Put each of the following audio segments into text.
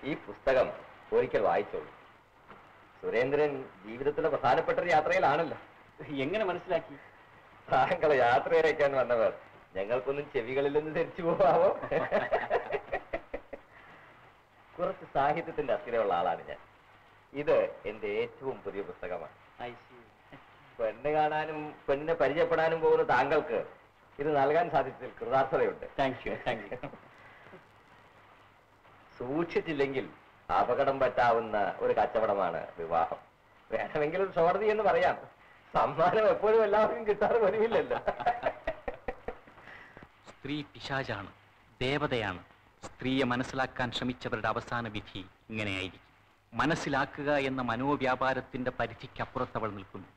ഈ പുസ്തകം ഒരിക്കൽ വായിച്ചോളൂ സുരേന്ദ്രൻ ജീവിതത്തിലെ പ്രധാനപ്പെട്ട ഒരു യാത്രയിലാണല്ലോ എങ്ങനെ മനസ്സിലാക്കി താങ്കളെ യാത്രയയക്കാൻ വന്നവർ ഞങ്ങൾക്കൊന്നും ചെവികളിൽ നിന്ന് ധരിച്ചു പോവാമോ കുറച്ച് സാഹിത്യത്തിന്റെ അസ്ഥിരമുള്ള ആളാണ് ഞാൻ ഇത് എന്റെ ഏറ്റവും പുതിയ പുസ്തകമാണ് ഐ സി പെണ്ണ് കാണാനും പെണ്ണിനെ പരിചയപ്പെടാനും പോകുന്ന താങ്കൾക്ക് ഇത് നൽകാൻ സാധിച്ചതിൽ കൃതാർത്ഥതയുണ്ട് താങ്ക് യു താങ്ക് യു സൂക്ഷിച്ചില്ലെങ്കിൽ അപകടം പറ്റാവുന്ന ഒരു കച്ചവടമാണ് വിവാഹം വേണമെങ്കിൽ ഒരു ഷോർതി എന്ന് പറയാം സമ്മാനം എപ്പോഴും എല്ലാവർക്കും കിട്ടാറ് വരുമില്ലല്ലോ സ്ത്രീ പിശാചാണ് ദേവതയാണ് സ്ത്രീയെ മനസ്സിലാക്കാൻ ശ്രമിച്ചവരുടെ അവസാന വിധി ഇങ്ങനെയായിരിക്കും മനസ്സിലാക്കുക എന്ന മനോവ്യാപാരത്തിന്റെ പരിധിക്കപ്പുറത്തവൾ നിൽക്കുന്നു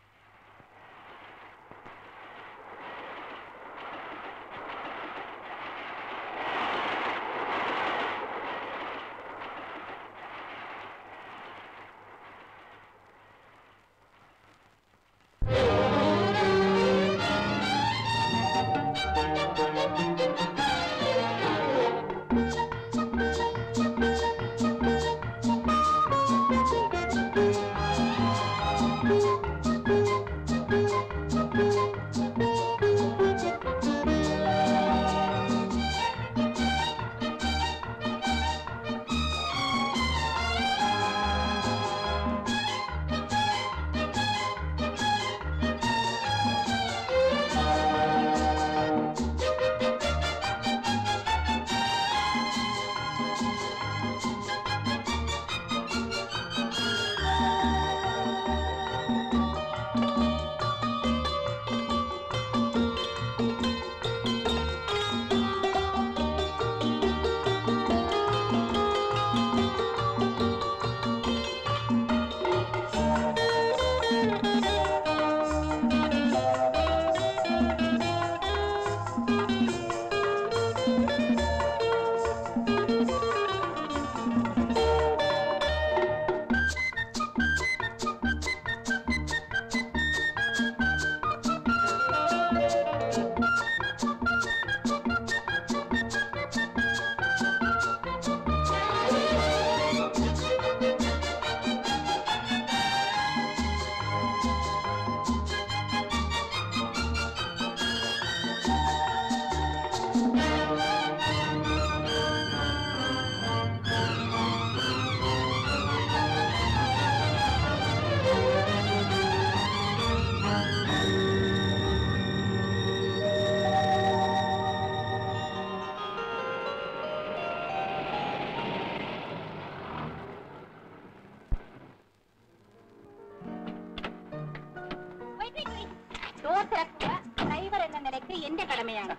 ഡോർ തുറക്കുക ഡ്രൈവർ എന്ന നിലയ്ക്ക് എന്റെ കടമയാണ്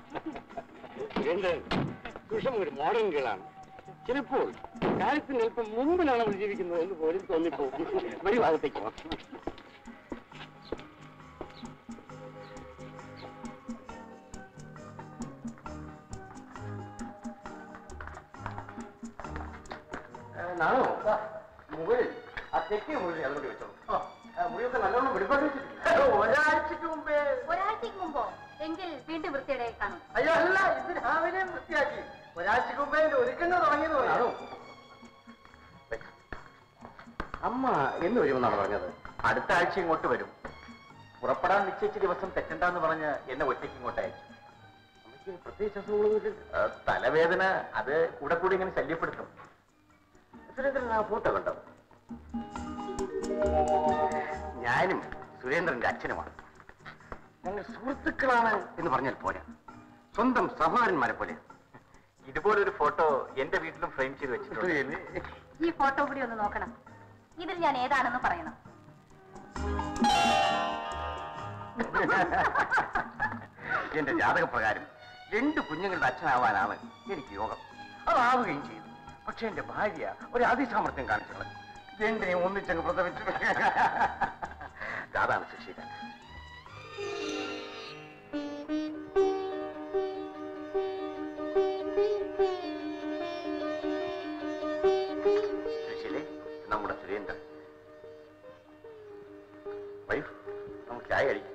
സുരേന്ദ്രൻ സുഷം ഒരു മോഡേൺ ഗേളാണ് ചിലപ്പോൾ കാലത്തിന് അല്പം മുമ്പിലാണ് അവൾ ജീവിക്കുന്നത് എന്ന് പോലും തോന്നിപ്പോകും വഴി ഭാഗത്തേക്ക് പോകാം നാണോ മുകളിൽ ആ തെക്കേ മുകളിൽ അതുകൊണ്ട് വെച്ചോ മുറിയൊക്കെ നല്ലോണം വെളിപ്പാട് വെച്ചിട്ടുണ്ട് ഒരാഴ്ചക്ക് മുമ്പേ ഒരാഴ്ചക്ക് മുമ്പോ എങ്കിൽ വീണ്ടും വൃത്തിയുടെ കാണും അയ്യോ അല്ല ഇത് രാവിലെ വൃത്തിയാക്കി ഒരാഴ്ചക്ക് മുമ്പേ അതിന്റെ ഒരുക്കങ്ങൾ തുടങ്ങിയത് പറയാണോ അമ്മ എന്ന് വരുമെന്നാണ് പറഞ്ഞത് അടുത്ത ആഴ്ച ഇങ്ങോട്ട് വരും പുറപ്പെടാൻ നിശ്ചയിച്ച ദിവസം തെറ്റണ്ടെന്ന് പറഞ്ഞ് എന്നെ ഒറ്റയ്ക്ക് ഇങ്ങോട്ട് അയച്ചു അമ്മയ്ക്ക് പ്രത്യേകിച്ച് അസുഖങ്ങളൊന്നും ആ, തലവേദന അത് കൂടെ കൂടി ഇങ്ങനെ ശല്യപ്പെടുത്തും സുരേന്ദ്രൻ ആ ഫോട്ടോ കണ്ടോ ഞാനും സുരേന്ദ്രന്റെ അച്ഛനുമാണ് ഞങ്ങൾ സുഹൃത്തുക്കളാണ് എന്ന് പറഞ്ഞാൽ പോരാ സ്വന്തം സഹോദരന്മാരെ പോലെ ഇതുപോലൊരു ഫോട്ടോ എന്റെ വീട്ടിലും ഫ്രെയിം ചെയ്ത് വെച്ചിട്ടുണ്ട് ഈ ഫോട്ടോ കൂടി ഒന്ന് നോക്കണം ഇതിൽ ഞാൻ ഏതാണെന്ന് പറയണം എന്റെ ജാതകപ്രകാരം രണ്ട് കുഞ്ഞുങ്ങളുടെ അച്ഛനാവാനാണ് എനിക്ക് യോഗം അതാവുകയും ചെയ്തു പക്ഷെ എന്റെ ഭാര്യ ഒരു അതിസാമർത്ഥ്യം കാണിച്ചു കളഞ്ഞു രണ്ടിനെ ഒന്നിച്ചങ്ങ് പ്രസവിച്ചു അതാണ് സുശീല സുശീലേ നമ്മുടെ സുരേന്ദ്രൻ വൈഫ് നമുക്ക് ചായ കഴിക്കാം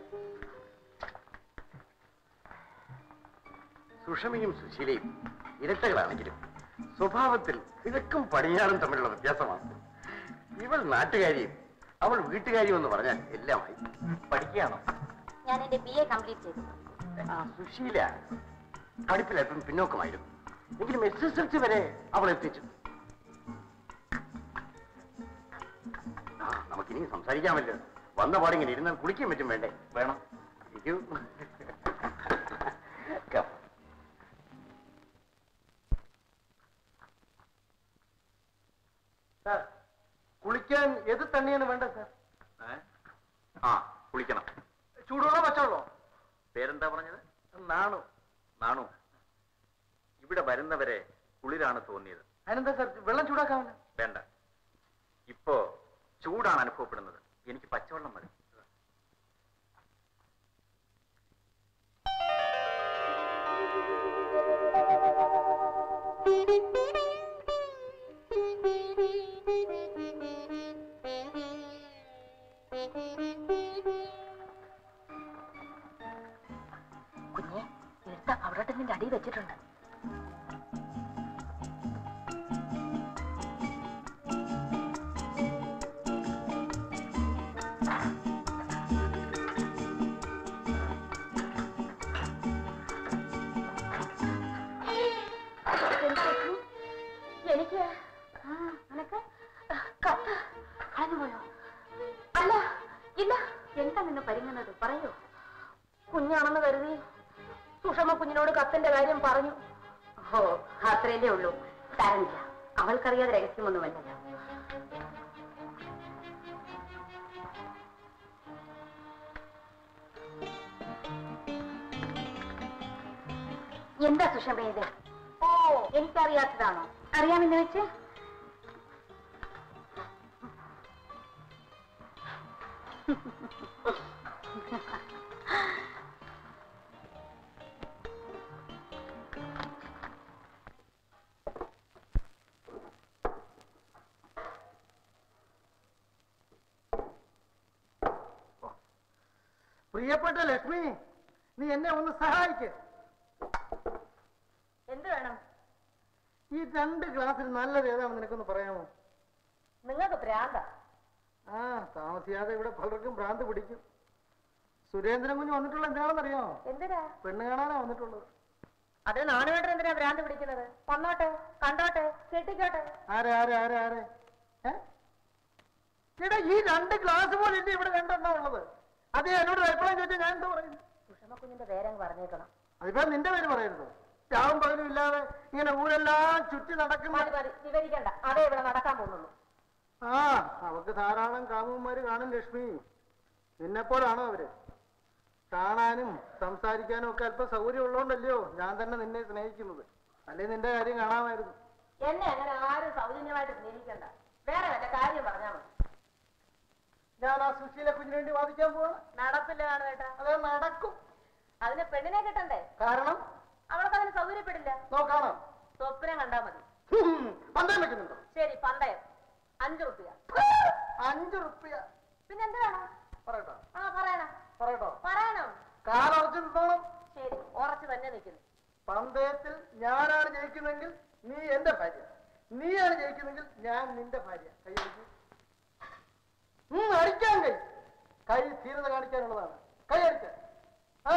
സുഷമയും സുശീലയും ഇരട്ടകളാണെങ്കിലും സ്വഭാവത്തിൽ കിഴക്കും പടിഞ്ഞാറും തമ്മിലുള്ള വ്യത്യാസമാണ് ഇവൾ നാട്ടുകാരിയും അവൾ വീട്ടുകാരിയും എന്ന് പറഞ്ഞാൽ എല്ലാമായി പഠിക്കുകയാണോ ഞാൻ എന്റെ ബി എ കംപ്ലീറ്റ് ചെയ്തു ആ സുശീല പഠിപ്പിൽ അല്പം പിന്നോക്കമായിരുന്നു എങ്കിലും എസ് എസ് എൽ സി വരെ അവൾ എത്തിച്ചു ആ നമുക്കിനി സംസാരിക്കാമല്ലോ വന്ന പാടിങ്ങനെ ഇരുന്നാൽ കുളിക്കാൻ പറ്റും വേണ്ടേ വേണം ഇരിക്കൂ Come. സാർ കുളിക്കാൻ ഏത് തണ്ണിയാണ് വേണ്ടത് സാർ ആ കുളിക്കണം ചൂടുവെള്ളം പച്ചവെള്ളോ പേരെന്താ പറഞ്ഞത് നാണു നാണു ഇവിടെ വരുന്നവരെ കുളിരാണ് തോന്നിയത് അതിനെന്താ സാർ വെള്ളം ചൂടാക്കാമല്ലോ വേണ്ട ഇപ്പോ ചൂടാണ് അനുഭവപ്പെടുന്നത് എനിക്ക് പച്ചവെള്ളം മതി കുഞ്ഞെ എടുത്ത അവിടെ നിന്റെ അടി വെച്ചിട്ടുണ്ട് എനിക്ക് നിനക്ക് കത്ത് കളഞ്ഞുപോയോ അല്ല ഇല്ല എന്താ നിന്ന് പരിങ്ങുന്നത് പറയൂ കുഞ്ഞാണെന്ന് കരുതി സുഷമ കുഞ്ഞിനോട് കത്തിന്റെ കാര്യം പറഞ്ഞു ഓ അത്രയല്ലേ ഉള്ളൂ സാരമില്ല അവൾക്കറിയാതെ രഹസ്യമൊന്നുമല്ലല്ലോ എന്താ സുഷമ ഇത് ഓ എനിക്കറിയാത്തതാണോ അറിയാമെന്ന് വെച്ച് പ്രിയപ്പെട്ട ലക്ഷ്മി നീ എന്നെ ഒന്ന് സഹായിക്ക് എന്ത് വേണം ഈ രണ്ട് ഗ്ലാസ്സിൽ നല്ലത് ഏതാണെന്ന് നിനക്കൊന്ന് പറയാമോ നിങ്ങൾക്ക് ഭ്രാന്ത ആ താമസിയാതെ ഇവിടെ പലർക്കും ഭ്രാന്ത് പിടിക്കും സുരേന്ദ്രൻ കുഞ്ഞ് വന്നിട്ടുള്ള എന്തിനാണെന്നറിയാമോ എന്തിനാ പെണ്ണ് കാണാനാ വന്നിട്ടുള്ളത് അത് നാണുവേട്ടൻ എന്തിനാ ഭ്രാന്ത് പിടിക്കുന്നത് വന്നോട്ടെ കണ്ടോട്ടെ കെട്ടിക്കോട്ടെ ആരെ ആരെ ആരെ ആരെ ഏ? എടാ ഈ രണ്ട് ഗ്ലാസ് പോലെ ഇല്ലേ ഇവിടെ രണ്ടെണ്ണം ഉള്ളത് അത് എന്നോട് എപ്പോഴും ചോദിച്ചാൽ ഞാൻ എന്താ പറയുന്നത് സുഷമ കുഞ്ഞിന്റെ പേരങ്ങ് പറഞ്ഞേക്കണം അതിപ്പോ നിന്റെ പേര് പറയരുത് രാവും പകലും ഇല്ലാതെ ഇങ്ങനെ ഊരെല്ലാം ചുറ്റി നടക്കുന്ന മതി മതി വിവരിക്കണ്ട അതേ ഇവിടെ നടക്കാൻ പോകുന്നുള്ളൂ ആ അവക്ക് ധാരാളം കാമുകന്മാര് കാണും ലക്ഷ്മി നിന്നെപ്പോലാണോ അവര് കാണാനും സംസാരിക്കാനും ഒക്കെ അല്പം സൗകര്യം ഉള്ളതുകൊണ്ടല്ലയോ ഞാൻ തന്നെ നിന്നെ സ്നേഹിക്കുന്നത് അല്ലെ നിന്റെ കാര്യം കാണാമായിരുന്നു എന്നെ അങ്ങനെ ആരും സൗജന്യമായിട്ട് സ്നേഹിക്കണ്ട വേറെ വല്ല കാര്യം പറഞ്ഞാൽ മതി ഞാൻ ആ സുശീല കുഞ്ഞിന് വേണ്ടി വാദിക്കാൻ പോവാണ് നടപ്പില്ല കാണുവേട്ടാ അത് നടക്കും അതിന് പെണ്ണിനെ കിട്ടണ്ടേ കാരണം അവൾക്ക് അതിന് സൗകര്യപ്പെടില്ല നോക്കാണോ സ്വപ്നം കണ്ടാ മതി ഹും, പന്തയം വെക്കുന്നുണ്ടോ ശരി പന്തയം അഞ്ചു റുപ്യ അഞ്ചു റുപ്യ പിന്നെ എന്ത് വേണം പറയട്ടോ ആ പറയണം പറയട്ടോ പറയണം കാലുറച്ച് നിന്നോണം ശരി ഉറച്ചു തന്നെ നിൽക്കുന്നു പന്തയത്തിൽ ഞാനാണ് ജയിക്കുന്നെങ്കിൽ നീ എന്റെ ഭാര്യ നീയാണ് ജയിക്കുന്നെങ്കിൽ ഞാൻ നിന്റെ ഭാര്യ കൈ അടിക്ക്. ഉം, അടിക്കാൻ കൈ കൈ ധീരത കാണിക്കാനുള്ളതാണ് കൈ അടിക്കാൻ ആ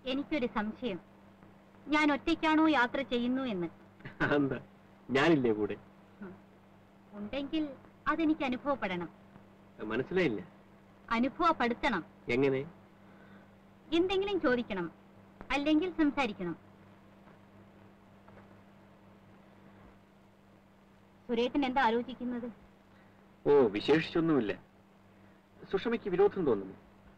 എനിക്കൊരു സംശയം ഞാൻ ഒറ്റയ്ക്കാണോ യാത്ര ചെയ്യുന്നു എന്ന് എന്താ ഞാനില്ലേ കൂടെ ഉണ്ടെങ്കിൽ അതെനിക്ക് അനുഭവപ്പെടണം മനസ്സിലായില്ല അനുഭവപ്പെടുത്തണം എങ്ങനെ എന്തെങ്കിലും ചോദിക്കണം അല്ലെങ്കിൽ സംസാരിക്കണം സുരേട്ടൻ എന്താ ആലോചിക്കുന്നത് ഓ വിശേഷിച്ചൊന്നുമില്ല സുഷമയ്ക്ക് വിരോധം തോന്നുന്നു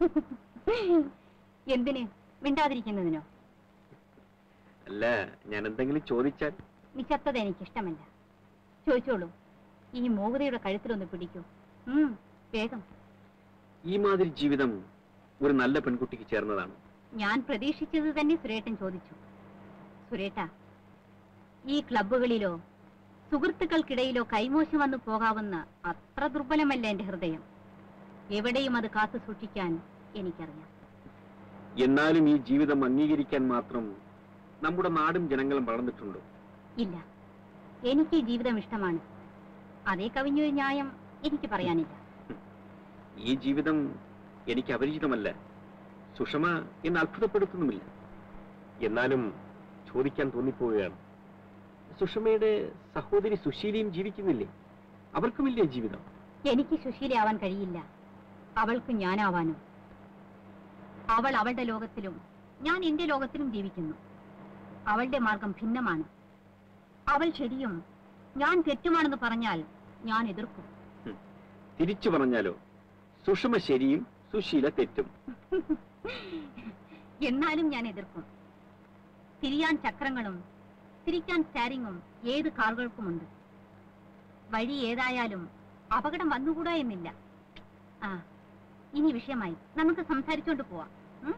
എന്തിന് മിണ്ടാതിരിക്കുന്നതിനോ അല്ല ഞാൻ എന്തെങ്കിലും ചോദിച്ചാൽ നിശബ്ദത എനിക്കിഷ്ടമല്ല ചോദിച്ചോളൂ ഈ മോഹതയുടെ കഴുത്തിലൊന്ന് പിടിക്കൂ ഉം, വേഗം ഈ മാതിരി ജീവിതം ഒരു നല്ല പെൺകുട്ടിക്ക് ചേർന്നതാണ് ഞാൻ പ്രതീക്ഷിച്ചത് തന്നെ സുരേട്ടൻ ചോദിച്ചു സുരേട്ട ഈ ക്ലബ്ബുകളിലോ സുഹൃത്തുക്കൾക്കിടയിലോ കൈമോശം വന്നു പോകാവുന്ന അത്ര ദുർബലമല്ല എന്റെ ഹൃദയം എവിടെയും അത് കാത്തു സൂക്ഷിക്കാൻ എനിക്കറിയാം എന്നാലും ഈ ജീവിതം അംഗീകരിക്കാൻ മാത്രം നമ്മുടെ നാടും ജനങ്ങളും വളർന്നിട്ടുണ്ടോ ഇല്ല എനിക്ക് ഈ ജീവിതം ഇഷ്ടമാണ് അതേ കവിഞ്ഞൊരു ന്യായം എനിക്ക് പറയാനില്ല ഈ ജീവിതം എനിക്ക് അപരിചിതമല്ല സുഷമ എന്നെ അത്ഭുതപ്പെടുത്തുന്നുമില്ല എന്നാലും ചോദിക്കാൻ തോന്നിപ്പോവുകയാണ് സുഷമയുടെ സഹോദരി സുശീലയും ജീവിക്കുന്നില്ലേ അവർക്കുമില്ലേ ജീവിതം എനിക്ക് സുശീലയാവാൻ കഴിയില്ല അവൾക്ക് ഞാനാവാനും അവൾ അവളുടെ ലോകത്തിലും ഞാൻ എന്റെ ലോകത്തിലും ജീവിക്കുന്നു അവളുടെ മാർഗം ഭിന്നമാണ് അവൾ ശരിയും ഞാൻ തെറ്റുമാണെന്ന് പറഞ്ഞാൽ ഞാൻ എതിർക്കും തിരിച്ചു പറഞ്ഞാലോ സുഷമ ശരിയും സുശീല തെറ്റും എന്നാലും ഞാൻ എതിർക്കും തിരിയാൻ ചക്രങ്ങളും തിരിക്കാൻ സ്റ്റാരിങ്ങും ഏത് കാറുകൾക്കുമുണ്ട് വഴി ഏതായാലും അപകടം വന്നുകൂടാ എന്നില്ല ആ ഇനി വിഷയമായി നമുക്ക് സംസാരിച്ചുകൊണ്ട് പോവാം ഉം?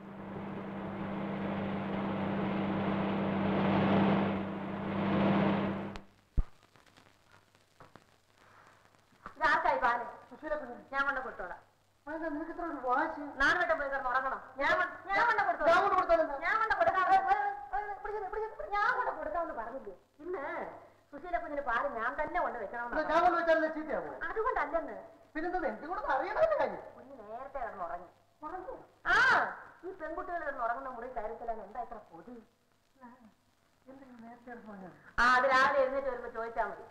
ഇതാർക്കായി പാല് സുശീല കുഞ്ഞിന് ഞാൻ കൊണ്ട് കൊടുത്തോളാം അതെന്താ നിനക്ക് ഇത്ര ഒരു വാശി നാളെ വട്ടം പോയി കിടന്ന് ഉറങ്ങണം ഞാൻ കൊണ്ട്- ഞാൻ കൊണ്ട് ഞാൻ കൊടുത്തോളാം കൊണ്ട് കൊടുത്താലെന്താ? ഞാൻ കൊണ്ട് കൊടുക്കാം ഞാൻ കൊണ്ട് കൊടുക്കാമെന്ന് പറഞ്ഞില്ലേ ഇന്ന് സുശീല കുഞ്ഞിന് പാല് ഞാൻ തന്നെ കൊണ്ട് എന്താ വെക്കണമെന്ന് ഞാൻ കൊണ്ട് വെച്ചാലേ ചീത്തയാവോ അതുകൊണ്ടല്ലെന്ന് പിന്നെന്താ എനിക്ക് കൂടെ അറിയണമല്ലേ കാര്യം കുഞ്ഞ് നേരത്തെ കിടന്ന് ഉറങ്ങി ഉറങ്ങി ആ ഈ പെൺകുട്ടികൾ കിടന്ന് ഉറങ്ങുന്ന മുറി കാര്യത്തിലാണ് എന്താ ഇത്ര പൊതി എന്തെങ്കിലും നേരത്തെ എടുത്ത് പറഞ്ഞാൽ ആ അത് രാവിലെ എഴുന്നേറ്റ് വരുമ്പോ ചോദിച്ചാൽ മതി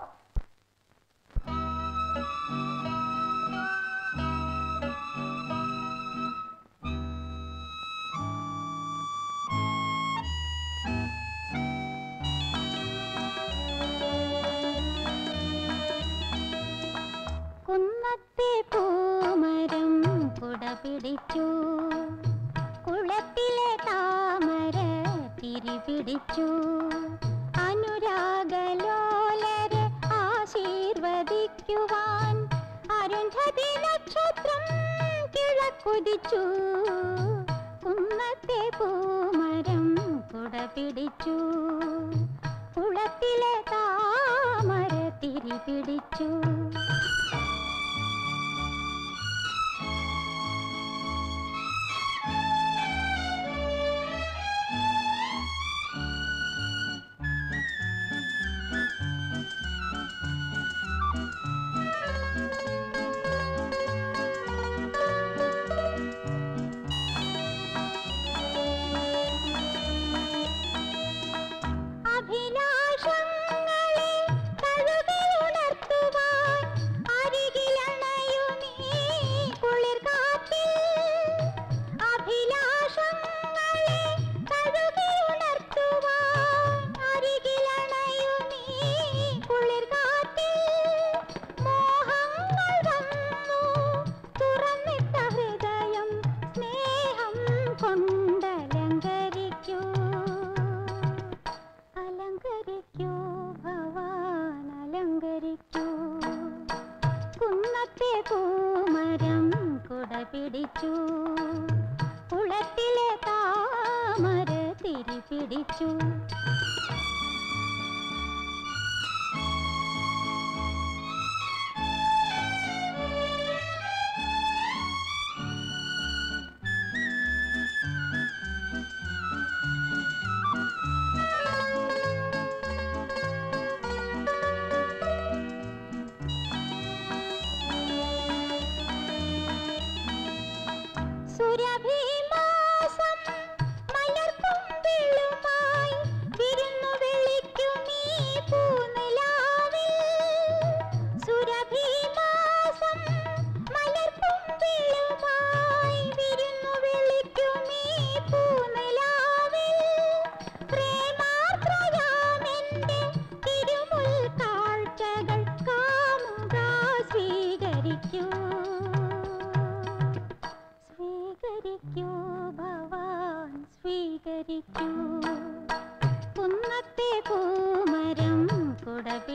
കുന്നത്തെ പൂമരം കുട പിടിച്ചു കുളത്തിലെ താമര തിരി പിടിച്ചു അനുരാഗലോലരെ ആശീർവദിക്കുവാൻ അരുന്ധതി നക്ഷത്രം കിഴക്കുതിച്ചു കുന്നത്തെ പൂമരം കുട പിടിച്ചു കുളത്തിലെ താമര തിരി പിടിച്ചു അഭിലാഷങ്ങളെ തഴുകിയുണർത്തുവാൻ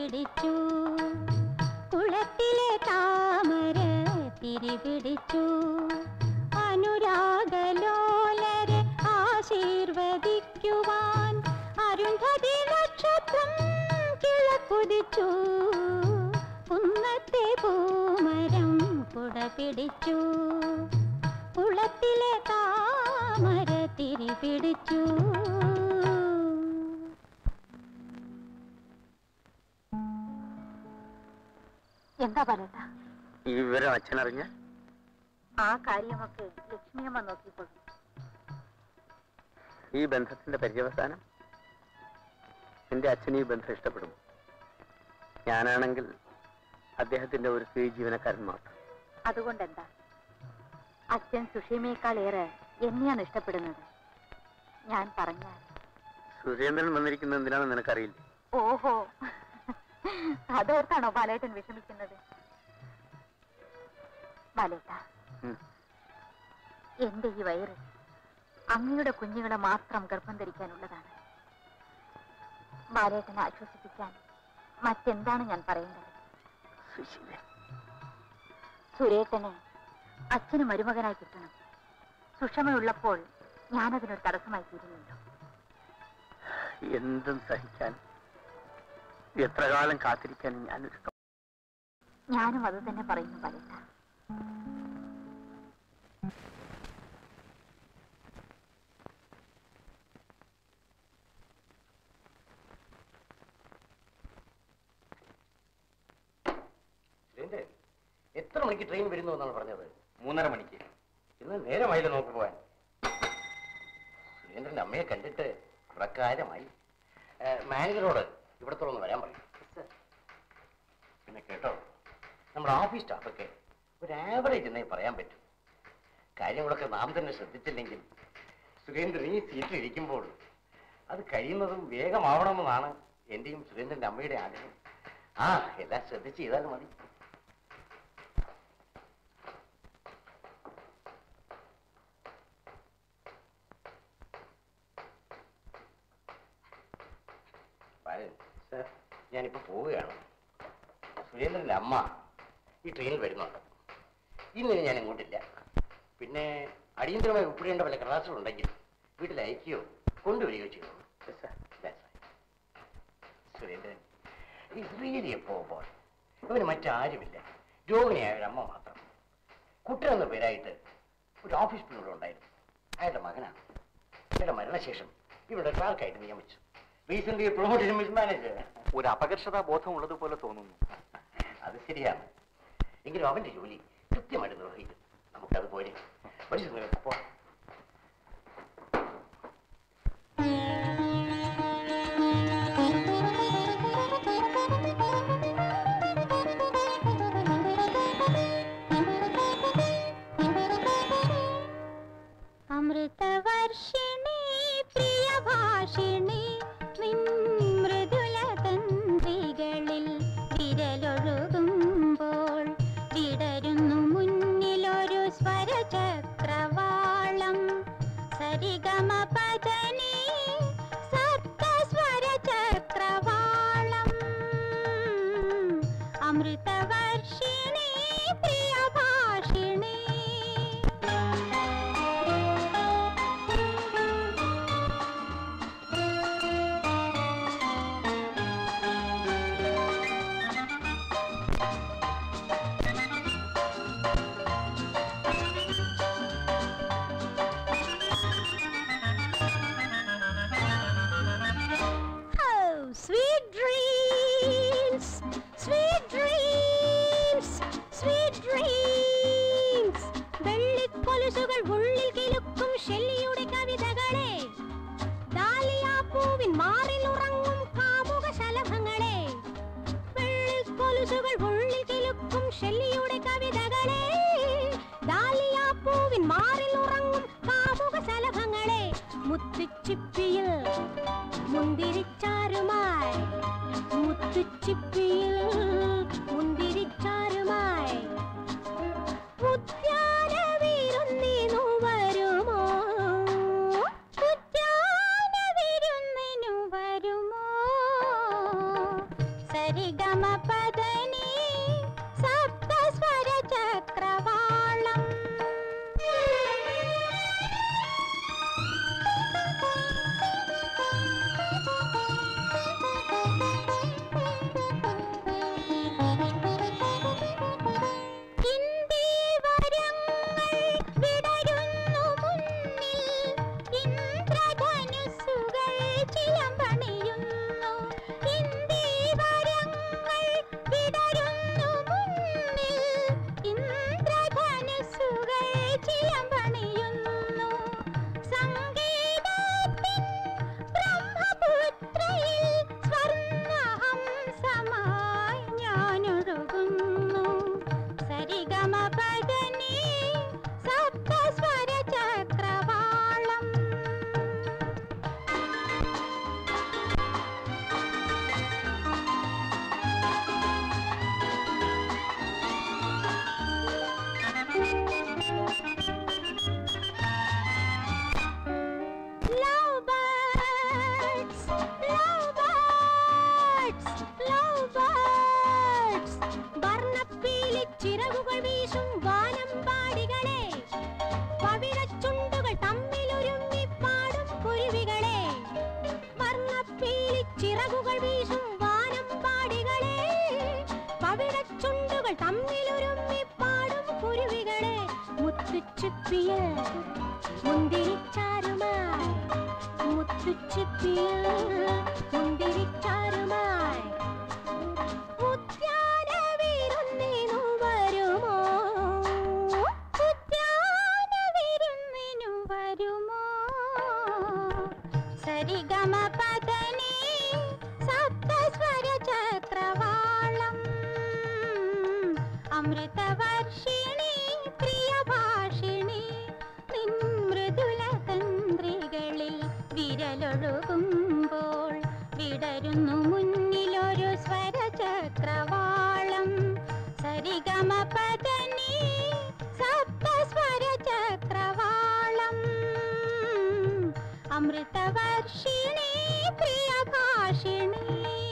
പിടിച്ചു കുളത്തിലെ താമര തിരി പിടിച്ചു അനുരാഗലോലരെ ആശീർവദിക്കുവാൻ അരുന്ധതി നക്ഷത്രം കിഴക്കുതിച്ചു കുന്നത്തെ പൂമരം കുട പിടിച്ചു കുളത്തിലെ താമര തിരി പിടിച്ചു എന്താ പറയട്ട ഈ വിവരം അച്ഛനറിഞ്ഞ ആ കാര്യമൊക്കെ ലക്ഷ്മിയമ്മ നോക്കിക്കൊള്ളു ഈ ബന്ധത്തിന്റെ പര്യവസാനം എന്റെ അച്ഛൻ ഈ ബന്ധം ഇഷ്ടപ്പെടും ഞാനാണെങ്കിൽ അദ്ദേഹത്തിന്റെ ഒരു സ്ത്രീ ജീവനക്കാരൻ മാത്രം അതുകൊണ്ട് എന്താ അച്ഛൻ സുഷീമയേക്കാൾ ഏറെ എന്നെയാണ് ഇഷ്ടപ്പെടുന്നത് ഞാൻ പറഞ്ഞാൽ സുരേന്ദ്രൻ വന്നിരിക്കുന്നത് എന്തിനാണെന്ന് നിനക്കറിയില്ലേ ഓഹോ അതോർത്താണോ ബാലേട്ടൻ വിഷമിക്കുന്നത് ബാലേട്ട ഉം. എന്റെ ഈ വയറ് അങ്ങയുടെ കുഞ്ഞുങ്ങളെ മാത്രം ഗർഭം ധരിക്കാനുള്ളതാണ് ബാലേട്ടനെ ആശ്വസിപ്പിക്കാൻ മറ്റെന്താണ് ഞാൻ പറയേണ്ടത് സുശീല സുരേട്ടനെ അച്ഛന് മരുമകനായി കിട്ടണം സുഷമയുള്ളപ്പോൾ ഞാനതിനൊരു തടസ്സമായി തീരുന്നുണ്ടോ എന്തും സഹിക്കാൻ എത്ര കാലം കാത്തിരിക്കാനും ഞാനൊരു ഞാനും അത് തന്നെ പറയുന്നു ബാലേട്ട സുരേന്ദ്രൻ എത്ര മണിക്ക് ട്രെയിൻ വരുന്നു എന്നാണ് പറഞ്ഞത് മൂന്നര മണിക്ക് ഇന്ന് നേരമായില്ല നോക്ക് പോവാൻ സുരേന്ദ്രന്റെ അമ്മയെ കണ്ടിട്ട് കുറെ കാലമായി ഏ, മാനേജറോട് ഇവിടത്തോളൊന്ന് വരാൻ പറയും പിന്നെ കേട്ടോ നമ്മുടെ ഓഫീസ് സ്റ്റാഫൊക്കെ ഒരു ആവറേജ് എന്നേ പറയാൻ പറ്റും കാര്യങ്ങളൊക്കെ നാം തന്നെ ശ്രദ്ധിച്ചില്ലെങ്കിൽ സുരേന്ദ്രൻ ഈ സീറ്റിൽ ഇരിക്കുമ്പോൾ അത് കഴിയുന്നതും വേഗമാവണമെന്നാണ് എന്റെയും സുരേന്ദ്രന്റെ അമ്മയുടെ ആഗ്രഹം ആ എല്ലാം ശ്രദ്ധിച്ച് ചെയ്താൽ മതി ബാലൻ സാർ ഞാനിപ്പോ പോവുകയാണ് സുരേന്ദ്രന്റെ അമ്മ ഈ ട്രെയിനിൽ വരുന്നുണ്ട് ഇന്ന് ഞാൻ ഇങ്ങോട്ടില്ല പിന്നെ അടിയന്തരമായി ഒപ്പിടേണ്ട വല്ല കടലാസുകളുണ്ടെങ്കിൽ വീട്ടിൽ അയക്കുകയോ കൊണ്ടുവരികയോ ചെയ്തു Surendran is really a poor boy ഇവന് മറ്റാരുമില്ല രോഗിണിയായ ഒരു അമ്മ മാത്രം കുട്ടൻ എന്ന പേരായിട്ട് ഒരു ഓഫീസ് പിന്നീട് ഉണ്ടായിരുന്നു അയാളുടെ മകനാണ് അയാളുടെ മരണശേഷം ഇവിടെ ക്ലാർക്കായിട്ട് നിയമിച്ചു റീസെന്റ് പ്രൊമോഷൻ മിസ് മാനേജർ ഒരു അപകർഷതാ ബോധം ഉള്ളതുപോലെ തോന്നുന്നു അത് ശരിയാണ് എങ്കിലും അവന്റെ ജോലി കൃത്യമായിട്ട് നിർവഹിക്കും നമുക്കത് പോരെ പഠിച്ചു പോവാം അമൃതവർഷിണി പ്രിയഭാഷിണി നിൻ Mridula തന്ത്രികളിൽ വിരലൊഴുകുമ്പോൾ വിടരുന്നു മുന്നിലൊരു സ്വരചക്രവാളം സരിഗമ പദനി സപ്തസ്വരചക്രവാളം Amritavarshini പ്രിയഭാഷിണി Oh, sweet dreams, sweet dreams, sweet dreams. വെള്ളിക്കൊലുസുകൾ ഉള്ളിൽ കിലുക്കും ഷെല്ലിയുടെ കവിതകളെ ദാലിയാ പൂവിൻ മാറിൽ ഉറങ്ങും കാമുക ശലഭങ്ങളെ വെള്ളിക്കൊലുസുകൾ ഉള്ളിൽ കിലുക്കും ഷെല്ലിയുടെ കവിതകളെ ദാലിയാ പൂവിൻ മാറിൽ ഉറങ്ങും കാമുക ശലഭങ്ങളെ മുത്തുച്ചിപ്പിയിൽ മുന്തിരിച്ചാരുമായി മുത്തുച്ചിപ്പിയിൽ മുന്തിരിച്ചാരുമായി ഉദ്യാനവിരുന്നിനു വരുമോ ഉദ്യാനവിരുന്നിനു വരുമോ സരിഗമ പദനി സപ്തസ്വര ചക്രവാളം ഇന്ദീവരങ്ങൾ വിടരുന്നു മുന്നിൽ ഇന്ദ്രധനുസ്സുകൾ ചിലമ്പണിയുന്നു ഇന്ദീവരങ്ങൾ വിടരുന്നു മുന്നിൽ ഇന്ദ്രധനുസ്സുകൾ ചിലമ്പണിയുന്നു സംഗീതത്തിൻ ബ്രഹ്മപുത്രയിൽ സ്വർണ്ണഹംസമായി ഞാനൊഴുകുന്നു സരിഗമ പദനി സപ്തസ്വര ചക്രവാളം Lovebirds, lovebirds, lovebirds. വർണ്ണപ്പീലി ചിറകുകൾ വീശും വാനമ്പാടികളെ പവിഴച്ചുണ്ടുകൾ തമ്മിലൊരുങ്ങി പാടും കുരുവികളെ വർണ്ണപ്പീലി ചിറകുകൾ വീശും വാനമ്പാടികളെ പവിഴച്ചുണ്ടുകൾ തമ്മിലൊരുങ്ങി പാടും കുരുവികളെ മുത്തുച്ചുപ്പിയ മുന്തിരിച്ചാരുമായി മുത്തുച്ചുപ്പിയ മുന്തിരിച്ചാരുമായി ഉദ്യാനവിരുന്നിനു വരുമോ ഉദ്യാനവിരുന്നിനു വരുമോ സരിഗമ പദനി സപ്തസ്വര ചക്രവാളം അമൃതവർഷിണി പ്രിയഭാഷിണി നിൻ മൃദുല തന്ത്രികളിൽ വിരലൊഴുകുമ്പോൾ വിടരുന്നു മുന്നിലൊരു സ്വരചക്രവാളം സരിഗമ പദനി സപ്തസ്വര ചക്രവാളം അമൃതവർഷിണി പ്രിയഭാഷിണി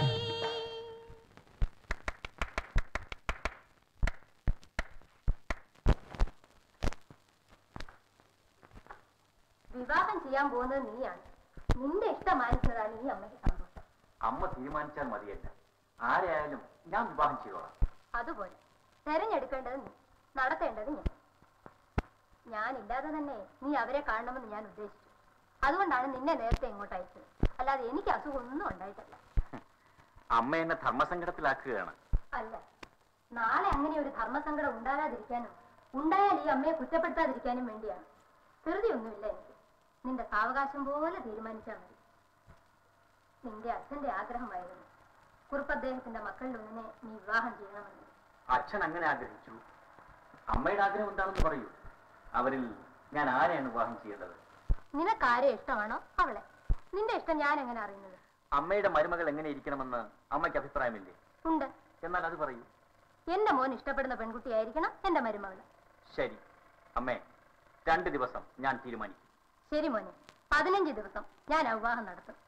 വിവാഹം ചെയ്യാൻ പോകുന്നത് നീയാണ് നിന്റെ ഇഷ്ടം മാനിക്കുന്നതാണ് ഈ അമ്മയ്ക്ക് സന്തോഷം അമ്മ തീരുമാനിച്ചാൽ മതിയല്ല ആരെയായാലും ഞാൻ വിവാഹം ചെയ്തോളാം അതുപോലെ തെരഞ്ഞെടുക്കേണ്ടത് നീ നടത്തേണ്ടത് ഞാൻ ഞാനില്ലാതെ തന്നെ നീ അവരെ കാണണമെന്ന് ഞാൻ ഉദ്ദേശിച്ചു അതുകൊണ്ടാണ് നിന്നെ നേരത്തെ ഇങ്ങോട്ട് അയച്ചത് അല്ലാതെ എനിക്ക് അസുഖമൊന്നും ഉണ്ടായിട്ടല്ല അമ്മ എന്നെ ധർമ്മസങ്കടത്തിലാക്കുകയാണ് അല്ല നാളെ അങ്ങനെ ഒരു ധർമ്മസങ്കടം ഉണ്ടാകാതിരിക്കാനും ഉണ്ടായാൽ ഈ അമ്മയെ കുറ്റപ്പെടുത്താതിരിക്കാനും വേണ്ടിയാണ് ധൃതിയൊന്നുമില്ല എനിക്ക് നിന്റെ സാവകാശം പോലെ തീരുമാനിച്ചാൽ മതി നിന്റെ അച്ഛന്റെ ആഗ്രഹമായിരുന്നു കുറുപ്പ് അദ്ദേഹത്തിന്റെ മക്കളിലൊന്നിനെ നീ വിവാഹം ചെയ്യണമെന്ന് അച്ഛൻ അങ്ങനെ ആഗ്രഹിച്ചു അമ്മയുടെ ആഗ്രഹം എന്താണെന്ന് പറയൂ അവരിൽ ഞാൻ ആരെയാണ് വിവാഹം ചെയ്യേണ്ടത് നിനക്കാരെ ഇഷ്ടമാണോ അവളെ നിന്റെ ഇഷ്ടം ഞാൻ എങ്ങനെ അറിയുന്നത് അമ്മയുടെ മരുമകൾ എങ്ങനെ ഇരിക്കണമെന്ന് അമ്മയ്ക്ക് അഭിപ്രായമില്ലേ ഉണ്ട് എന്നാൽ അത് പറയൂ എന്റെ മോൻ ഇഷ്ടപ്പെടുന്ന പെൺകുട്ടിയായിരിക്കണം എന്റെ മരുമകൾ ശരി അമ്മേ രണ്ട് ദിവസം ഞാൻ തീരുമാനിക്കും ശരി മോനെ പതിനഞ്ച് ദിവസം ഞാൻ ആ വിവാഹം നടത്തും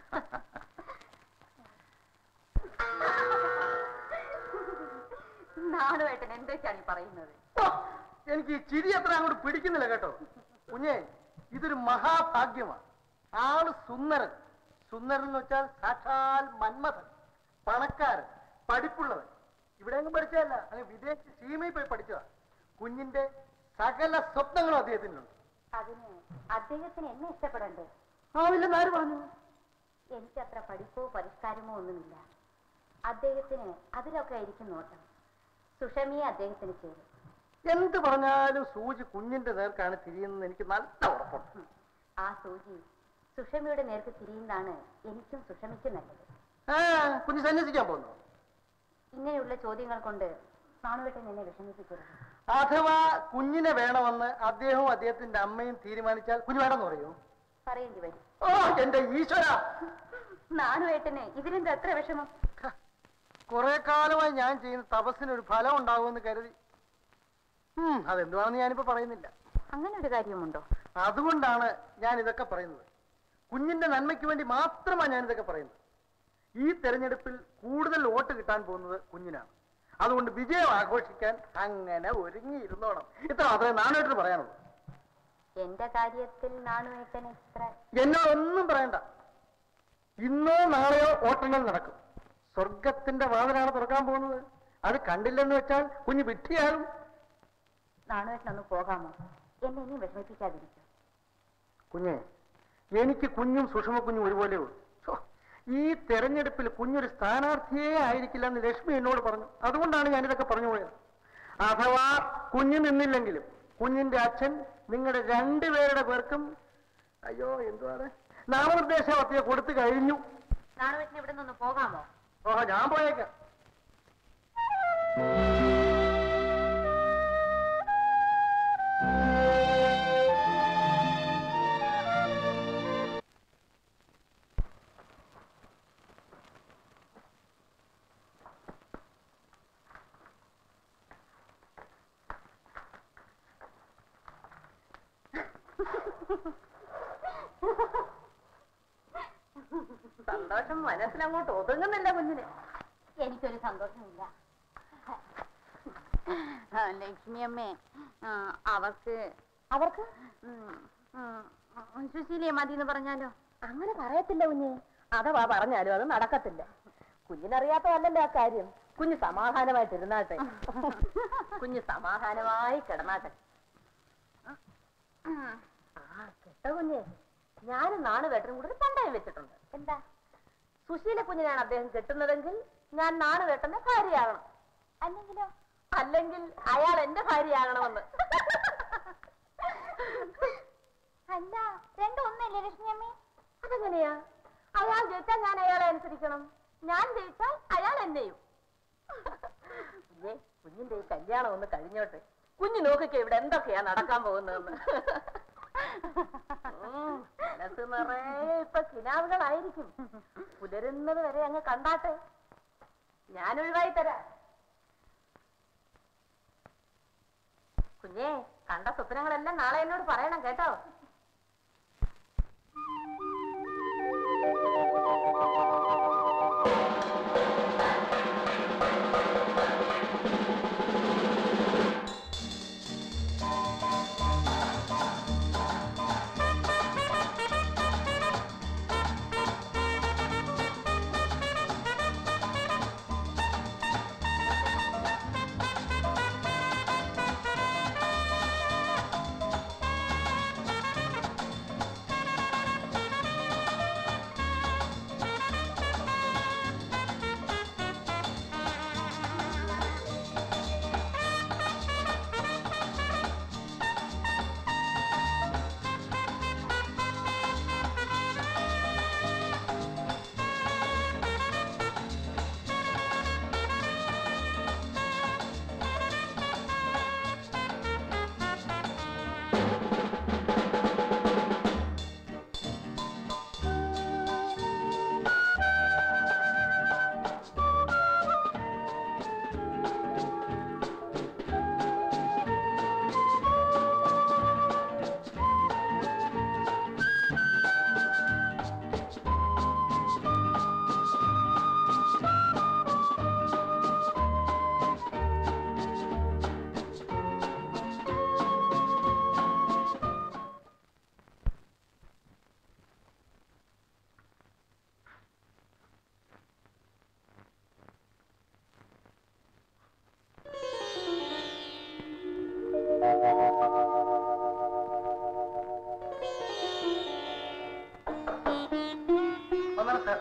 നാടുമായിട്ട് എന്തൊക്കെയാണ് ഈ പറയുന്നത് ഓ, എനിക്ക് ഈ ചിരി അത്ര അങ്ങോട്ട് പിടിക്കുന്നില്ല കേട്ടോ കുഞ്ഞെ ഇതൊരു മഹാഭാഗ്യമാണ് ആള് സുന്ദരൻ സുന്ദരൻ എന്ന് വെച്ചാൽ സാക്ഷാൽ മന്മഥൻ പണക്കാരൻ പഠിപ്പുള്ളവൻ ഇവിടെ അങ്ങ് പഠിച്ചതല്ല അങ്ങ് വിദേശ സീമയിൽ പോയി പഠിച്ചതാ കുഞ്ഞിന്റെ സകല സ്വപ്നങ്ങളും അദ്ദേഹത്തിനുണ്ട് അതിന് അദ്ദേഹത്തിന് എന്നെ ഇഷ്ടപ്പെടണ്ടേ ആവില്ലെന്ന് ആര് പറഞ്ഞു എനിക്ക് അത്ര പഠിപ്പോ പരിഷ്കാരമോ ഒന്നുമില്ല അദ്ദേഹത്തിന് അതിലൊക്കെ ആയിരിക്കും നോട്ടം സുഷമിയെ അദ്ദേഹത്തിന് ചേരും എന്ത് പറഞ്ഞാലും സൂചി കുഞ്ഞിന്റെ നേർക്കാണ് തിരിയുന്നത് എനിക്ക് നല്ല ഉറപ്പുണ്ട് ആ സൂചി സുഷമിയുടെ നേർക്ക് തിരിയുന്നതാണ് എനിക്കും സുഷമിക്കും നല്ലത് ആ കുഞ്ഞ് സന്യസിക്കാൻ പോകുന്നു ഇങ്ങനെയുള്ള ചോദ്യങ്ങൾ കൊണ്ട് നാണുവേട്ടൻ എന്നെ വിഷമിപ്പിക്കരുത് അഥവാ കുഞ്ഞിനെ വേണമെന്ന് അദ്ദേഹവും അദ്ദേഹത്തിന്റെ അമ്മയും തീരുമാനിച്ചാൽ കുഞ്ഞ് വേണമെന്ന് പറയൂ പറയേണ്ടി വരും ഓ എന്റെ ഈശ്വര നാണുവേട്ടന് ഇതിനെന്താ എത്ര വിഷമം കുറെ കാലമായി ഞാൻ ചെയ്യുന്ന തപസ്സിന് ഒരു ഫലം ഉണ്ടാകുമെന്ന് കരുതി ഉം, അതെന്തുവാണെന്ന് ഞാനിപ്പോ പറയുന്നില്ല അങ്ങനെ ഒരു കാര്യമുണ്ടോ അതുകൊണ്ടാണ് ഞാൻ ഇതൊക്കെ പറയുന്നത് കുഞ്ഞിന്റെ നന്മയ്ക്ക് വേണ്ടി മാത്രമാണ് ഞാൻ ഇതൊക്കെ പറയുന്നത് ഈ തെരഞ്ഞെടുപ്പിൽ കൂടുതൽ വോട്ട് കിട്ടാൻ പോകുന്നത് കുഞ്ഞിനാണ് അതുകൊണ്ട് വിജയം ആഘോഷിക്കാൻ അങ്ങനെ ഒരുങ്ങിയിരുന്നോണം ഇത്ര മാത്രമേ നാണേട്ടിന് പറയാനുള്ളൂ എന്റെ കാര്യത്തിൽ നാണുവേട്ടൻ എത്ര എന്നോട് ഒന്നും പറയണ്ട ഇന്നോ നാളെയോ വോട്ടെണ്ണൽ നടക്കും സ്വർഗത്തിന്റെ വാതിലാണ് തുറക്കാൻ പോകുന്നത് അത് കണ്ടില്ലെന്ന് വെച്ചാൽ കുഞ്ഞ് വിഡ്ഢിയാകും നാണുവേട്ടനൊന്ന് പോകാമോ എന്നെ ഇനി വിഷമിപ്പിക്കാതിരിക്കും കുഞ്ഞെ എനിക്ക് കുഞ്ഞും സുഷമ കുഞ്ഞും ഒരുപോലെ ഉള്ളൂ ഛോ, ഈ തെരഞ്ഞെടുപ്പിൽ കുഞ്ഞൊരു സ്ഥാനാർത്ഥിയേ ആയിരിക്കില്ല എന്ന് ലക്ഷ്മി എന്നോട് പറഞ്ഞു അതുകൊണ്ടാണ് ഞാനിതൊക്കെ പറഞ്ഞു പോയത് അഥവാ കുഞ്ഞ് നിന്നില്ലെങ്കിലും കുഞ്ഞിന്റെ അച്ഛൻ നിങ്ങളുടെ രണ്ടുപേരുടെ പേർക്കും അയ്യോ എന്തുവാണ് നാമനിർദ്ദേശ പത്രിക കൊടുത്തു കഴിഞ്ഞു നാണുവേട്ടൻ ഇവിടെ നിന്ന് പോകാമോ ഓഹോ ഞാൻ പോയേക്കാം സന്തോഷം മനസ്സിലങ്ങോട്ട് ഒതുങ്ങുന്നില്ല കുഞ്ഞിന് എനിക്കൊരു സന്തോഷമില്ല ലക്ഷ്മിയമ്മേ ആ, അവർക്ക് അവർക്ക് സുശീലയെ മതി എന്ന് പറഞ്ഞാലോ അങ്ങനെ പറയത്തില്ല കുഞ്ഞ് അഥവാ പറഞ്ഞാലും അത് നടക്കത്തില്ല കുഞ്ഞിനറിയാത്തതല്ലല്ലോ ആ കാര്യം കുഞ്ഞ് സമാധാനമായിട്ടിരുന്നാട്ടെ കുഞ്ഞ് സമാധാനമായി കിടന്നാട്ടെ ആ കേട്ടോ കുഞ്ഞ് ഞാനും നാണ് വേട്ടനും കൂടെ ഒരു പണ്ടയം വെച്ചിട്ടുണ്ട് എന്താ സുശീല കുഞ്ഞിനാണ് അദ്ദേഹം കെട്ടുന്നതെങ്കിൽ ഞാൻ നാണ് വേട്ടന്റെ ഭാര്യയാകണം അല്ലെങ്കിലോ അല്ലെങ്കിൽ അയാൾ എന്റെ ഭാര്യയാകണമെന്ന് അല്ല രണ്ടും ഒന്നല്ലേ ലക്ഷ്മിയമ്മേ അതെങ്ങനെയാ അയാൾ ജയിച്ചാൽ ഞാൻ അയാളെ അനുസരിക്കണം ഞാൻ ജയിച്ചാൽ അയാൾ എന്നെയും ഏ കുഞ്ഞിന്റെ ഈ കല്യാണം ഒന്ന് കഴിഞ്ഞോട്ടെ കുഞ്ഞു നോക്കിക്കേ ഇവിടെ എന്തൊക്കെയാ നടക്കാൻ പോകുന്നതെന്ന് ഉം, മനസ്സ് നിറയെ ഇപ്പൊ കിനാവുകളായിരിക്കും പുലരുന്നത് വരെ അങ്ങ് കണ്ടാട്ടെ ഞാൻ ഒഴിവായി തരാം കുഞ്ഞേ കണ്ട സ്വപ്നങ്ങളെല്ലാം നാളെ എന്നോട് പറയണം കേട്ടോ വന്നാൽ സാർ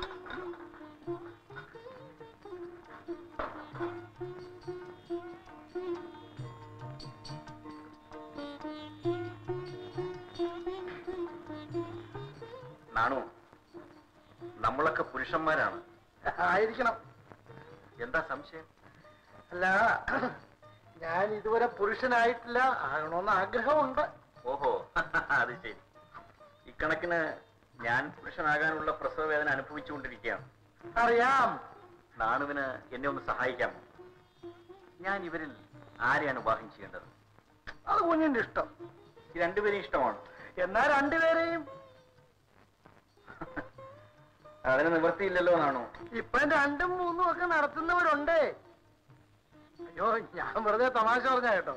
നാണു നമ്മളൊക്കെ പുരുഷന്മാരാണ് ആയിരിക്കണം എന്താ സംശയം അല്ല ഞാൻ ഇതുവരെ പുരുഷനായിട്ടില്ല ആകണമെന്ന് ആഗ്രഹമുണ്ട് ഓഹോ അത് ശരി ഇക്കണക്കിന് ഞാൻ പുരുഷനാകാനുള്ള പ്രസവ വേദന അനുഭവിച്ചുകൊണ്ടിരിക്കുകയാണ് അറിയാം നാണുവിന് എന്നെ ഒന്ന് സഹായിക്കാമോ ഞാൻ ഇവരിൽ ആരെയാണ് വിവാഹം ചെയ്യേണ്ടത് അത് കുഞ്ഞിന്റെ ഇഷ്ടം ഈ രണ്ടുപേരും ഇഷ്ടമാണ് എന്നാ രണ്ടുപേരെയും അതിന് നിവൃത്തിയില്ലല്ലോ എന്നാണോ ഇപ്പൊ രണ്ടും മൂന്നും ഒക്കെ നടത്തുന്നവരുണ്ട് അയ്യോ ഞാൻ വെറുതെ തമാശ പറഞ്ഞ കേട്ടോ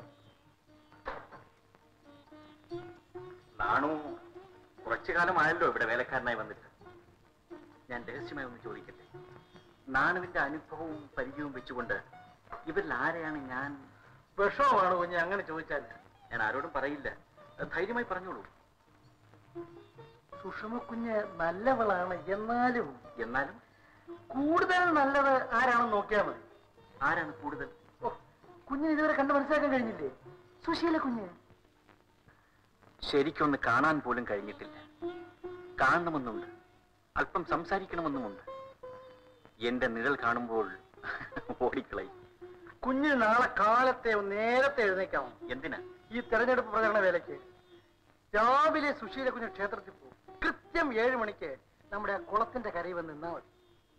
നാണു കുറച്ചു കാലമായല്ലോ ഇവിടെ വേലക്കാരനായി വന്നിട്ട് ഞാൻ രഹസ്യമായി ഒന്ന് ചോദിക്കട്ടെ നാണുവിന്റെ അനുഭവവും പരിചയവും വെച്ചുകൊണ്ട് ഇവരിൽ ആരെയാണ് ഞാൻ വിഷമമാണ് കുഞ്ഞ് അങ്ങനെ ചോദിച്ചാൽ ഞാൻ ആരോടും പറയില്ല ധൈര്യമായി പറഞ്ഞോളൂ സുഷമ കുഞ്ഞ് നല്ലവളാണ് എന്നാലും എന്നാലും കൂടുതൽ നല്ലത് ആരാണെന്ന് നോക്കിയാൽ മതി ആരാണ് കൂടുതൽ ഓ, കുഞ്ഞിന് ഇതുവരെ കണ്ട് മനസ്സിലാക്കാൻ കഴിഞ്ഞില്ലേ സുശീല കുഞ്ഞ് ശരിക്കൊന്ന് കാണാൻ പോലും കഴിഞ്ഞിട്ടില്ല കാണണമെന്നുണ്ട് അല്പം സംസാരിക്കണമെന്നുമുണ്ട് എന്റെ നിഴൽ കാണുമ്പോൾ ഓടിക്കളയും കുഞ്ഞിന് നാളെ കാലത്തെ നേരത്തെ എഴുന്നേക്കാമോ എന്തിനാ ഈ തെരഞ്ഞെടുപ്പ് പ്രചരണ വേലയ്ക്ക് രാവിലെ സുശീല കുഞ്ഞ് ക്ഷേത്രത്തിൽ പോകും കൃത്യം ഏഴ് മണിക്ക് നമ്മുടെ ആ കുളത്തിന്റെ കരയിൽ വന്ന് നിന്നാ മതി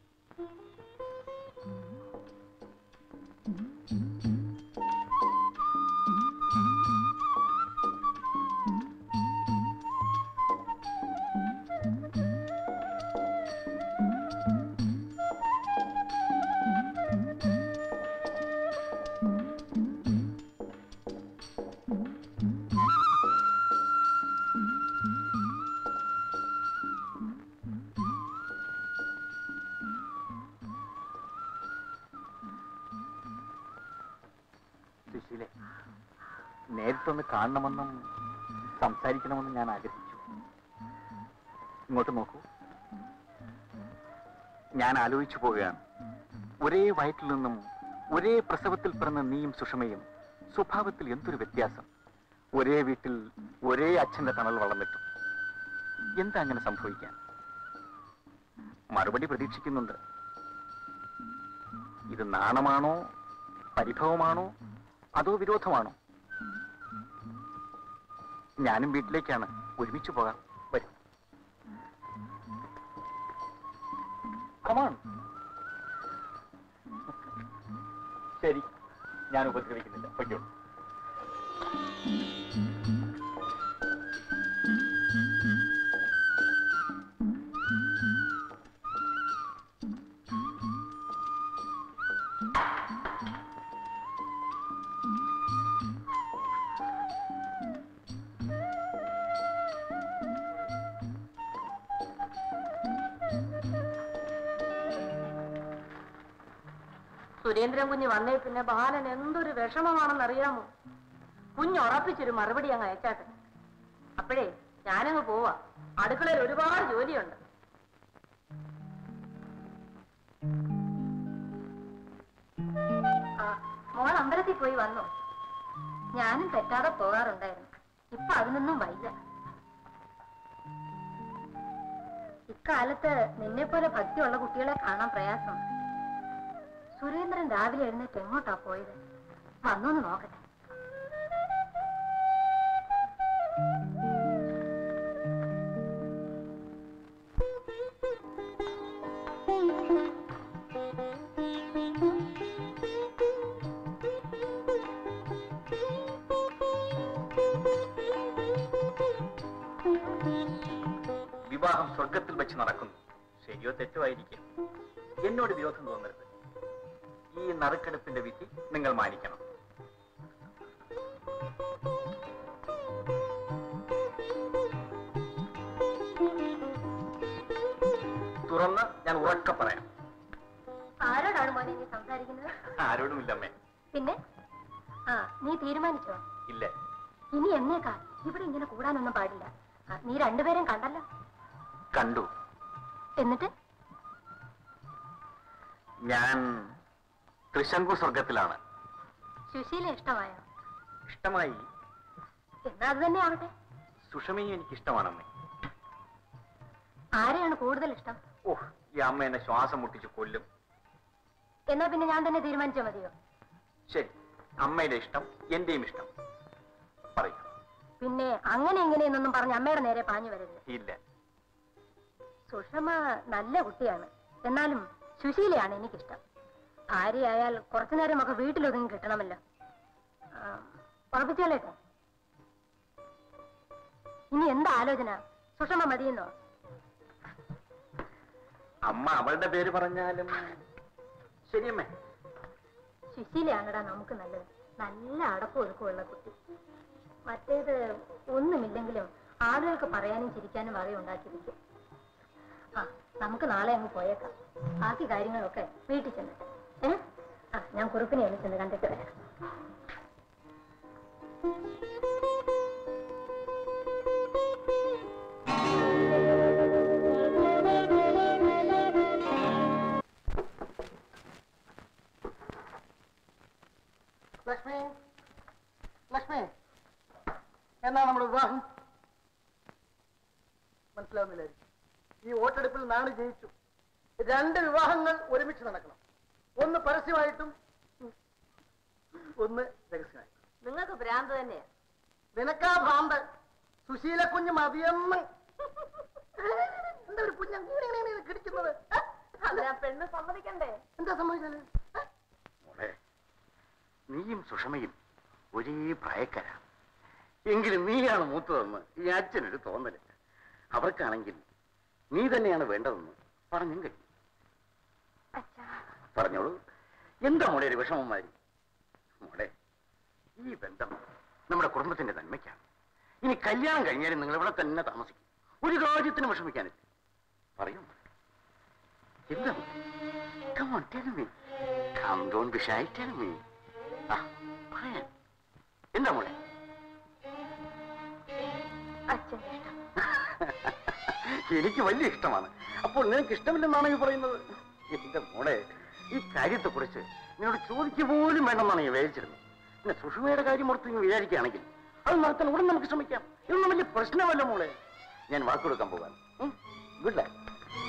സുശീലെ നേരിട്ടൊന്ന് കാണണമെന്നും സംസാരിക്കണമെന്നും ഞാൻ ആഗ്രഹിച്ചു ഇങ്ങോട്ട് നോക്കൂ ഞാൻ ആലോചിച്ചു പോവുകയാണ് ഒരേ വയറ്റിൽ നിന്നും ഒരേ പ്രസവത്തിൽ പിറന്ന നീയും സുഷമയും സ്വഭാവത്തിൽ എന്തൊരു വ്യത്യാസം ഒരേ വീട്ടിൽ ഒരേ അച്ഛന്റെ തണൽ വളർന്നിട്ടും എന്താ അങ്ങനെ സംഭവിക്കാൻ മറുപടി പ്രതീക്ഷിക്കുന്നുണ്ട് ഇത് നാണമാണോ പരിഭവമാണോ അതോ വിരോധമാണോ ഞാനും വീട്ടിലേക്കാണ് ഒരുമിച്ച് പോകാം വരും കമാൺ ശരി ഞാൻ ഉപദ്രവിക്കുന്നില്ല പൊയ്ക്കോളൂ സുരേന്ദ്രൻ കുഞ്ഞ് വന്നേ പിന്നെ ബാലൻ എന്തൊരു വിഷമമാണെന്നറിയാമോ കുഞ്ഞ് ഉറപ്പിച്ചൊരു മറുപടി അങ്ങ് അയച്ചാട്ടെ അപ്പോഴേ ഞാനങ്ങ് പോവാ അടുക്കളയിൽ ഒരുപാട് ജോലിയുണ്ട് ആ, മോൾ അമ്പലത്തിൽ പോയി വന്നു ഞാനും തെറ്റാതെ പോകാറുണ്ടായിരുന്നു ഇപ്പൊ അതിനൊന്നും വയ്യ ഇക്കാലത്ത് നിന്നെ പോലെ ഭക്തിയുള്ള കുട്ടികളെ കാണാൻ പ്രയാസം സുരേന്ദ്രൻ രാവിലെ എഴുന്നേറ്റ് എങ്ങോട്ടാ പോയത് വന്നോന്ന് നോക്കട്ടെ വിവാഹം സ്വർഗത്തിൽ വെച്ച് നടക്കുന്നു ശരിയോ തെറ്റോ ആയിരിക്കും എന്നോട് വിരോധം തോന്നരുത് ഈ നറുക്കെടുപ്പിന്റെ വിധി നിങ്ങൾ മാനിക്കണം തുറന്ന് ഞാൻ ഉറക്കെ പറയാം ആരോടാണ് മോനെ നീ സംസാരിക്കുന്നത് ആരോടുമില്ലമ്മേ പിന്നെ ആ നീ തീരുമാനിച്ചോ ഇല്ല ഇനി എന്നേക്കാ ഇവിടെ ഇങ്ങനെ കൂടാനൊന്നും പാടില്ല ആ, നീ രണ്ടുപേരും കണ്ടല്ലോ കണ്ടു എന്നിട്ട് ഞാൻ തൃശങ്കു സ്വർഗത്തിലാണ് സുശീല ഇഷ്ടമായോ ഇഷ്ടമായി എന്നാ അത് തന്നെ ആവട്ടെ സുഷമയും എനിക്ക് ഇഷ്ടമാണമ്മേ ആരെയാണ് കൂടുതൽ ഇഷ്ടം ഓഹ് ഈ അമ്മ എന്നെ ശ്വാസം മുട്ടിച്ച് കൊല്ലും എന്നാ പിന്നെ ഞാൻ തന്നെ തീരുമാനിച്ചാൽ മതിയോ ശരി അമ്മയുടെ ഇഷ്ടം എന്റെയും ഇഷ്ടം പറയൂ പിന്നെ അങ്ങനെ ഇങ്ങനെയെന്നൊന്നും പറഞ്ഞ് അമ്മയുടെ നേരെ പാഞ്ഞു വരരുത് ഇല്ല സുഷമ നല്ല കുട്ടിയാണ് എന്നാലും സുശീലയാണ് എനിക്കിഷ്ടം ഭാര്യയായാൽ കുറച്ചു നേരമൊക്കെ വീട്ടിലൊതുങ്ങി കിട്ടണമല്ലോ ആ, ഉറപ്പിച്ചോളേട്ടെ ഇനി എന്താ ആലോചന സുഷമ മതിയെന്നോ അമ്മ അവളുടെ പേര് പറഞ്ഞാലും ശരിയമ്മേ സുശീലയാണടാ നമുക്ക് നല്ലത് നല്ല അടക്കം ഒതുക്കമുള്ള കുട്ടി മറ്റേത് ഒന്നുമില്ലെങ്കിലും ആളുകൾക്ക് പറയാനും ചിരിക്കാനും വക ഉണ്ടാക്കിയിരിക്കും ആ നമുക്ക് നാളെ അങ്ങ് പോയേക്കാം ബാക്കി കാര്യങ്ങളൊക്കെ വീട്ടിൽ ചെന്നിട്ട് ഏ ആ ഞാൻ കുറുപ്പിനെ ഒന്ന് ചെന്ന് കണ്ടിട്ട് വരാം ലക്ഷ്മി ലക്ഷ്മി എന്നാ നമ്മുടെ വിവാഹം മനസ്സിലാവുന്നില്ലായിരിക്കും ഈ വോട്ടെടുപ്പിൽ നാട് ജയിച്ചു രണ്ട് വിവാഹങ്ങൾ ഒരുമിച്ച് നടക്കണം ഒന്ന് പരസ്യമായിട്ടും ഒന്ന് രഹസ്യമായിട്ടും നിങ്ങൾക്ക് ഭ്രാന്ത് തന്നെയാ നിനക്കാ ഭ്രാന്ത് സുശീല കുഞ്ഞ് മതിയെന്ന് എന്താ ഒരു കുഞ്ഞ കിടിക്കുന്നത് അതിനാ പെണ്ണ് സമ്മതിക്കണ്ടേ എന്താ സംഭവിച്ചത് മോളെ നീയും സുഷമയും ഒരേ പ്രായക്കാരാ എങ്കിലും നീയാണ് മൂത്തതെന്ന് ഈ അച്ഛനൊരു തോന്നല് അവർക്കാണെങ്കിൽ നീ തന്നെയാണ് വേണ്ടതെന്ന് പറഞ്ഞും കഴിയും പറഞ്ഞോളൂ എന്താ മോളെ ഒരു വിഷമം മാതിരി മോളെ ഈ ബന്ധം നമ്മുടെ കുടുംബത്തിന്റെ നന്മയ്ക്കാണ് ഇനി കല്യാണം കഴിഞ്ഞാലും നിങ്ങൾ ഇവിടെ തന്നെ താമസിക്കും ഒരു കാര്യത്തിനും വിഷമിക്കാനില്ല പറയൂ എന്താ Come on, tell me. Come, don't be shy, tell me. ആ, പറയാൻ. എന്താ മോളെ അച്ഛൻ്റെ ഇഷ്ടം എനിക്ക് വലിയ ഇഷ്ടമാണ് അപ്പോൾ നിനക്ക് ഇഷ്ടമില്ലെന്നാണ് ഈ പറയുന്നത് എന്റെ മോളെ ഈ കാര്യത്തെ കുറിച്ച് നിന്നോട് ചോദിക്കുക പോലും വേണമെന്നാണ് ഞാൻ വിചാരിച്ചിരുന്നത് പിന്നെ സുഷമയുടെ കാര്യം ഓർത്ത് നീ വിചാരിക്കുകയാണെങ്കിൽ അത് നടത്താൻ ഉടൻ നമുക്ക് ശ്രമിക്കാം ഇതൊന്നും വലിയ പ്രശ്നമല്ല മോളെ ഞാൻ വാക്ക് കൊടുക്കാൻ പോകാൻ ഗുഡ് ലൈഫ്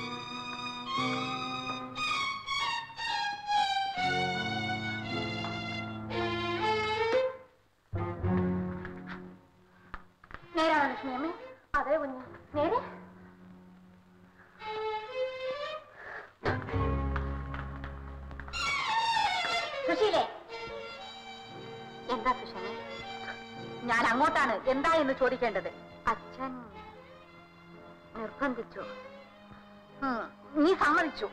നേരാണോ ലക്ഷ്മി അമ്മേ അതെ കുഞ്ഞ് നേരെ സുശീലേ എന്താ സുഷമേ ഞാൻ അങ്ങോട്ടാണ് എന്താ എന്ന് ചോദിക്കേണ്ടത് അച്ഛൻ നിർബന്ധിച്ചു ഉം, നീ സമ്മതിച്ചു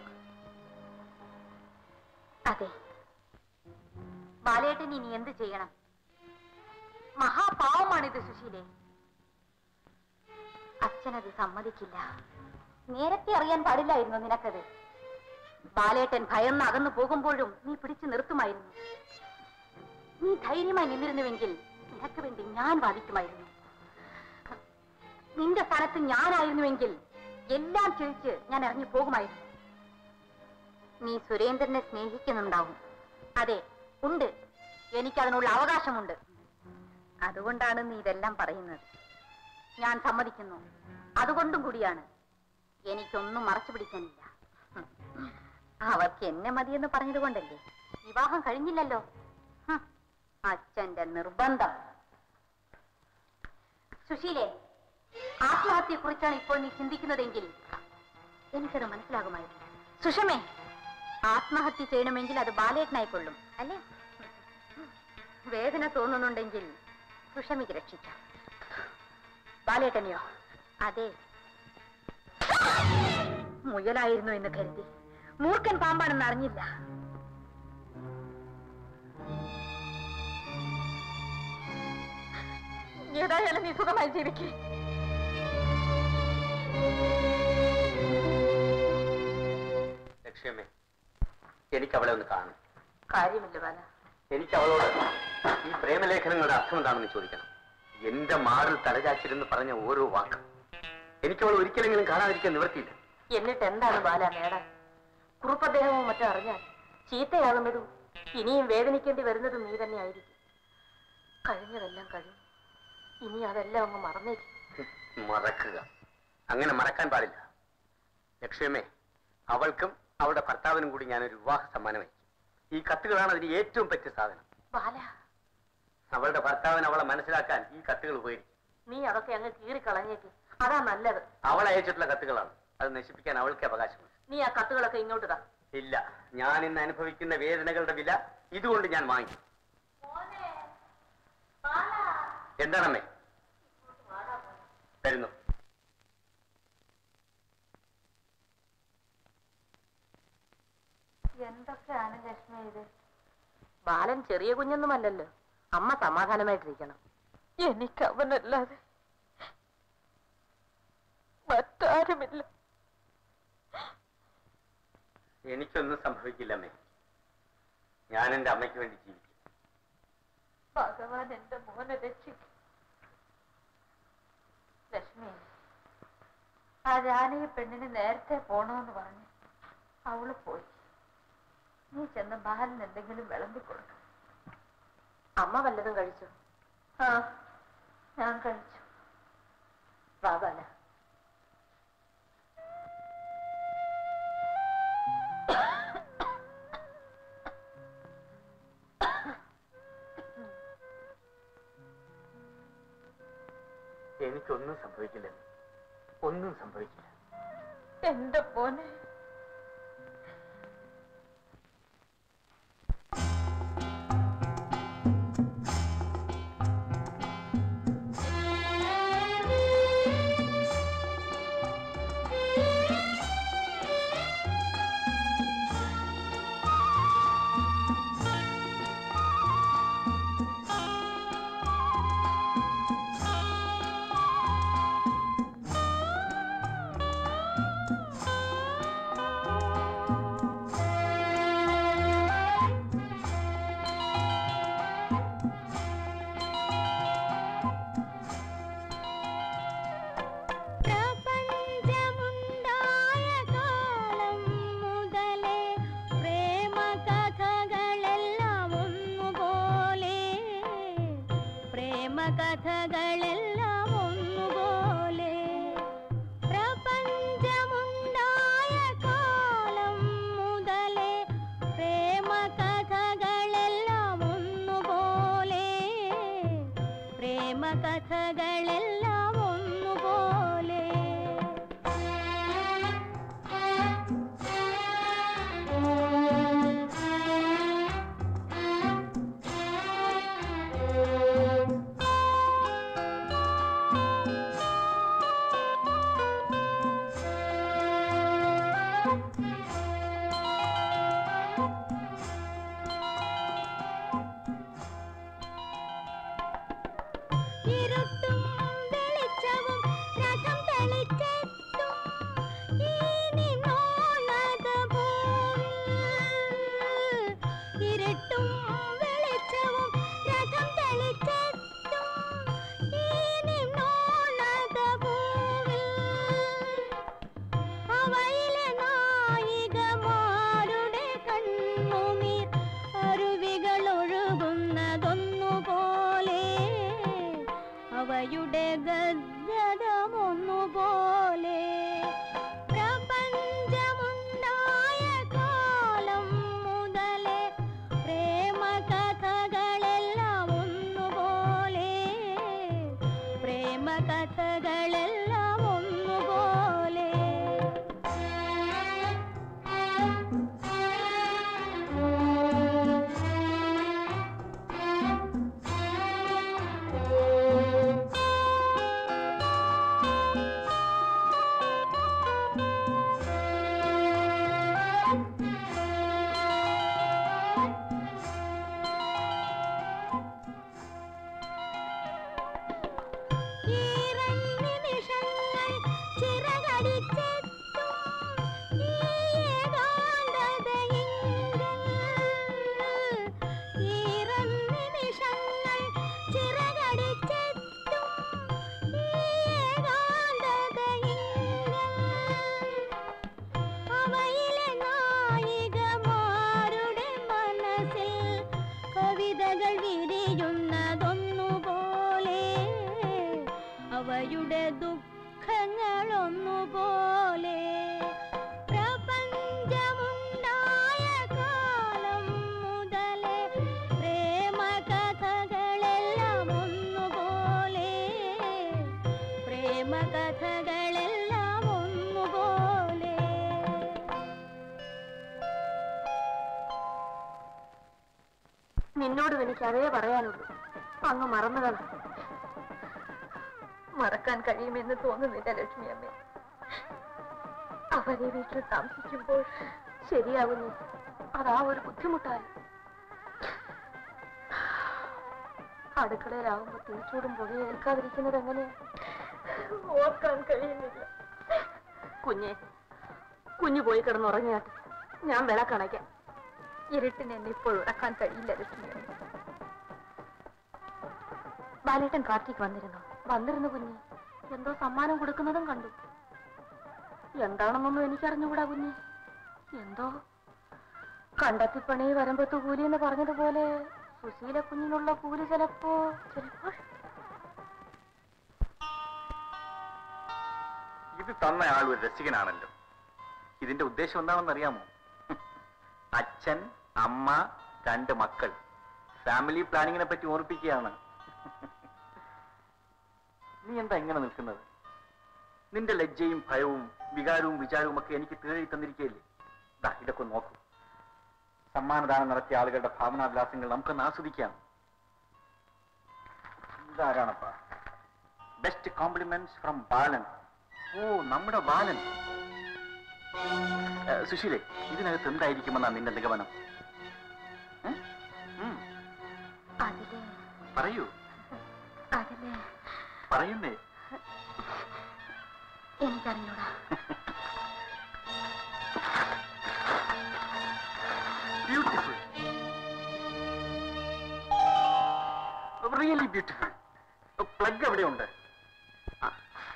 അതെ ബാലേട്ടൻ ഇനി എന്ത് ചെയ്യണം മഹാപാവമാണിത് സുശീലേ അച്ഛനത് സമ്മതിക്കില്ല നേരത്തെ അറിയാൻ പാടില്ലായിരുന്നു നിനക്കത് ബാലേട്ടൻ ഭയന്ന് അകന്നു പോകുമ്പോഴും നീ പിടിച്ചു നിർത്തുമായിരുന്നു നീ ധൈര്യമായി നിന്നിരുന്നുവെങ്കിൽ നിനക്ക് വേണ്ടി ഞാൻ വാദിക്കുമായിരുന്നു നിന്റെ സ്ഥാനത്ത് ഞാനായിരുന്നുവെങ്കിൽ എല്ലാം ചോദിച്ച് ഞാൻ ഇറങ്ങി പോകുമായിരുന്നു നീ സുരേന്ദ്രനെ സ്നേഹിക്കുന്നുണ്ടാവും അതെ ഉണ്ട് എനിക്കതിനുള്ള അവകാശമുണ്ട് അതുകൊണ്ടാണ് നീ ഇതെല്ലാം പറയുന്നത് ഞാൻ സമ്മതിക്കുന്നു അതുകൊണ്ടും കൂടിയാണ് എനിക്കൊന്നും മറച്ചു പിടിക്കാനില്ല ഹും. അവർക്ക് എന്നെ മതിയെന്ന് പറഞ്ഞത് കൊണ്ടല്ലേ വിവാഹം കഴിഞ്ഞില്ലല്ലോ ഹും. അച്ഛന്റെ നിർബന്ധം സുശീലേ ആത്മഹത്യയെ കുറിച്ചാണ് ഇപ്പോൾ നീ ചിന്തിക്കുന്നതെങ്കിൽ എനിക്കത് മനസ്സിലാകുമായിരുന്നു സുഷമേ ആത്മഹത്യ ചെയ്യണമെങ്കിൽ അത് ബാലേട്ടനായിക്കൊള്ളും അല്ലേ വേദന തോന്നുന്നുണ്ടെങ്കിൽ സുഷമിക്ക് രക്ഷിക്കാം ബാലേട്ടനെയോ അതെ മുയലായിരുന്നു എന്ന് കരുതി മൂർഖൻ പാമ്പാണെന്ന് അറിഞ്ഞില്ല ഏതായാലും നീ സുഖമായി ജീവിക്കേ ലക്ഷ്യമേ എനിക്ക് അവളെ ഒന്ന് കാണണം കാര്യമില്ല ബാല എനിക്ക് അവളോട് ഈ പ്രേമലേഖനങ്ങളുടെ അർത്ഥം എന്താണെന്ന് ചോദിക്കണം എന്റെ മാറിൽ തലചാച്ചിരുന്ന് പറഞ്ഞ ഓരോ വാക്കും എനിക്ക് അവൾ ഒരിക്കലെങ്കിലും കാണാതിരിക്കാൻ നിവർത്തിയില്ല എന്നിട്ട് എന്താണ് ബാല നേടാൻ കുറുപ്പദ്ദേഹമോ മറ്റോ അറിഞ്ഞാൽ ചീത്തയാകുന്നതും ഇനിയും വേദനിക്കേണ്ടി വരുന്നതും നീ തന്നെയായിരിക്കും കഴിഞ്ഞതെല്ലാം കഴിഞ്ഞു ഇനി അതെല്ലാം അങ്ങ് മറന്നേക്കും മറക്കുക അങ്ങനെ മറക്കാൻ പാടില്ല ലക്ഷ്യമേ അവൾക്കും അവളുടെ ഭർത്താവിനും കൂടി ഞാനൊരു വിവാഹ സമ്മാനം അയക്കും ഈ കത്തുകളാണ് അതിന് ഏറ്റവും പറ്റിയ സാധനം ബാല അവളുടെ ഭർത്താവിന് അവളെ മനസ്സിലാക്കാൻ ഈ കത്തുകൾ ഉപകരിക്കും നീ അതൊക്കെ അങ്ങ് കീറിക്കളഞ്ഞേക്ക് അതാ നല്ലത് അവൾ അയച്ചിട്ടുള്ള കത്തുകളാണ് അത് നശിപ്പിക്കാൻ അവൾക്ക് അവകാശമുണ്ട് നീ ആ കത്തുകളൊക്കെ ഇങ്ങോട്ട് താ ഇല്ല ഞാൻ ഇന്ന് അനുഭവിക്കുന്ന വേദനകളുടെ വില ഇതുകൊണ്ട് ഞാൻ വാങ്ങി എന്താണമ്മേ തരുന്നു എന്തൊക്കെയാണ് ലക്ഷ്മി ഇത് ബാലൻ ചെറിയ കുഞ്ഞൊന്നുമല്ലല്ലോ അമ്മ സമാധാനമായിട്ടിരിക്കണം എനിക്ക് അവനല്ലാതെ മറ്റാരുമില്ല എനിക്കൊന്നും സംഭവിക്കില്ലമ്മേ ഞാൻ എൻ്റെ അമ്മയ്ക്ക് വേണ്ടി ജീവിക്കും ഭഗവാൻ എന്റെ മോനെ രക്ഷിക്കും ലക്ഷ്മി ആ ജാനകി പെണ്ണിന് നേരത്തെ പോണോന്ന് പറഞ്ഞു അവള് പോയി നീ ചെന്ന ബാലിന് എന്തെങ്കിലും വിളമ്പി കൊടുക്കണം അമ്മ വല്ലതും കഴിച്ചു ആ ഞാൻ കഴിച്ചു വാ ബാല എനിക്കൊന്നും സംഭവിക്കില്ല ഒന്നും സംഭവിക്കില്ല എന്റെ മോനെ പ്രപഞ്ചമുണ്ടായ കാലം മുതലേ പ്രേമകഥകളെല്ലാം ഒന്നുപോലെ പ്രേമകഥകളെല്ലാം ഒന്നുപോലെ പ്രപഞ്ചമുണ്ടായ കാലം മുതലേ പ്രേമകഥകളെല്ലാം ഒന്നുപോലെ പ്രേമകഥകളെല്ലാം ഒന്നുപോലെ ഇരുട്ടും വെളിച്ചവും രഥം തെളിച്ചെത്തും ഈ നിന്നോളത ഭൂവിൽ. ഇരുട്ടും വെളിച്ചവും രഥം തെളിച്ചെത്തും ഈ നിന്നോളത ഭൂവിൽ. അവയിലെ നായികമാരുടെ കണ്ണുനീർ അരുവികൾ ഒഴുകുന്നതൊന്നുപോലെ അവയുടെ ഗദ്ഗതമൊന്നുപോലെ പ്രപഞ്ചമുണ്ടായ കാലം മുതലേ പ്രേമകഥകളെല്ലാം ഒന്നുപോലെ പ്രേമകഥകളെല്ലാം ഒന്നുപോലെ ഈറൻ നിമിഷങ്ങൾ ചിറകടിച്ചെത്തും ഈ ഏകാന്തതയിങ്കൽ. ഈറൻ നിമിഷങ്ങൾ ചിറകടിച്ചെത്തും ഈ ഏകാന്തതയിങ്കൽ. അവയിലെ നായികമാരുടെ മനസ്സിൽ കവിതകൾ വിരിയുന്നതൊന്നുപോലെ അവയുടെ ദുഃഖങ്ങളൊന്നുപോലെ പ്രപഞ്ചമുണ്ടായ കാലം മുതലേ പ്രേമകഥകളെല്ലാം ഒന്നുപോലെ പ്രേമകഥകളെല്ലാം ഒന്നുപോലെ നിന്നോടും എനിക്ക് അതേ പറയാനുള്ളൂ അങ്ങ് മറന്നതാണ് മറക്കാൻ കഴിയുമെന്ന് തോന്നുന്നില്ല ലക്ഷ്മി അമ്മേ അവരെ വീട്ടിൽ താമസിക്കുമ്പോൾ ശരിയാകുന്നു അതാ ഒരു ബുദ്ധിമുട്ടായി അടുക്കളയിലാവുമ്പോ തീച്ചൂടും പുകയും ഏൽക്കാതിരിക്കുന്നത് എങ്ങനെയാ ഓർക്കാൻ കഴിയുന്നില്ല കുഞ്ഞെ കുഞ്ഞു പോയി കിടന്നുറങ്ങിയാട്ടെ ഞാൻ വിളക്കണയ്ക്കാം ഇരുട്ടിന് എന്നെ ഇപ്പോൾ ഉറക്കാൻ കഴിയില്ല ലക്ഷ്മി ബാലേട്ടൻ പാർട്ടിക്ക് വന്നിരുന്നു വന്നിരുന്നു കുഞ്ഞെ എന്തോ സമ്മാനം കൊടുക്കുന്നതും കണ്ടു എന്താണെന്നൊന്നും എനിക്കറിഞ്ഞുകൂടാ കുഞ്ഞെ എന്തോ കണ്ടെത്തിപ്പണി വരമ്പത്ത് കൂലി എന്ന് പറഞ്ഞതുപോലെ സുശീല കുഞ്ഞിനുള്ള കൂലി ചിലപ്പോ ചിലപ്പോൾ ഇത് തന്ന ആൾ ഒരു രസികനാണല്ലോ ഇതിന്റെ ഉദ്ദേശം എന്താണെന്ന് അറിയാമോ അച്ഛൻ അമ്മ രണ്ട് മക്കൾ ഫാമിലി പ്ലാനിങ്ങിനെ പറ്റി ഓർപ്പിക്കുകയാണ് നീ എന്താ ഇങ്ങനെ നിൽക്കുന്നത് നിന്റെ ലജ്ജയും ഭയവും വികാരവും വിചാരവും ഒക്കെ എനിക്ക് തേടി തന്നിരിക്കുകയല്ലേ ദാ ഇതൊക്കെ ഒന്ന് നോക്കൂ സമ്മാനദാനം നടത്തിയ ആളുകളുടെ ഭാവനാവിലാസങ്ങൾ നമുക്കൊന്ന് ആസ്വദിക്കാം ഇതാരാണപ്പാ ബെസ്റ്റ് കോംപ്ലിമെന്റ്സ് ഫ്രം ബാലൻ ഓ നമ്മുടെ ബാലൻ ഏ, സുശീലേ ഇതിനകത്ത് എന്തായിരിക്കുമെന്നാ നിന്റെ നിഗമനം ഏ? ഉം, അതില് പറയൂ അതില് പറയുന്നേ എനിക്കറിഞ്ഞൂടാ ബ്യൂട്ടിഫുൾ റിയലി ബ്യൂട്ടിഫുൾ പ്ലഗ് എവിടെയുണ്ട് ആ.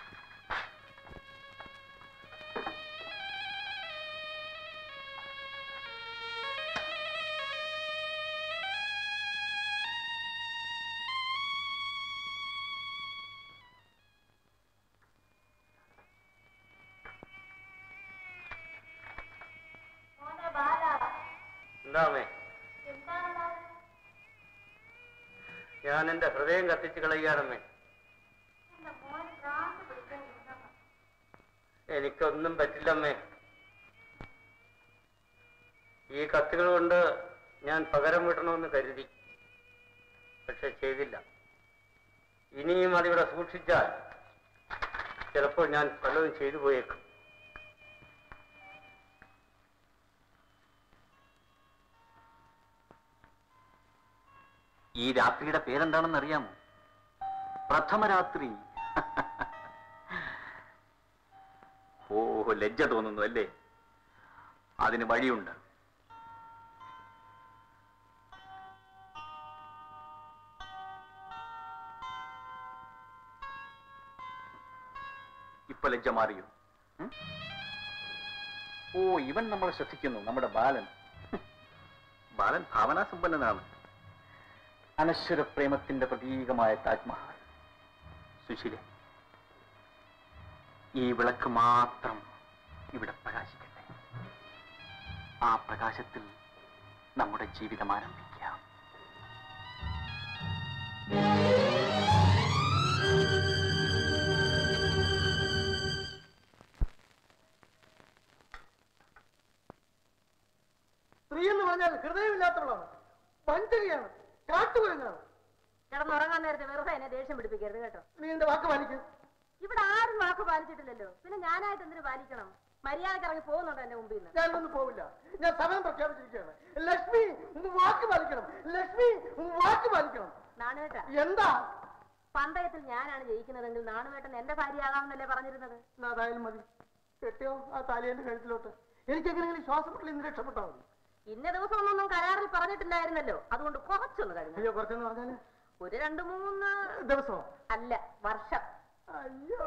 എന്താമേ ഞാൻ എന്റെ ഹൃദയം കത്തിച്ച് കളയുകയാണമ്മേ എനിക്കൊന്നും പറ്റില്ലമ്മേ ഈ കത്തുകൾ കൊണ്ട് ഞാൻ പകരം വിടണമെന്ന് കരുതി പക്ഷെ ചെയ്തില്ല ഇനിയും അതിവിടെ സൂക്ഷിച്ചാൽ ചിലപ്പോൾ ഞാൻ പലതും ചെയ്തു പോയേക്കും ഈ രാത്രിയുടെ പേരെന്താണെന്ന് അറിയാമോ പ്രഥമരാത്രി ഓ ലജ്ജ തോന്നുന്നു അല്ലേ അതിന് വഴിയുണ്ട് ഇപ്പൊ ലജ്ജ മാറിയോ ഉം? ഓ ഇവൻ നമ്മളെ ശ്രദ്ധിക്കുന്നു നമ്മുടെ ബാലൻ ബാലൻ ഭാവനാസമ്പന്നനാണ് അനശ്വര പ്രേമത്തിന്റെ പ്രതീകമായ താജ്മഹൽ സുശീലെ ഈ വിളക്ക് മാത്രം ഇവിടെ പ്രകാശിക്കട്ടെ ആ പ്രകാശത്തിൽ നമ്മുടെ ജീവിതം ആരംഭിക്കാം സ്ത്രീ എന്ന് പറഞ്ഞാൽ ഹൃദയമില്ലാത്തവളാണ് വഞ്ചകയാണ് കാട്ടുകുരങ്ങാണ് കിടന്നുറങ്ങാൻ നേരത്തെ വെറുതെ എന്നെ ദേഷ്യം പിടിപ്പിക്കരുത് കേട്ടോ നീ എന്റെ വാക്ക് പാലിക്കും ഇവിടെ ആരും വാക്ക് പാലിച്ചിട്ടില്ലല്ലോ പിന്നെ ഞാനായിട്ട് എന്തിനു പാലിക്കണം മര്യാദക്ക് ഇറങ്ങി പോകുന്നുണ്ടോ എന്റെ മുമ്പിൽ നിന്ന് ഞാനൊന്നും പോവില്ല ഞാൻ സമയം പ്രഖ്യാപിച്ചിരിക്കുകയാണ് ലക്ഷ്മി ഒന്ന് വാക്ക് പാലിക്കണം ലക്ഷ്മി ഒന്ന് വാക്ക് പാലിക്കണം നാണുവേട്ട എന്താ പന്തയത്തിൽ ഞാനാണ് ജയിക്കുന്നതെങ്കിൽ നാണുവേട്ടൻ എന്റെ ഭാര്യയാകാമെന്നല്ലേ പറഞ്ഞിരുന്നത് എന്നാ അതായാലും മതി കെട്ടിയോ ആ താലിയന്റെ കഴുത്തിലോട്ട് എനിക്ക് എങ്ങനെയെങ്കിലും ശ്വാസം മുട്ടൽ ഇന്ന് രക്ഷപ്പെട്ടാൽ മതി ഇന്ന ദിവസം ഒന്നൊന്നും കരാറിൽ പറഞ്ഞിട്ടില്ലായിരുന്നല്ലോ അതുകൊണ്ട് കുറച്ചൊന്ന് കഴിഞ്ഞു അയ്യോ കുറച്ചെന്ന് പറഞ്ഞാല് ഒരു രണ്ട് മൂന്ന് ദിവസമോ അല്ല വർഷം അയ്യോ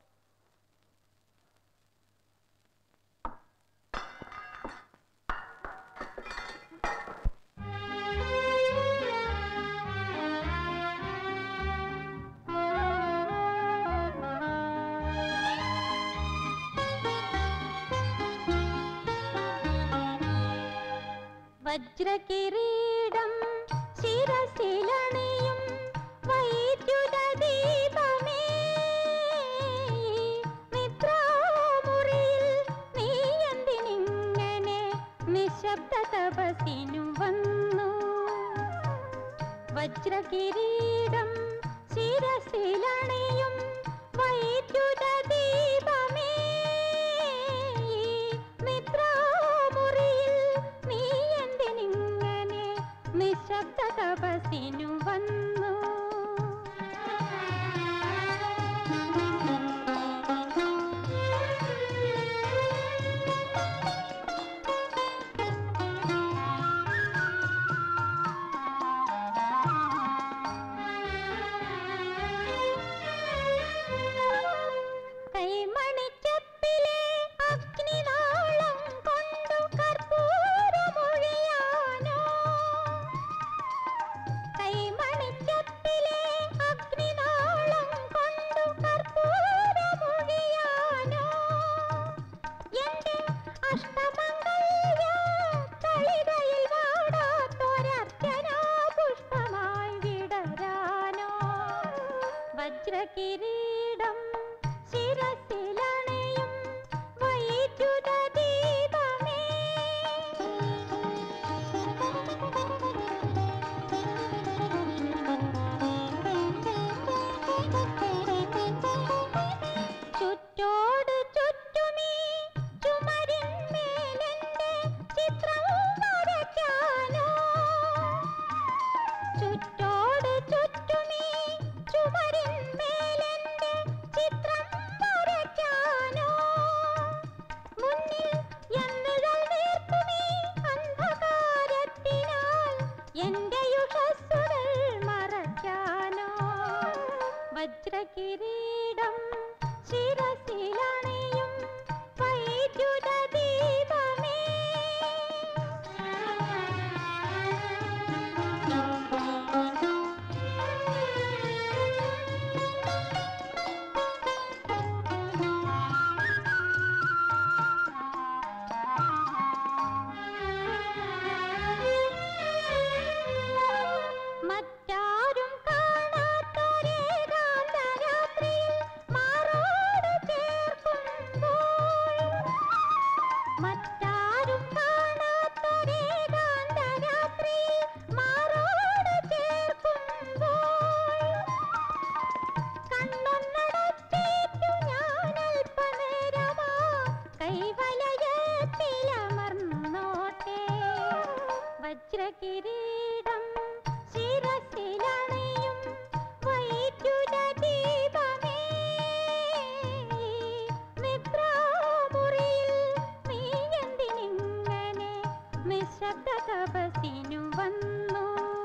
വജ്രകിരീടം ശിരസിലണിയും വൈദ്യുത ദീപമേ നിദ്രാമുറിയിൽ നീ എന്തിനിങ്ങനെ നിശബ്ദ തപസിനു വന്നു വജ്രകിരീടം ശിരസിലണിയും വൈദ്യുത ദീപമേ നിദ്രാമുറിയിൽ നീ തപസിനു വന്നു കൈമണിച്ചപ്പിലെ അഗ്നിനാളം കൊണ്ടു കർപ്പൂരമൊഴിയാനോ കൈമണിച്ചപ്പിലെ അഗ്നിനാളം കൊണ്ടു കർപ്പൂരമൊഴിയാനോ എന്റെ അഷ്ടമംഗല്യ തളികയിൽ വാടാത്തൊരർച്ചനാ പുഷ്പമായി വിടരാനോ വജ്രകിരീടം ശിരസിലണയും വൈദ്യുത ദീപമേ ചുറ്റോട് ചുറ്റുമീ ചുമരിന്മേലെന്റെ ചിത്രം വരയ്ക്കാനോ ചുറ്റോട് ചുറ്റുമീ ചുമരിന്മേലെന്റെ ചിത്രം വരയ്ക്കാനോ മുന്നിൽ എന്നിഴൽ നീർത്തുമീ അന്ധകാരത്തിനാൽ എന്റെ യുഷസ്സുകൾ മറയ്ക്കാനോ വജ്രകിരീടം ശിരസിലണയും വൈദ്യുത ദീപമേ മറ്റാരും കാണാത്തൊരേകാന്തരാത്രിയിൽ മാറോട് ചേർക്കുമ്പോൾ മറ്റാരും കാണാത്തൊരേകാന്തരാത്രിയിൽ മാറോട് ചേർക്കുമ്പോൾ കണ്ണൊന്നടച്ചേറ്റു ഞാൻ അല്പനേരമാ കൈവലയത്തിലമർന്നോട്ടെ വജ്രകിരീടം ശിരസിലണയും വൈദ്യുത ദീപമേ നിദ്രാമുറിയിൽ നീ എന്തിനിങ്ങനെ നിശബ്ദ തപസിനു വന്നു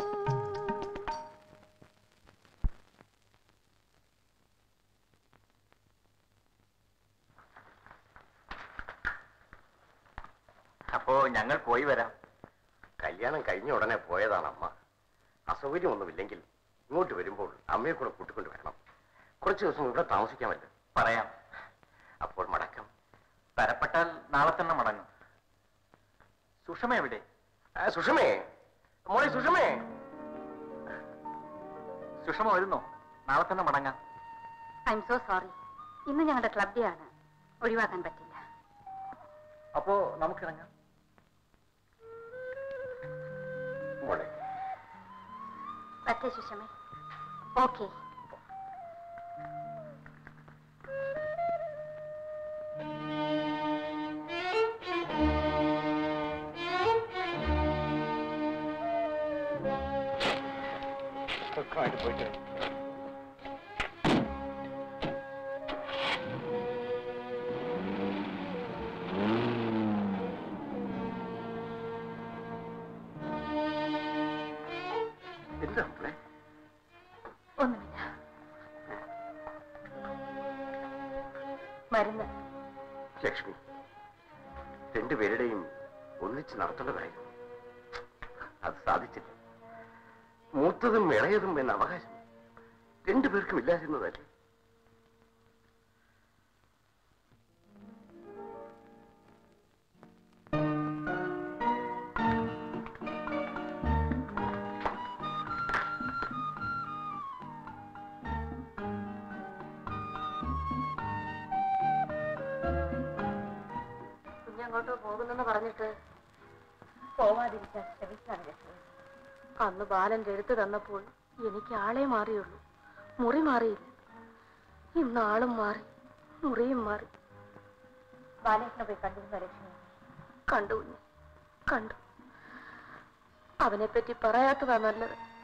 അപ്പോ ഞങ്ങൾ പോയി വരാം കല്യാണം കഴിഞ്ഞ ഉടനെ പോയതാണ് അമ്മ അസൗകര്യമൊന്നുമില്ലെങ്കിൽ ഇങ്ങോട്ട് വരുമ്പോൾ അമ്മയെ കൂടെ കൂട്ടിക്കൊണ്ട് വരണം കുറച്ച് ദിവസം ഇവിടെ താമസിക്കാമല്ലോ പറയാം അപ്പോൾ മടക്കം തരപ്പെട്ടാൽ നാളെ തന്നെ മടങ്ങും സുഷമ എവിടെ ആ, സുഷമേ മോളെ സുഷമേ സുഷമ വരുന്നോ നാളെ തന്നെ മടങ്ങാം ഐ എം സോ സോറി ഇന്ന് ഞങ്ങളുടെ ക്ലബ് ഡേ ആണ് ഒഴിവാക്കാൻ പറ്റില്ല അപ്പോ നമുക്കിറങ്ങാം മോളെ പറ്റേ സുഷമേ ഓക്കെ സുഖമായിട്ട് പോയിട്ട് വരാം. എന്താ മോളെ ഒന്നുമില്ല മരുന്ന് ലക്ഷ്മി രണ്ടുപേരുടെയും ഒന്നിച്ച് നടത്തേണ്ടതായിരുന്നു അത് സാധിച്ചില്ല മൂത്തതും ഇളയതും എന്ന അവകാശം രണ്ടുപേർക്കും ഇല്ലാതിരുന്നതല്ലേ കുഞ്ഞങ്ങോട്ടോ പോകുന്നെന്ന് പറഞ്ഞിട്ട് പോവാതിരിക്കാൻ ശ്രമിച്ചാണ് ലക്ഷ്മി അന്ന് ബാലന്റെ എഴുത്ത് തന്നപ്പോൾ എനിക്ക് ആളെ മാറിയുള്ളൂ മുറി മാറിയില്ല ഇന്ന് ആളും മാറി മുറിയും മാറി ബാലേട്ടനെ പോയി കണ്ടിരുന്ന ലക്ഷ്മി കണ്ടു കുഞ്ഞ് കണ്ടു അവനെ പറ്റി പറയാത്തതാ നല്ലത്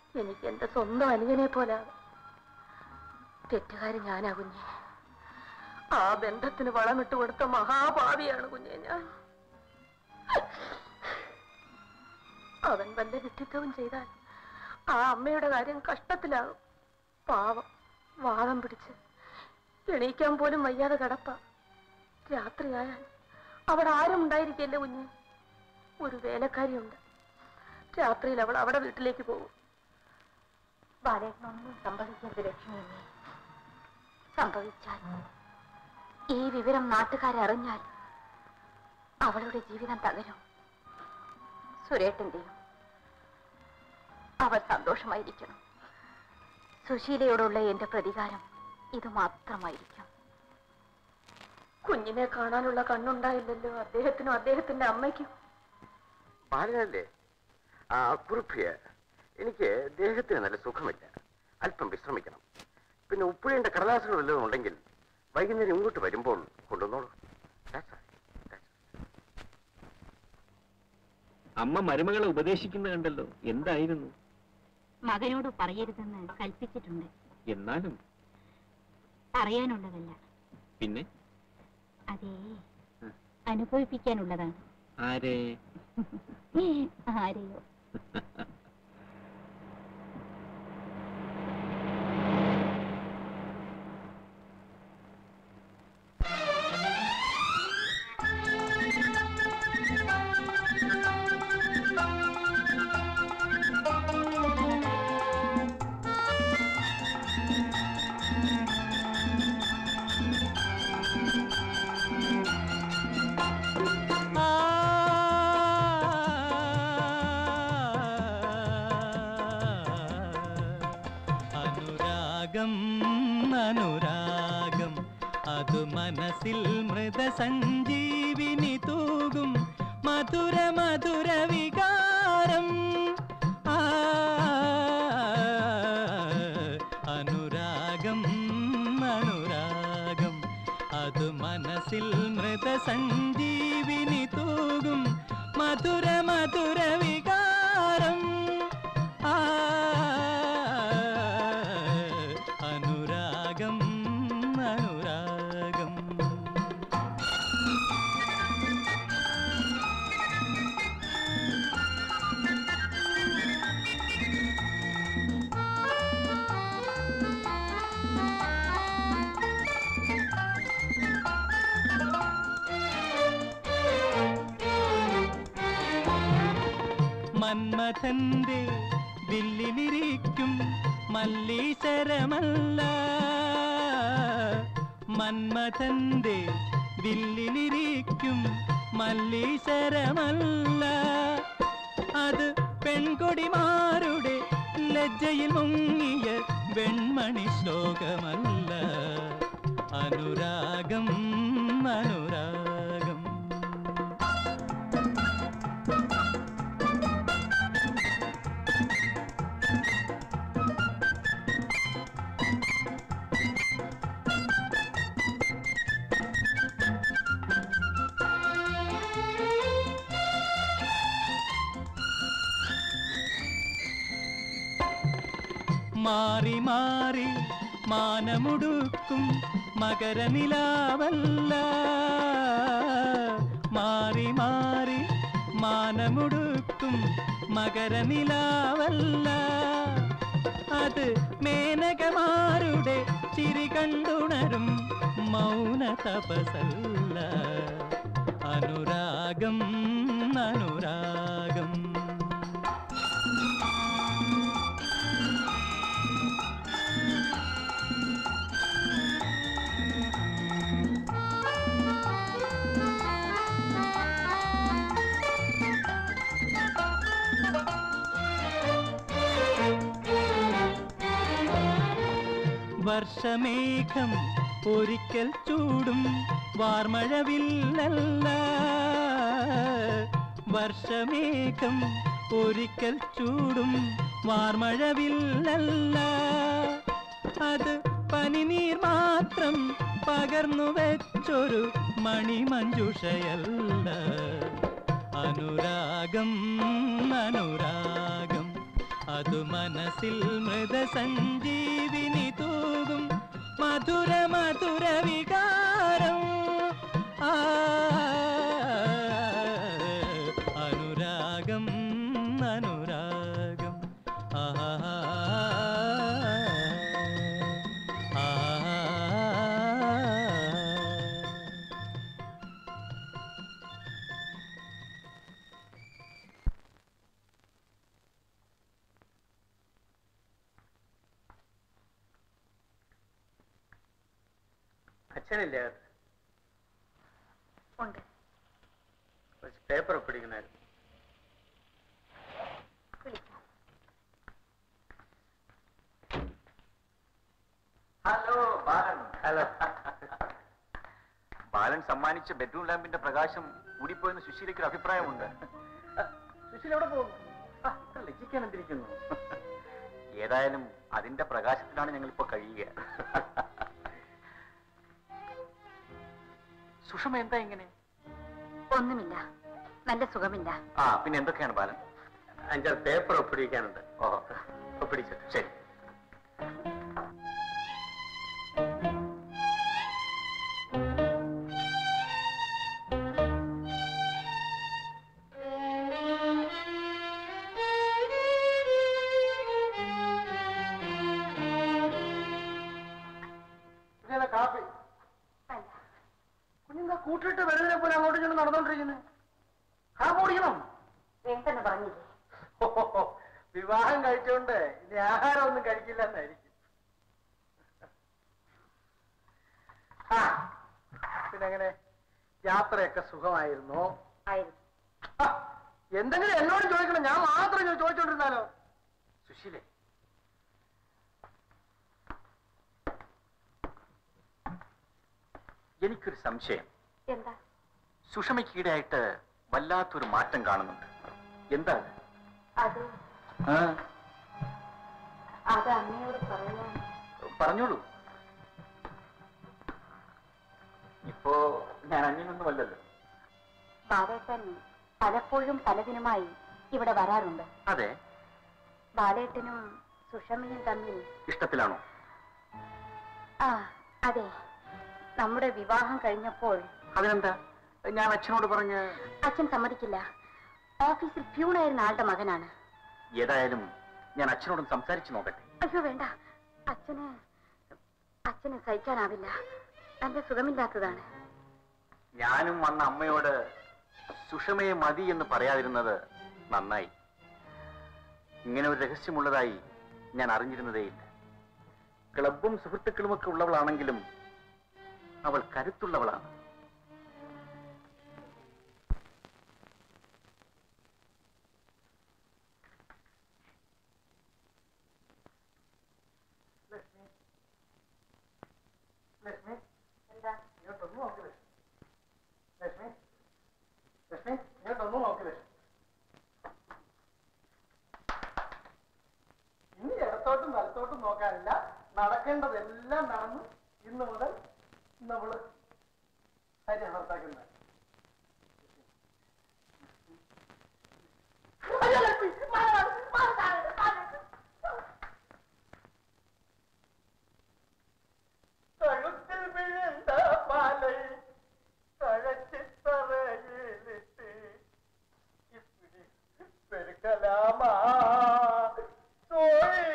എനിക്ക് എന്റെ സ്വന്തം അനുജനെ പോലാണ് തെറ്റുകാരി ഞാനാ കുഞ്ഞെ ആ ബന്ധത്തിന് വളമിട്ട് കൊടുത്ത മഹാഭാവിയാണ് കുഞ്ഞെ ഞാൻ അവൻ വല്ല വിട്ടിത്തവും ചെയ്താൽ ആ അമ്മയുടെ കാര്യം കഷ്ടത്തിലാകും പാവം വാദം പിടിച്ച് എണീക്കാൻ പോലും വയ്യാതെ കിടപ്പ രാത്രിയായാൽ അവിടെ ആരും ഉണ്ടായിരിക്കില്ല കുഞ്ഞെ ഒരു വേലക്കാരിയുണ്ട് രാത്രിയിൽ അവൾ അവിടെ വീട്ടിലേക്ക് പോകും ബാലേട്ടനൊന്നും സംഭവിക്കരുത് ലക്ഷ്മിയമ്മേ സംഭവിച്ചാൽ ഈ വിവരം നാട്ടുകാരെ അറിഞ്ഞാൽ അവളുടെ ജീവിതം തകരും സുരേട്ടന്റെയും അവൾ സന്തോഷമായിരിക്കണം സുശീലയോടുള്ള എന്റെ പ്രതികാരം ഇത് മാത്രമായിരിക്കും കുഞ്ഞിനെ കാണാനുള്ള കണ്ണുണ്ടായില്ലല്ലോ അദ്ദേഹത്തിനും അദ്ദേഹത്തിന്റെ അമ്മയ്ക്കും ബാലനല്ലേ ആ കുറിപ്പിയ എനിക്ക് ദേഹത്തിന് നല്ല സുഖമില്ല അല്പം വിശ്രമിക്കണം പിന്നെ ഉപ്പുഴേണ്ട കടലാസുകൾ വല്ലതും ഉണ്ടെങ്കിൽ വൈകുന്നേരം ഇങ്ങോട്ട് വരുമ്പോൾ കൊണ്ടുവന്നോളൂ That's all. That's all. അമ്മ മരുമകളെ ഉപദേശിക്കുന്നത് കണ്ടല്ലോ എന്തായിരുന്നു മകനോട് പറയരുതെന്ന് കൽപ്പിച്ചിട്ടുണ്ട് എന്നാലും പറയാനുള്ളതല്ല പിന്നെ അതേ ഉം. അനുഭവിപ്പിക്കാനുള്ളതാണ് ആരെ ആരെയോ അനുരാഗം അനുരാഗം അതു മനസ്സിൽ മൃതസഞ്ജീവിനി തൂകും മധുര മധുര വികാരം ആ, അനുരാഗം അനുരാഗം അതു മനസ്സിൽ മൃതസഞ്ജീവിനി തൂകും മധുര മധുര വികാരം ആ അനുരാഗം അനുരാഗം മന്മഥന്റെ വില്ലിലിരിക്കും മല്ലീശരമല്ല മന്മഥന്റെ വില്ലിലിരിക്കും മല്ലീശരമല്ല അത് പെൺകൊടിമാരുടെ ലജ്ജയിൽ മുങ്ങിയ വെൺമണി ശ്ലോകമല്ല അനുരാഗം അനുരാഗം മാറി മാറി മാനമുടുക്കും മകരനിലാവല്ല മാറി മാറി മാനമുടുക്കും മകരനിലാവല്ല അത് മേനകമാരുടെ ചിരി കണ്ടുണരും മൗന തപസല്ല അനുരാഗം അനുരാഗം വർഷമേഘം ഒരിക്കൽ ചൂടും വാർമഴവില്ലല്ല വർഷമേഘം ഒരിക്കൽ ചൂടും വാർമഴവില്ലല്ല അത് പനിനീർ മാത്രം പകർന്നു വെച്ചൊരു മണിമഞ്ജുഷയല്ല അനുരാഗം അനുരാഗം അതു മനസ്സിൽ മൃതസഞ്ജീവിനി തൂകും മധുര മധുര വികാരം ആ അനുരാഗം അനുരാഗം ആ അച്ഛനില്ലേ അകത്ത്? ഉണ്ട് കുറച്ച് പേപ്പർ ഒപ്പിടിക്കണായിരുന്നു വിളിക്കാം ഹലോ ബാലൻ ഹലോ ബാലൻ സമ്മാനിച്ച ബെഡ്റൂം ലാമ്പിന്റെ പ്രകാശം കൂടിപ്പോയെന്ന് സുശീലയ്ക്ക് ഒരു അഭിപ്രായമുണ്ട് സുശീൽ എവിടെ പോകുന്നു ആ, ഇത്ര ലജ്ജിക്കാൻ എന്തിരിക്കുന്നു ഏതായാലും അതിന്റെ പ്രകാശത്തിലാണ് ഞങ്ങൾ ഇപ്പൊ കഴിയുക സുഷമ എന്താ ഇങ്ങനെ ഒന്നുമില്ല നല്ല സുഖമില്ല ആ പിന്നെ എന്തൊക്കെയാണ് ബാലൻ അഞ്ചാറ് പേപ്പർ ഒപ്പിടിക്കാനുണ്ട് ഓഹോ ഒപ്പിടിച്ചു ശരി ഇതേതാ കാപ്പി വേണ്ട കുഞ്ഞിന്താ കൂട്ടിട്ട് വരുന്നതിനെ പോലെ അങ്ങോട്ട് ചെന്ന് നടന്നോണ്ടിരിക്കുന്നത് കാപ്പ് കുടിക്കണം വേണ്ടെന്ന് പറഞ്ഞില്ലേ ഓ, വിവാഹം കഴിച്ചോണ്ട് ഇനി ആഹാരം ഒന്നും കഴിക്കില്ല എന്നായിരിക്കും ആ പിന്നെ എങ്ങനെ യാത്രയൊക്കെ സുഖമായിരുന്നോ ആയിരുന്നു ആ, എന്തെങ്കിലും എന്നോട് ചോദിക്കണം ഞാൻ മാത്രം ചോ- ചോദിച്ചോണ്ടിരുന്നാലോ സുശീലേ എനിക്കൊരു സംശയം എന്താ സുഷമയ്ക്ക് ഈടായിട്ട് വല്ലാത്തൊരു മാറ്റം കാണുന്നുണ്ട് എന്താ അത്? അത് ആ, അത് അമ്മയോട് പറയാൻ പറഞ്ഞോളൂ ഇപ്പോ ഞാൻ അന്യനൊന്നുമല്ലല്ലോ ബാലേട്ടൻ പലപ്പോഴും പലതിനുമായി ഇവിടെ വരാറുണ്ട് അതെ ബാലേട്ടനും സുഷമയും തമ്മിൽ ഇഷ്ടത്തിലാണോ ആ അതെ നമ്മുടെ വിവാഹം കഴിഞ്ഞപ്പോൾ അതിനെന്താ ഞാൻ അച്ഛനോട് പറഞ്ഞ് അച്ഛൻ സമ്മതിക്കില്ല ഓഫീസിൽ പ്യൂണായിരുന്ന ആളുടെ മകനാണ് ഏതായാലും ഞാൻ അച്ഛനോടും സംസാരിച്ചു നോക്കട്ടെ അയ്യോ വേണ്ട അച്ഛന് അച്ഛന് സഹിക്കാനാവില്ല നല്ല സുഖമില്ലാത്തതാണ് ഞാനും അന്ന് അമ്മയോട് സുഷമയെ മതി എന്ന് പറയാതിരുന്നത് നന്നായി ഇങ്ങനെ ഒരു രഹസ്യമുള്ളതായി ഞാൻ അറിഞ്ഞിരുന്നതേയില്ല ക്ലബും സുഹൃത്തുക്കളുമൊക്കെ ഉള്ളവളാണെങ്കിലും അവൾ കരുത്തുള്ളവളാണ് ലക്ഷ്മി ലക്ഷ്മി എന്താ ഇങ്ങോട്ടൊന്ന് നോക്ക് ലക്ഷ്മി ലക്ഷ്മി ലക്ഷ്മി ഇങ്ങോട്ടൊന്ന് നോക്ക് ലക്ഷ്മി ഇനി ഇടത്തോട്ടും വലത്തോട്ടും നോക്കാനില്ല നടക്കേണ്ടതെല്ലാം നടന്നു ഇന്ന് മുതൽ നമ്മള് ഭാര്യ ഭർത്താക്കുന്നത് അയ്യോ, ലക്ഷ്മി, മാറ്, മാറ്, മാറ്, താഴെ, താഴെ. കഴുത്തിൽ വിഴുந்த മാலை കഴச்சி தரையிலிட்டு இப்படி பெருக்கலாமா தோழி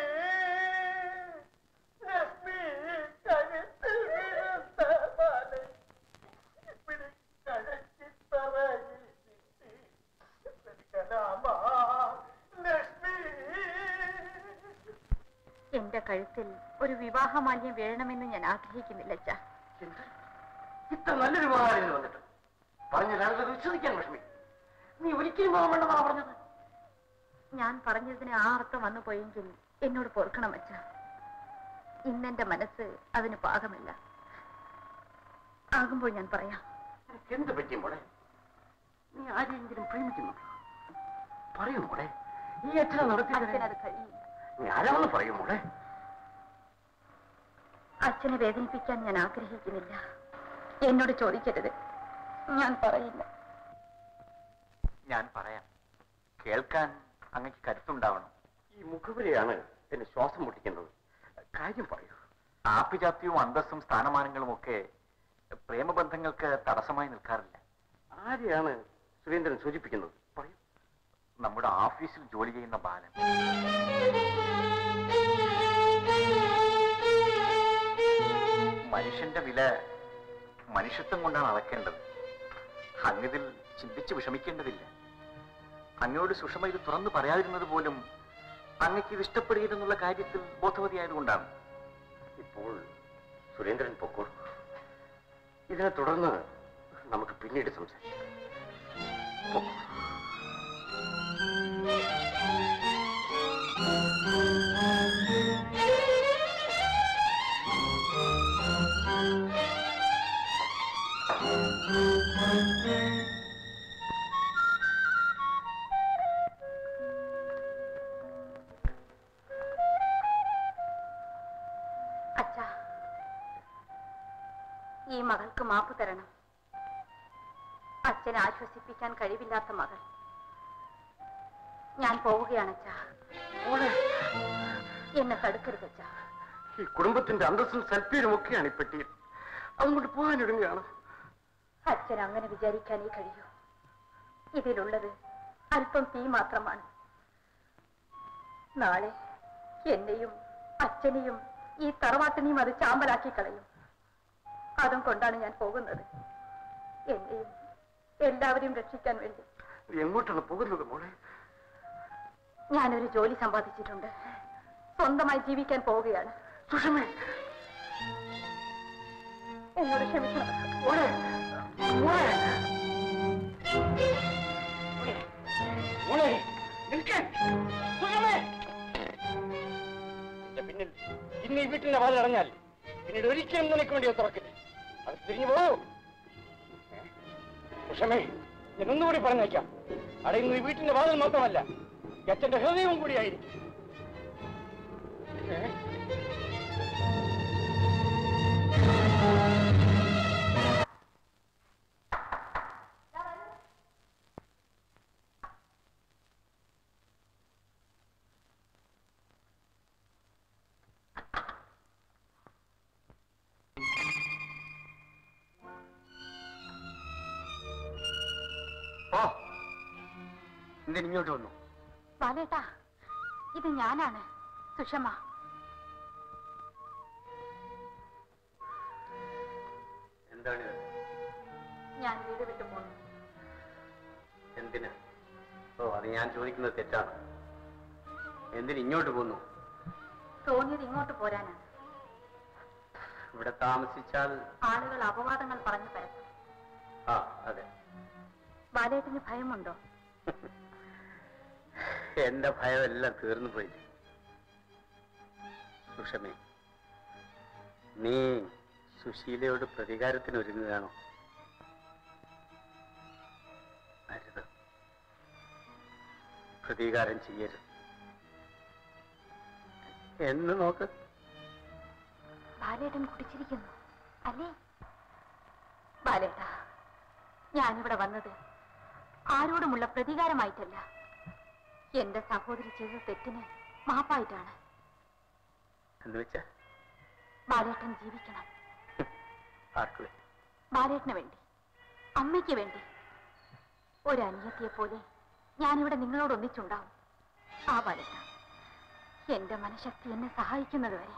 லட்சுமி கழுத்தில் விழுந்த மாலை இப்படி கழச்சி தரையிலிட்டு பெருக்கலாமா ലക്ഷ്മി എന്റെ കഴുത്തിൽ ഒരു വിവാഹമാല്യം വീഴണമെന്ന് ഞാൻ ആഗ്രഹിക്കുന്നില്ല അച്ഛാ എന്ത്? ഇത്ര നല്ലൊരു ഉപകാരം വന്നിട്ട് പറഞ്ഞതാണ് വിശ്വസിക്കാൻ വിഷമി നീ ഒരിക്കലും പോകാൻ വേണ്ടെന്നാണ് പറഞ്ഞത് ഞാൻ പറഞ്ഞതിന് ആ അർത്ഥം വന്നു പോയെങ്കിൽ എന്നോട് പൊറുക്കണം അച്ഛാ ഇന്നെന്റെ മനസ്സ് അതിന് പാകമില്ല ആകുമ്പോൾ ഞാൻ പറയാം നിനക്ക് എന്ത് പറ്റി മോളെ നീ ആരെയെങ്കിലും പ്രേമിക്കുന്നു പറയൂ മോളെ ഈ അച്ഛനെ നടത്തി അച്ഛനത് കഴിയില്ല ഞാനാണെന്ന് പറയൂ മോളെ അച്ഛനെ വേദനിപ്പിക്കാൻ ഞാൻ ആഗ്രഹിക്കുന്നില്ല എന്നോട് ചോദിക്കരുത് ഞാൻ പറയില്ല ഞാൻ പറയാം കേൾക്കാൻ അങ്ങക്ക് കരുത്തുണ്ടാവണം ഈ മുഖവരിയാണ് എന്നെ ശ്വാസം മുട്ടിക്കുന്നത് കാര്യം പറയൂ ആഭിജാത്യവും അന്തസ്സും സ്ഥാനമാനങ്ങളും ഒക്കെ പ്രേമബന്ധങ്ങൾക്ക് തടസ്സമായി നിൽക്കാറില്ല ആരെയാണ് സുരേന്ദ്രൻ സൂചിപ്പിക്കുന്നത് പറയൂ നമ്മുടെ ഓഫീസിൽ ജോലി ചെയ്യുന്ന ബാലൻ മനുഷ്യന്റെ വില മനുഷ്യത്വം കൊണ്ടാണ് അളക്കേണ്ടത് അങ്ങിതിൽ ചിന്തിച്ച് വിഷമിക്കേണ്ടതില്ല അങ്ങയോട് സുഷമ ഇത് തുറന്നു പറയാതിരുന്നത് പോലും അങ്ങക്ക് ഇത് ഇഷ്ടപ്പെടുകയെന്നുള്ള കാര്യത്തിൽ ബോധവതിയായതുകൊണ്ടാണ് ഇപ്പോൾ സുരേന്ദ്രൻ പൊക്കോളൂ ഇതിനെ തുടർന്ന് നമുക്ക് പിന്നീട് സംസാരിക്കാം പൊക്കോളൂ. അച്ഛാ ഈ മകൾക്ക് മാപ്പ് തരണം അച്ഛനെ ആശ്വസിപ്പിക്കാൻ കഴിവില്ലാത്ത മകൾ ഞാൻ പോവുകയാണ് അച്ഛാ മോളെ, എന്നെ തടുക്കരുത് അച്ഛാ ഈ കുടുംബത്തിന്റെ അന്തസ്സും സൽപ്പീരും ഒക്കെയാണ് ഈ പെട്ടിയിൽ അതുകൊണ്ട് പോകാനൊരുങ്ങുകയാണ് അച്ഛൻ അങ്ങനെ വിചാരിക്കാനേ കഴിയൂ ഇതിലുള്ളത് അല്പം തീ മാത്രമാണ് നാളെ എന്നെയും അച്ഛനെയും ഈ തറവാട്ടിനെയും അത് ചാമ്പലാക്കി കളയും അതും കൊണ്ടാണ് ഞാൻ പോകുന്നത് എന്നെയും എല്ലാവരെയും രക്ഷിക്കാൻ വേണ്ടി നീ എങ്ങോട്ടാണ് പോകുന്നത് മോളെ ഞാനൊരു ജോലി സമ്പാദിച്ചിട്ടുണ്ട് സ്വന്തമായി ജീവിക്കാൻ പോവുകയാണ് സുഷമേ എന്നോട് ക്ഷമിക്കണം മോളെ മോളെ മോളെ നിൽക്കാൻ സുഷമേ എന്റെ പിന്നിൽ ഇന്ന് ഈ വീട്ടിന്റെ വാതിൽ അടഞ്ഞാൽ പിന്നീട് ഒരിക്കലും നിനക്ക് വേണ്ടി അത് തുറക്കില്ല അത് തിരിഞ്ഞു പോകൂ സുഷമേ ഞാൻ ഒന്നുകൂടി പറഞ്ഞേക്കാം അടയുന്നത് ഈ വീട്ടിന്റെ വാതിൽ മാത്രമല്ല ഈ അച്ഛന്റെ ഹൃദയവും കൂടിയായിരിക്കും ഏ? ഓ എന്തിന് ഇങ്ങോട്ട് വന്നു ബാലേട്ടാ ഇത് ഞാനാണ് സുഷമ എന്താണിത് ഞാൻ വീട് വിട്ടു പോന്നു എന്തിന് ഓ അത് ഞാൻ ചോദിക്കുന്നത് തെറ്റാണ് എന്തിന് ഇങ്ങോട്ട് പോന്നു തോന്നിയത് ഇങ്ങോട്ട് പോരാനാണ് ഇവിടെ താമസിച്ചാൽ ആളുകൾ അപവാദങ്ങൾ പറഞ്ഞു പരത്തും ആ അതെ ബാലേട്ടന് ഭയമുണ്ടോ എന്റെ ഭയമെല്ലാം തീർന്നു പോയി സുഷമേ നീ സുശീലയോട് പ്രതികാരത്തിന് ഒരുങ്ങുകയാണോ അരുത് പ്രതികാരം ചെയ്യരുത് എന്ന് നോക്ക് ബാലേട്ടൻ കുടിച്ചിരിക്കുന്നു അല്ലേ ബാലേട്ട ഞാനിവിടെ വന്നത് ആരോടുമുള്ള പ്രതികാരമായിട്ടല്ല എന്റെ സഹോദരി ചെയ്ത തെറ്റിന് മാപ്പായിട്ടാണ് എന്ന് വെച്ചാ ബാലേട്ടൻ ജീവിക്കണം ആർക്ക് വേണ്ടി? ബാലേട്ടന് വേണ്ടി അമ്മയ്ക്ക് വേണ്ടി ഒരനിയത്തിയെ പോലെ ഞാനിവിടെ നിങ്ങളോട് ഒന്നിച്ചുണ്ടാവും ആ ബാലേട്ട എന്റെ മനഃശക്തി എന്നെ സഹായിക്കുന്നത് വരെ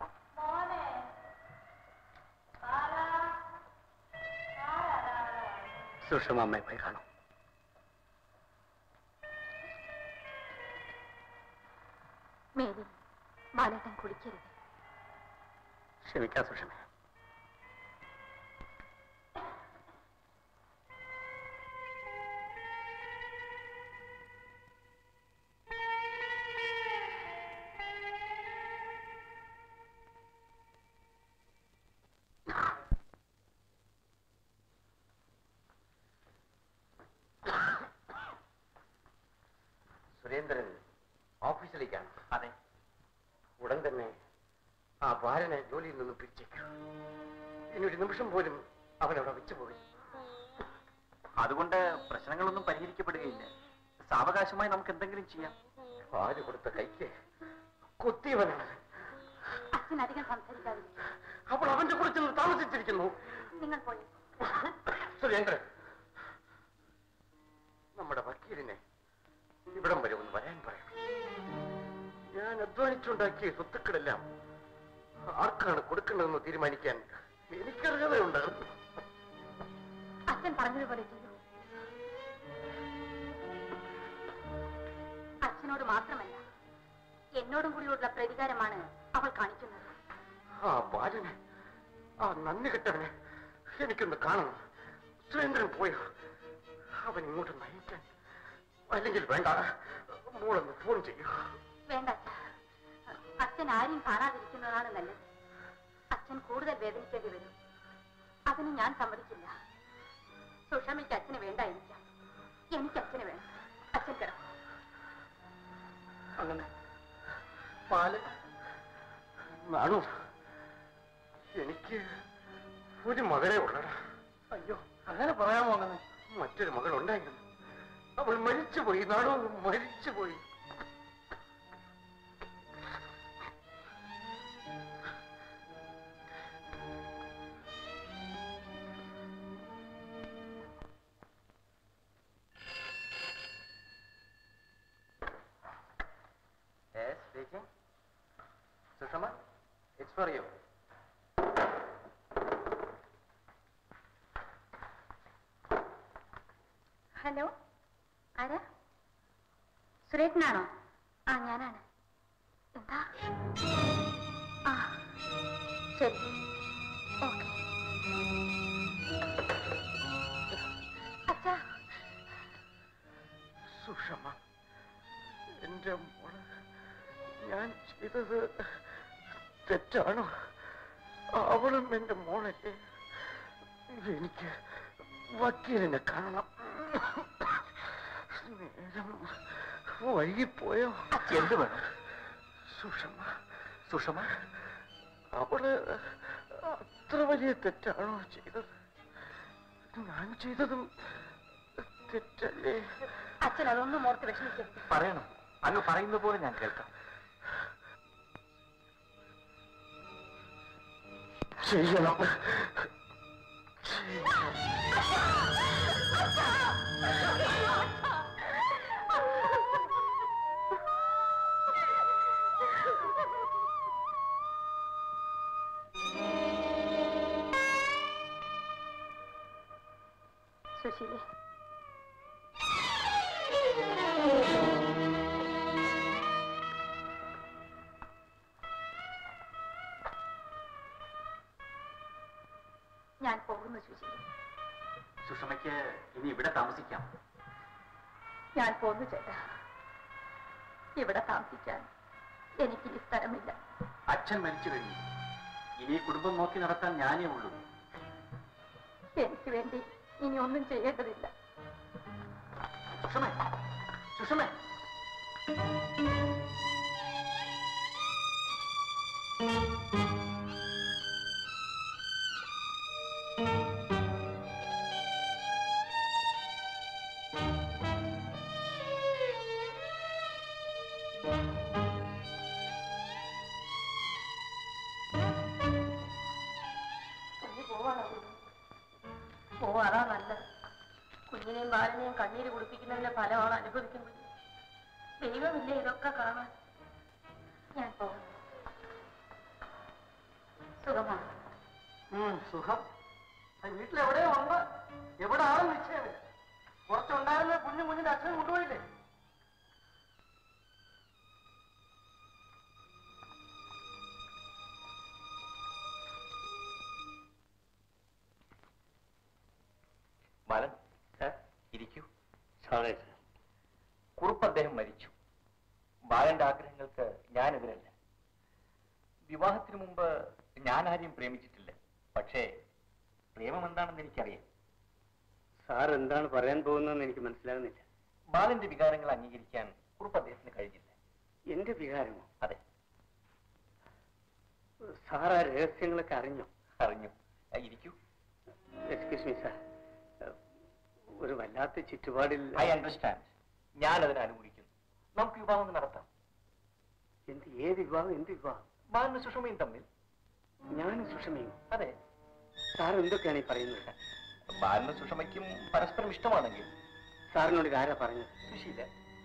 സുഷമ അമ്മയെ പോയി കാണും മേലിൽ ബാലേട്ടൻ കുടിക്കരുത് ക്ഷമിക്കാം സുഷമ സുരേന്ദ്രൻ ഓഫീസിലേക്കാണ് അതെ ഉടൻ തന്നെ ആ ബാലനെ ജോലിയിൽ നിന്ന് പിരിച്ചേക്കും ഇനി ഒരു നിമിഷം പോലും അവൻ അവിടെ വെച്ചു പോയി അതുകൊണ്ട് പ്രശ്നങ്ങളൊന്നും പരിഹരിക്കപ്പെടുകയില്ല സാവകാശമായി നമുക്ക് എന്തെങ്കിലും ചെയ്യാം പാല് കൊടുത്ത കൈക്ക് കുത്തിയവനാണ് അച്ഛൻ അധികം സംസാരിക്കാതിരിക്കും അപ്പോൾ അവന്റെ കൂടെ ചെന്ന് താമസിച്ചിരിക്കുന്നു നിങ്ങൾ പോയി സുരേന്ദ്രൻ നമ്മുടെ വക്കീലിനെ ഇവിടം വരെ ഒന്ന് വരാൻ പറയണം ഞാൻ അധ്വാനിച്ചുണ്ടാക്കിയ സ്വത്തുക്കളെല്ലാം ആർക്കാണ് കൊടുക്കേണ്ടതെന്ന് തീരുമാനിക്കാൻ എനിക്കർഹതയുണ്ട് അച്ഛൻ പറഞ്ഞതുപോലെ ചെയ്യൂ അച്ഛനോട് മാത്രമല്ല എന്നോടും കൂടിയുള്ള പ്രതികാരമാണ് അവൾ കാണിക്കുന്നത് ആ ബാലനെ ആ നന്ദി കെട്ടവനെ എനിക്കൊന്ന് കാണണം സുരേന്ദ്രൻ പോയോ അവൻ ഇങ്ങോട്ട് നയിക്കാൻ അല്ലെങ്കിൽ വേണ്ട മോളൊന്ന് ഫോൺ ചെയ്യൂ വേണ്ട അച്ഛ അച്ഛൻ ആരെയും കാണാതിരിക്കുന്നതാണ് നല്ലത് അച്ഛൻ കൂടുതൽ വേദനിക്കേണ്ടി വരും അതിന് ഞാൻ സമ്മതിക്കില്ല സുഷമയ്ക്ക് അച്ഛന് വേണ്ടായിരിക്കാം എനിക്ക് അച്ഛന് വേണം അച്ഛൻ കിടക്കും അങ്ങനെ പാല് നാണു എനിക്ക് ഒരു മകളെ ഉള്ളടാ അയ്യോ അങ്ങനെ പറയാമോ അങ്ങനെ മറ്റൊരു മകൾ ഉണ്ടായിരുന്നു അവൾ മരിച്ചുപോയി നാണു മരിച്ചുപോയി Yes, speaking. Sushama, it's for you. Hello ആരാ സുരേഷനാണോ ആ ഞാനാണ് എന്താ ആ ശരി ഓക്കെ അച്ഛാ സുഷമ എന്റെ മോള് ഞാൻ ചെയ്തത് തെറ്റാണോ അവളും എന്റെ മോളല്ലേ എനിക്ക് വക്കീലിനെ കാണണം നേരം വൈകിപ്പോയോ എന്ത് വേണം സുഷമ സുഷമ അവള് അത്ര വലിയ തെറ്റാണോ ചെയ്തത് ഞാൻ ചെയ്തതും തെറ്റല്ലേ അച്ഛൻ അതൊന്നും ഓർത്ത് വിഷമിക്കരുത് പറയണം അങ്ങ് പറയുന്ന പോലെ ഞാൻ കേൾക്കാം ചെയ്യണം ചെയ്യണം സുശീലേ ഞാൻ പോകുന്നു സുശീലേ സുഷമയ്ക്ക് ഇനി ഇവിടെ താമസിക്കാം ഞാൻ പോന്നു ചേട്ടാ ഇവിടെ താമസിക്കാൻ എനിക്കിനി സ്ഥലമില്ല അച്ഛൻ മരിച്ചു കഴിഞ്ഞു ഇനി കുടുംബം നോക്കി നടത്താൻ ഞാനേ ഉള്ളൂ എനിക്ക് വേണ്ടി ഇനി ഒന്നും ചെയ്യേണ്ടതില്ല സുഷമേ സുഷമേ കുഞ്ഞ് പോവാണോ പോവാതാ നല്ലത് കുഞ്ഞിനെയും ബാലനെയും കണ്ണീര് കുടിപ്പിക്കുന്നതിന്റെ ഫലമാണ് അനുഭവിക്കുന്നത് ദൈവമില്ലേ ഇതൊക്കെ കാണാൻ ഞാൻ പോകുന്നു സുഖമാണ് ഉം, സുഖം അത് വീട്ടിലെവിടെയോ ഉണ്ട് എവിടെ ആണെന്ന് നിശ്ചയമില്ല കുറച്ചുണ്ടായിരുന്ന കുഞ്ഞു കുഞ്ഞിന്റെ അച്ഛൻ കൊണ്ടുപോയില്ലേ ബാലൻ ഇരിക്കൂ കുറുപ്പ് അദ്ദേഹം മരിച്ചു ബാലന്റെ ആഗ്രഹങ്ങൾക്ക് ഞാൻ എതിരല്ല വിവാഹത്തിന് മുമ്പ് ഞാൻ ആരെയും പ്രേമിച്ചിട്ടില്ല പക്ഷേ പ്രേമം എന്താണെന്ന് എനിക്കറിയാം സാർ എന്താണ് പറയാൻ പോകുന്നതെന്ന് എനിക്ക് മനസ്സിലാകുന്നില്ല ബാലന്റെ വികാരങ്ങൾ അംഗീകരിക്കാൻ കുറുപ്പ് അദ്ദേഹത്തിന് കഴിഞ്ഞില്ല എന്റെ വികാരമോ അതെ സാർ ആ രഹസ്യങ്ങളൊക്കെ അറിഞ്ഞോ അറിഞ്ഞു ആ, ഇരിക്കൂ എക്സ്ക്യൂസ് മീ സാർ ഒരു വല്ലാത്ത ചുറ്റുപാടിൽ ഐ അണ്ടർസ്റ്റാൻഡ് ഞാൻ അതിനെ അനുകൂലിക്കുന്നു നമുക്ക് വിവാഹം നടത്താം എന്ത് ഏത് വിവാഹം എന്ത് വിവാഹം ബാലനും സുഷമയും തമ്മിൽ ഞാനും സുഷമയും അതെ സാർ എന്തൊക്കെയാണ് ഈ പറയുന്നത് ബാലനും സുഷമയ്ക്കും പരസ്പരം ഇഷ്ടമാണെങ്കിൽ സാറിനോട് ഇത് ആരാ പറഞ്ഞത് സുശീല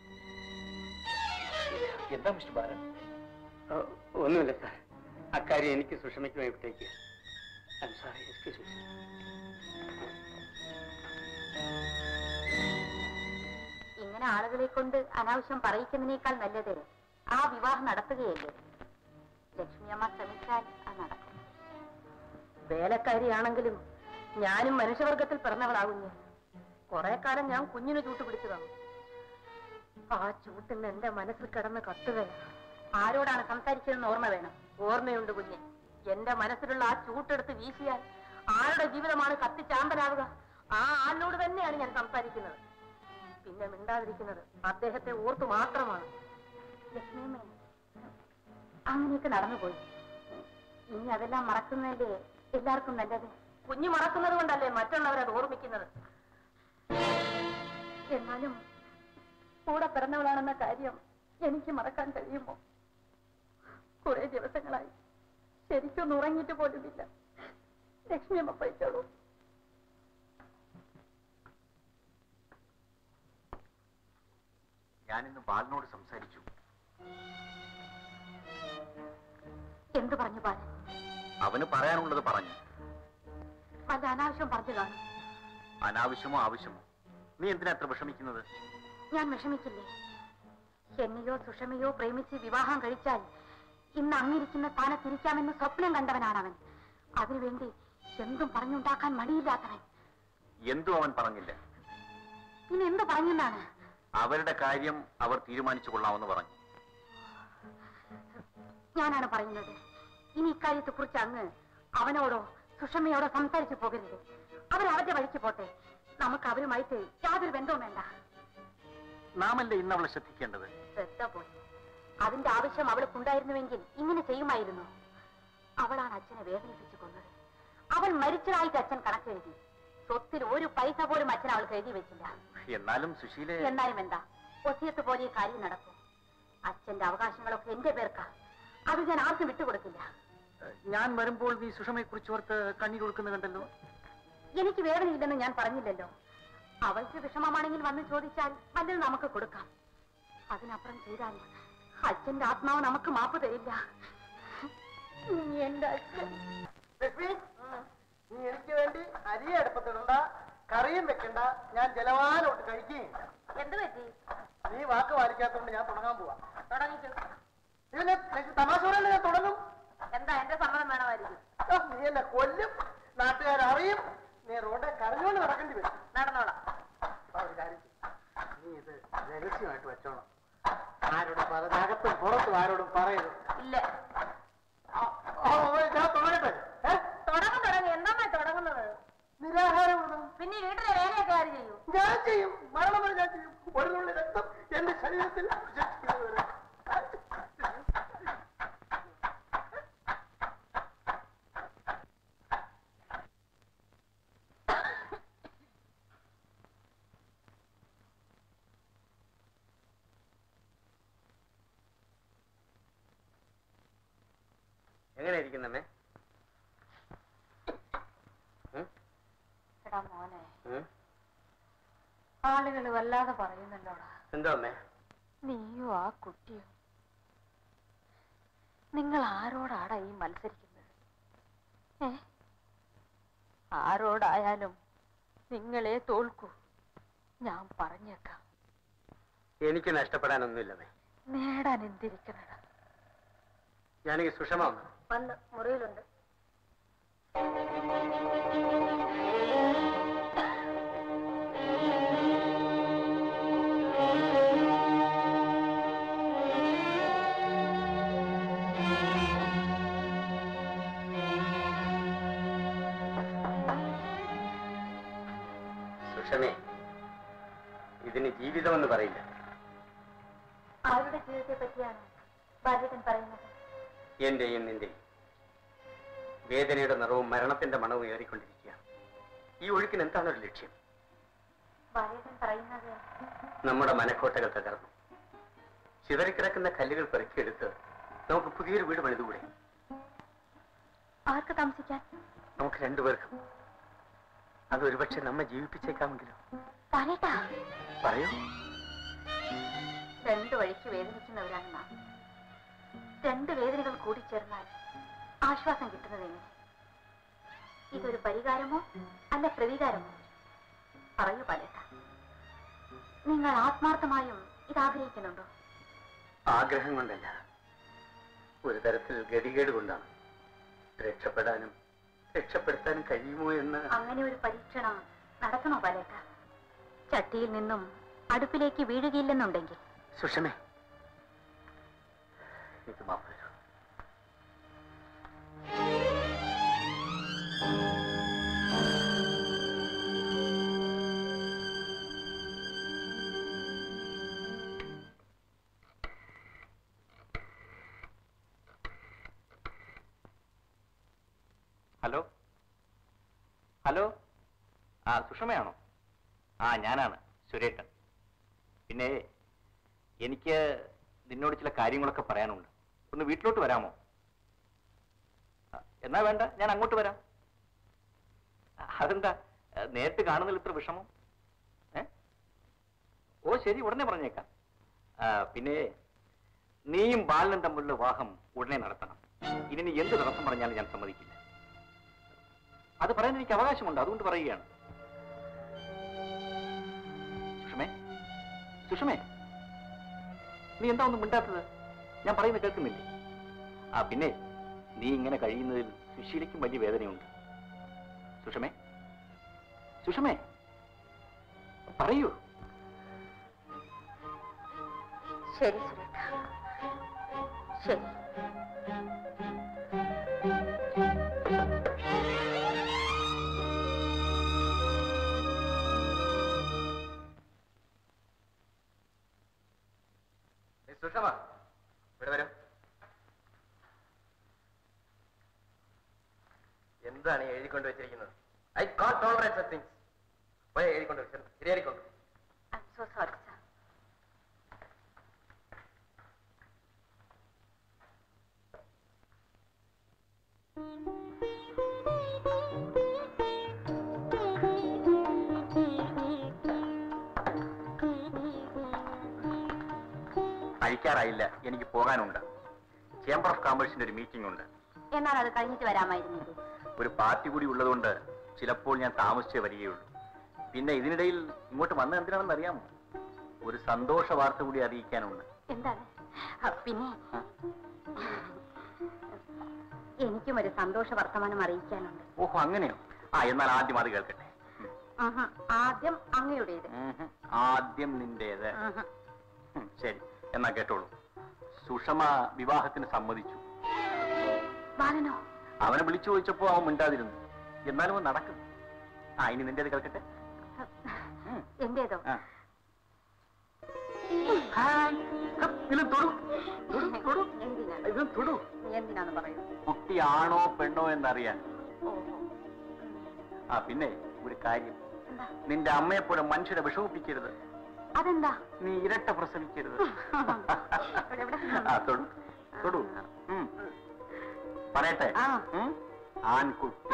എന്താ മിസ്റ്റർ ബാലൻ ഓ, ഒന്നുമില്ല സാർ അക്കാര്യം എനിക്ക് സുഷമയ്ക്കുമായി വിട്ടേക്ക് സോറി എക്സ്ക്യൂസ് ഇങ്ങനെ ആളുകളെ കൊണ്ട് അനാവശ്യം പറയിക്കുന്നതിനേക്കാൾ നല്ലത് ആ വിവാഹം നടത്തുകയല്ലേ ലക്ഷ്മിയമ്മ ശ്രമിച്ചാൽ അത് നടക്കും വേലക്കാരിയാണെങ്കിലും ഞാനും മനുഷ്യവർഗത്തിൽ പിറന്നവളാകുന്നു കുറെ കാലം ഞാൻ കുഞ്ഞിന് ചൂട്ട് പിടിച്ചതാണ് ആ ചൂട്ടിന് എന്റെ മനസ്സിൽ കിടന്ന് കത്തുകയാണ് ആരോടാണ് സംസാരിച്ചതെന്ന് ഓർമ്മ വേണം ഓർമ്മയുണ്ട് കുഞ്ഞ് എന്റെ മനസ്സിലുള്ള ആ ചൂട്ടെടുത്ത് വീശിയാൽ ആരുടെ ജീവിതമാണ് കത്തിച്ചാമ്പലാവുക ആ ആളിനോട് തന്നെയാണ് ഞാൻ സംസാരിക്കുന്നത് പിന്നെ മിണ്ടാതിരിക്കുന്നത് അദ്ദേഹത്തെ ഓർത്തു മാത്രമാണ് ലക്ഷ്മിയമ്മേ അങ്ങനെയൊക്കെ നടന്നുപോയി ഇനി അതെല്ലാം മറക്കുന്നതല്ലേ എല്ലാവർക്കും നല്ലത് കുഞ്ഞു മറക്കുന്നത് കൊണ്ടല്ലേ മറ്റുള്ളവരത് ഓർമ്മിക്കുന്നത് എന്നാലും കൂടെ പിറന്നവളാണെന്ന കാര്യം എനിക്ക് മറക്കാൻ കഴിയുമോ കുറെ ദിവസങ്ങളായി ശരിക്കൊന്നും ഉറങ്ങിയിട്ട് പോലുമില്ല ലക്ഷ്മിയമ്മ പോയിക്കോളൂ ഞാനിന്ന് ബാലനോട് സംസാരിച്ചു എന്ത് പറഞ്ഞു പാലൻ അവന് പറയാനുള്ളത് പറഞ്ഞു വല്ല അനാവശ്യം പറഞ്ഞു കാണും അനാവശ്യമോ ആവശ്യമോ നീ എന്തിനാ അത്ര വിഷമിക്കുന്നത് ഞാൻ വിഷമിക്കില്ലേ എന്നെയോ സുഷമയോ പ്രേമിച്ച് വിവാഹം കഴിച്ചാൽ ഇന്ന് അങ്ങിരിക്കുന്ന താനെ തിരിക്കാമെന്ന് സ്വപ്നം കണ്ടവനാണ് അവൻ അതിനുവേണ്ടി എന്തും പറഞ്ഞുണ്ടാക്കാൻ മടിയില്ലാത്തവൻ എന്തും അവൻ പറഞ്ഞില്ല പിന്നെ എന്ത് പറഞ്ഞെന്നാണ് അവരുടെ കാര്യം അവർ തീരുമാനിച്ചു കൊള്ളാമെന്ന് പറഞ്ഞു ഞാനാണ് പറയുന്നത് ഇനി ഇക്കാര്യത്തെ കുറിച്ച് അങ്ങ് അവനോടോ സുഷമയോടോ സംസാരിച്ചു പോകരുത് അവർ അവരുടെ വഴിക്ക് പോട്ടെ നമുക്ക് അവരുമായിട്ട് യാതൊരു ബന്ധവും വേണ്ട നാമല്ലേ ഇന്ന് അവളെ ശ്രദ്ധിക്കേണ്ടത് ശ്രദ്ധ പോയി അതിന്റെ ആവശ്യം അവൾക്കുണ്ടായിരുന്നുവെങ്കിൽ ഇങ്ങനെ ചെയ്യുമായിരുന്നു അവളാണ് അച്ഛനെ വേദനിപ്പിച്ചു കൊന്നത് അവൾ മരിച്ചതായിട്ട് അച്ഛൻ കണക്കെഴുതി സ്വത്തിൽ ഒരു പൈസ പോലും അച്ഛൻ അവൾക്ക് എഴുതി വെച്ചില്ല എന്നാലും സുശീലെ എന്നാലും എന്താ ഒത്തിയത്ത് പോലെ ഈ കാര്യം നടക്കും അച്ഛന്റെ അവകാശങ്ങളൊക്കെ എന്റെ പേർക്കാ അത് ഞാൻ ആർക്കും വിട്ടുകൊടുക്കില്ല ഞാൻ വരുമ്പോൾ നീ സുഷമയെ കുറിച്ച് ഓർത്ത് കണ്ണീർ കൊടുക്കുന്ന കണ്ടല്ലോ എനിക്ക് വേദനയില്ലെന്ന് ഞാൻ പറഞ്ഞില്ലല്ലോ അവൾക്ക് വിഷമമാണെങ്കിൽ വന്ന് ചോദിച്ചാൽ വല്ലത് നമുക്ക് കൊടുക്കാം അതിനപ്പുറം ചെയ്താൽ അച്ഛന്റെ ആത്മാവ് നമുക്ക് മാപ്പ് തരില്ല എന്റെ അച്ഛൻ ലക്ഷ്മി നീ എനിക്ക് വേണ്ടി അരി അടുപ്പത്തിടണ്ട കറിയും വെക്കണ്ട ഞാൻ ജലവാനോട്ട് കഴിക്കുകയും എന്ത് പറ്റി നീ വാക്ക് പാലിക്കാത്തതുകൊണ്ട് ഞാൻ തുടങ്ങാൻ പോവാ തുടങ്ങിക്കോ ഇതിനെ ലക്ഷ്മി തമാശ പറയല്ല ഞാൻ തുടങ്ങും എന്താ എന്റെ സമ്മതം വേണമായിരിക്കും ആ, നീ എന്നെ കൊല്ലും നാട്ടുകാരറിയും നീ റോഡെ കരഞ്ഞോണ്ട് നടക്കേണ്ടി വരും നടന്നോളാം ആ, ഒരു കാര്യം ചെയ്യ്. നീ ഇത് രഹസ്യമായിട്ട് വെച്ചോണം ആരോടും പറഞ്ഞകത്തും പുറത്തും ആരോടും പറയരുത് ഇല്ല ആ, ആ, ഞാൻ തുടങ്ങട്ടെ ഏ? തുടങ്ങും തുടങ്ങി എന്താ തുടങ്ങുന്നത് നിരാഹാരം വിടണം. പിന്നെ ഈ വീട്ടിലെ വേലയൊക്കെ ആര് ചെയ്യും ഞാൻ ചെയ്യും മരണം വരെ ഞാൻ ചെയ്യും ഒരു തുള്ളി രക്തം എന്റെ ശരീരത്തിൽ വിശ്വസിക്കുന്നതുവരെ. എങ്ങനെ ഇരിക്കുന്നമ്മേ എടാ മോനെ ആളുകൾ വല്ലാതെ പറയുന്നല്ലോടാ എന്തോ അമ്മേ നീയോ ആ കുട്ടിയോ നിങ്ങൾ ആരോടാടാ ഈ മത്സരിക്കുന്നത് ഏ ആരോടായാലും നിങ്ങളെ തോൽക്കൂ ഞാൻ പറഞ്ഞേക്കാം എനിക്ക് നഷ്ടപ്പെടാനൊന്നുമില്ലമ്മേ നേടാൻ എന്തിരിക്കണടാ ഞാനെങ്കിൽ സുഷമ വന്നു വന്ന് മുറിയിലുണ്ട് സുഷമേ ഇതിന് ജീവിതമെന്ന് പറയില്ല ആരുടെ ജീവിതത്തെ പറ്റിയാണ് ബാല്യകൻ പറയുന്നത് എന്റെയും നിന്റെയും വേദനയുടെ നിറവും മരണത്തിന്റെ മണവും ഏറിക്കൊണ്ടിരിക്കുക ഈ ഒഴുക്കിന് എന്താണ് ഒരു ലക്ഷ്യം ബാല്യകൻ പറയുന്നത് നമ്മുടെ മനക്കോട്ടകൾ തകർന്നു ചിതറിക്കിടക്കുന്ന കല്ലുകൾ പെറുക്കിയെടുത്ത് നമുക്ക് പുതിയൊരു വീട് പണിതുകൂടെ ആർക്ക് താമസിക്കാൻ നമുക്ക് രണ്ടുപേർക്കും അത് ഒരുപക്ഷെ നമ്മെ ജീവിപ്പിച്ചേക്കാമെങ്കിലും പറയട്ടാ പറയൂ രണ്ടു വഴിക്ക് വേദനിക്കുന്നവരാണ് നാം രണ്ട് വേദനകൾ കൂടിച്ചേർന്നാൽ ആശ്വാസം കിട്ടുന്നത് എങ്ങനെ ഇതൊരു പരിഹാരമോ അല്ല പ്രതികാരമോ പറയൂ പലേട്ട നിങ്ങൾ ആത്മാർത്ഥമായും ഇത് ആഗ്രഹിക്കുന്നുണ്ടോ ആഗ്രഹം കൊണ്ടല്ല ഒരു തരത്തിൽ ഗതികേട് കൊണ്ടാണ് രക്ഷപ്പെടാനും രക്ഷപ്പെടുത്താനും കഴിയുമോ എന്ന് അങ്ങനെ ഒരു പരീക്ഷണം നടത്തണോ പലേട്ട ചട്ടിയിൽ നിന്നും അടുപ്പിലേക്ക് വീഴുകയില്ലെന്നുണ്ടെങ്കിൽ സുഷമേ എനിക്ക് മാപ്പ് തരൂ ഹലോ ഹലോ ആ സുഷമയാണോ ആ ഞാനാണ് സുരേട്ടൻ പിന്നെ എനിക്ക് നിന്നോട് ചില കാര്യങ്ങളൊക്കെ പറയാനുണ്ട് ഒന്ന് വീട്ടിലോട്ട് വരാമോ ആ, എന്നാ വേണ്ട ഞാൻ അങ്ങോട്ട് വരാം ആ, അതെന്താ ആ, നേരിട്ട് കാണുന്നതിൽ ഇത്ര വിഷമം ഏ ഓ ശരി ഉടനെ പറഞ്ഞേക്കാം ആ, പിന്നെ നീയും ബാലനും തമ്മിലുള്ള വിവാഹം ഉടനെ നടത്തണം ഇനി നീ എന്ത് തടസ്സം പറഞ്ഞാലും ഞാൻ സമ്മതിക്കില്ല അത് പറയാൻ എനിക്ക് അവകാശമുണ്ട് അതുകൊണ്ട് പറയുകയാണ് സുഷമേ സുഷമേ നീ എന്താ ഒന്നും മിണ്ടാത്തത് ഞാൻ പറയുന്നത് കേൾക്കുന്നില്ലേ ആ പിന്നെ നീ ഇങ്ങനെ കഴിയുന്നതിൽ സുശീലയ്ക്കും വലിയ വേദനയുണ്ട് സുഷമേ സുഷമേ പറയൂ ശരി സുരേഖ ശരി സുഷമ ഇവിടെ വരും എന്താണ് ഈ എഴുതിക്കൊണ്ട് വെച്ചിരിക്കുന്നത് I can't tolerate such things പോയി എഴുതിക്കൊണ്ട് വെച്ചു ശരിയായിക്കൊണ്ട് I am so sorry sir അഴിക്കാറായില്ല എനിക്ക് പോകാനുണ്ട് ചേംബർ ഓഫ് കോമേഴ്സിന്റെ ഒരു മീറ്റിംഗ് ഉണ്ട് എന്നാൽ അത് കഴിഞ്ഞിട്ട് വരാമായിരുന്നില്ലേ ഒരു പാർട്ടി കൂടി ഉള്ളതുകൊണ്ട് ചിലപ്പോൾ ഞാൻ താമസിച്ചേ വരികയുള്ളൂ പിന്നെ ഇതിനിടയിൽ ഇങ്ങോട്ട് വന്ന എന്തിനാണെന്ന് അറിയാമോ ഒരു സന്തോഷ വാർത്ത കൂടി അറിയിക്കാനുണ്ട് എന്താണ് ആ, പിന്നെ എനിക്കും ഒരു സന്തോഷ വർത്തമാനം അറിയിക്കാനുണ്ട് ഓഹോ അങ്ങനെയോ ആ എന്നാൽ ആദ്യം അത് കേൾക്കട്ടെ ഉം. ആഹാ, ആദ്യം അങ്ങയുടേത് ഉം. ആദ്യം നിന്റേത് ആഹാ. ഉം, ശരി എന്നാ കേട്ടോളൂ സുഷമ വിവാഹത്തിന് സമ്മതിച്ചു ബാലനോ അവനെ വിളിച്ചു ചോദിച്ചപ്പോ അവൻ മിണ്ടാതിരുന്നു എന്നാലും അവൻ നടക്കും ആ ഇനി നിന്റേത് കേൾക്കട്ടെ ഉം. എന്റേതോ ആ. ഹായ്. ഹ, ഇതിലും തൊടു തൊടു, തൊടു. എന്തിനാണ് ഇതിലും തൊടു എന്തിനാന്ന് പറയൂ കുട്ടി ആണോ പെണ്ണോ എന്നറിയാൻ ഓഹോ ആ പിന്നെ ഒരു കാര്യം എന്താ നിന്റെ അമ്മയെ പോലെ മനുഷ്യരെ വിഷമിപ്പിക്കരുത് അതെന്താ നീ ഇരട്ട പ്രസവിക്കരുത് ഇവിടെ, ഇവിടെ. ആ തൊടു തൊടു ഉം. പറയട്ടെ ആ. ഉം? ആൺകുട്ടി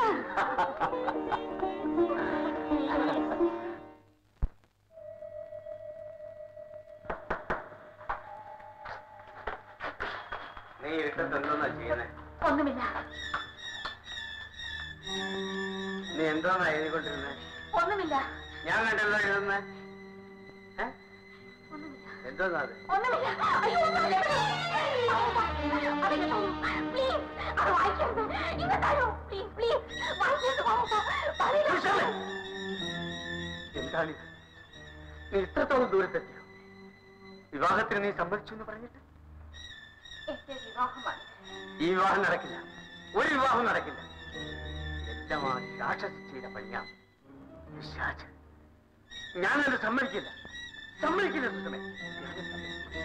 നീ ഇരുട്ടത്ത് എന്തോന്നാ ചെയ്യുന്നേ ഒന്നുമില്ല നീ എന്തോന്നാ എഴുതിക്കൊണ്ടിരുന്നേ ഒന്നുമില്ല ഞാൻ കണ്ടല്ലോ എഴുതുന്നേ ഏ? ഒന്നുമില്ല എന്തോന്നാ അത് ഒന്നുമില്ല അയ്യോ ഒന്നുമില്ല. അതെന്നെ തരൂ. Please, അത് വായിക്കരുത്. ഇങ്ങ് തരൂ. Please, please. വായിക്കരുത്, വായിക്കരുത്. പറയില്ല. എന്താണിത് നീ ഇത്രത്തോളം ദൂരത്തെത്തിയോ വിവാഹത്തിന് നീ സമ്മതിച്ചു എന്ന് പറഞ്ഞിട്ട് എന്റെ വിവാഹമാണ് ഈ വിവാഹം നടക്കില്ല ഒരു വിവാഹം നടക്കില്ല എല്ലാം ആ രാക്ഷസിയുടെ പണിയാ പിശാച്. ഞാനത് സമ്മതിക്കില്ല സമ്മതിക്കില്ല സുഷമേ ഞാനത് സമ്മതിക്കില്ല.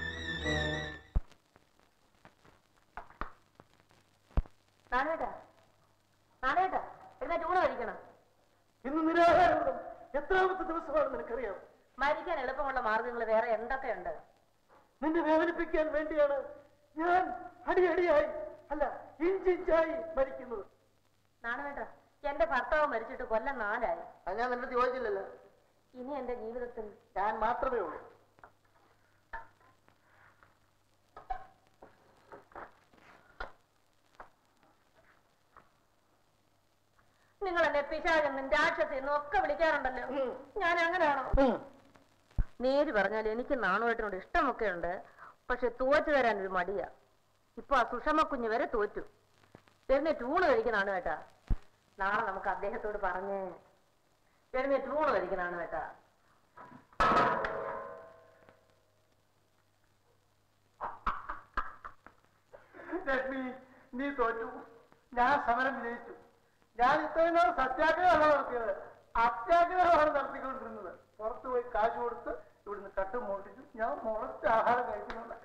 നാണേട്ടാ നാണേട്ടാ എഴുന്നേറ്റ് ഊണ് കഴിക്കണം ഇന്ന് നിരാഹാരം എത്രാമത്തെ ദിവസമാണെന്ന് നിനക്കറിയാം മരിക്കാൻ എളുപ്പമുള്ള മാർഗങ്ങൾ വേറെ എന്തൊക്കെയുണ്ട് നിന്നെ വേദനിപ്പിക്കാൻ വേണ്ടിയാണ് ഞാൻ അടിയടിയായി അല്ല ഇഞ്ചിഞ്ചായി മരിക്കുന്നത് നാണവേണ്ട എന്റെ ഭർത്താവ് മരിച്ചിട്ട് കൊല്ലം നാലായി അത് ഞാൻ നിന്റെ ചോദിച്ചില്ലല്ലോ ഇനി എന്റെ ജീവിതത്തിൽ ഞാൻ മാത്രമേ ഉള്ളൂ നിങ്ങൾ എന്നെ പിശാചെന്നും രാക്ഷസെന്നും ഒക്കെ വിളിക്കാറുണ്ടല്ലോ ഞാൻ അങ്ങനെയാണോ നേര് പറഞ്ഞാൽ എനിക്ക് നാണുവേട്ടനോട് ഇഷ്ടമൊക്കെ ഉണ്ട് പക്ഷെ തോറ്റു തരാൻ ഒരു മടിയാ ഇപ്പൊ ആ സുഷമ കുഞ്ഞ് വരെ തോറ്റു വരുന്ന ടൂണ് കഴിക്കുന്നതാണ് കേട്ടാ നാളെ നമുക്ക് അദ്ദേഹത്തോട് പറഞ്ഞ് വരുന്ന ടൂണ് കഴിക്കുന്നതാണ് കേട്ടാ ലക്ഷ്മി നീ തോറ്റു ഞാൻ സമരം വിജയിച്ചു ഞാൻ ഇത്രയും നാൾ സത്യാഗ്രഹമാണ് നടത്തിയത് അത്യാഗ്രഹമാണ് നടത്തിക്കൊണ്ടിരുന്നത് പുറത്തു പോയി കാശ് കൊടുത്ത് ഇവിടുന്ന് കട്ട് മോട്ടിച്ചു ഞാൻ മുളച്ച് ആഹാരം കഴിക്കുന്നുണ്ട്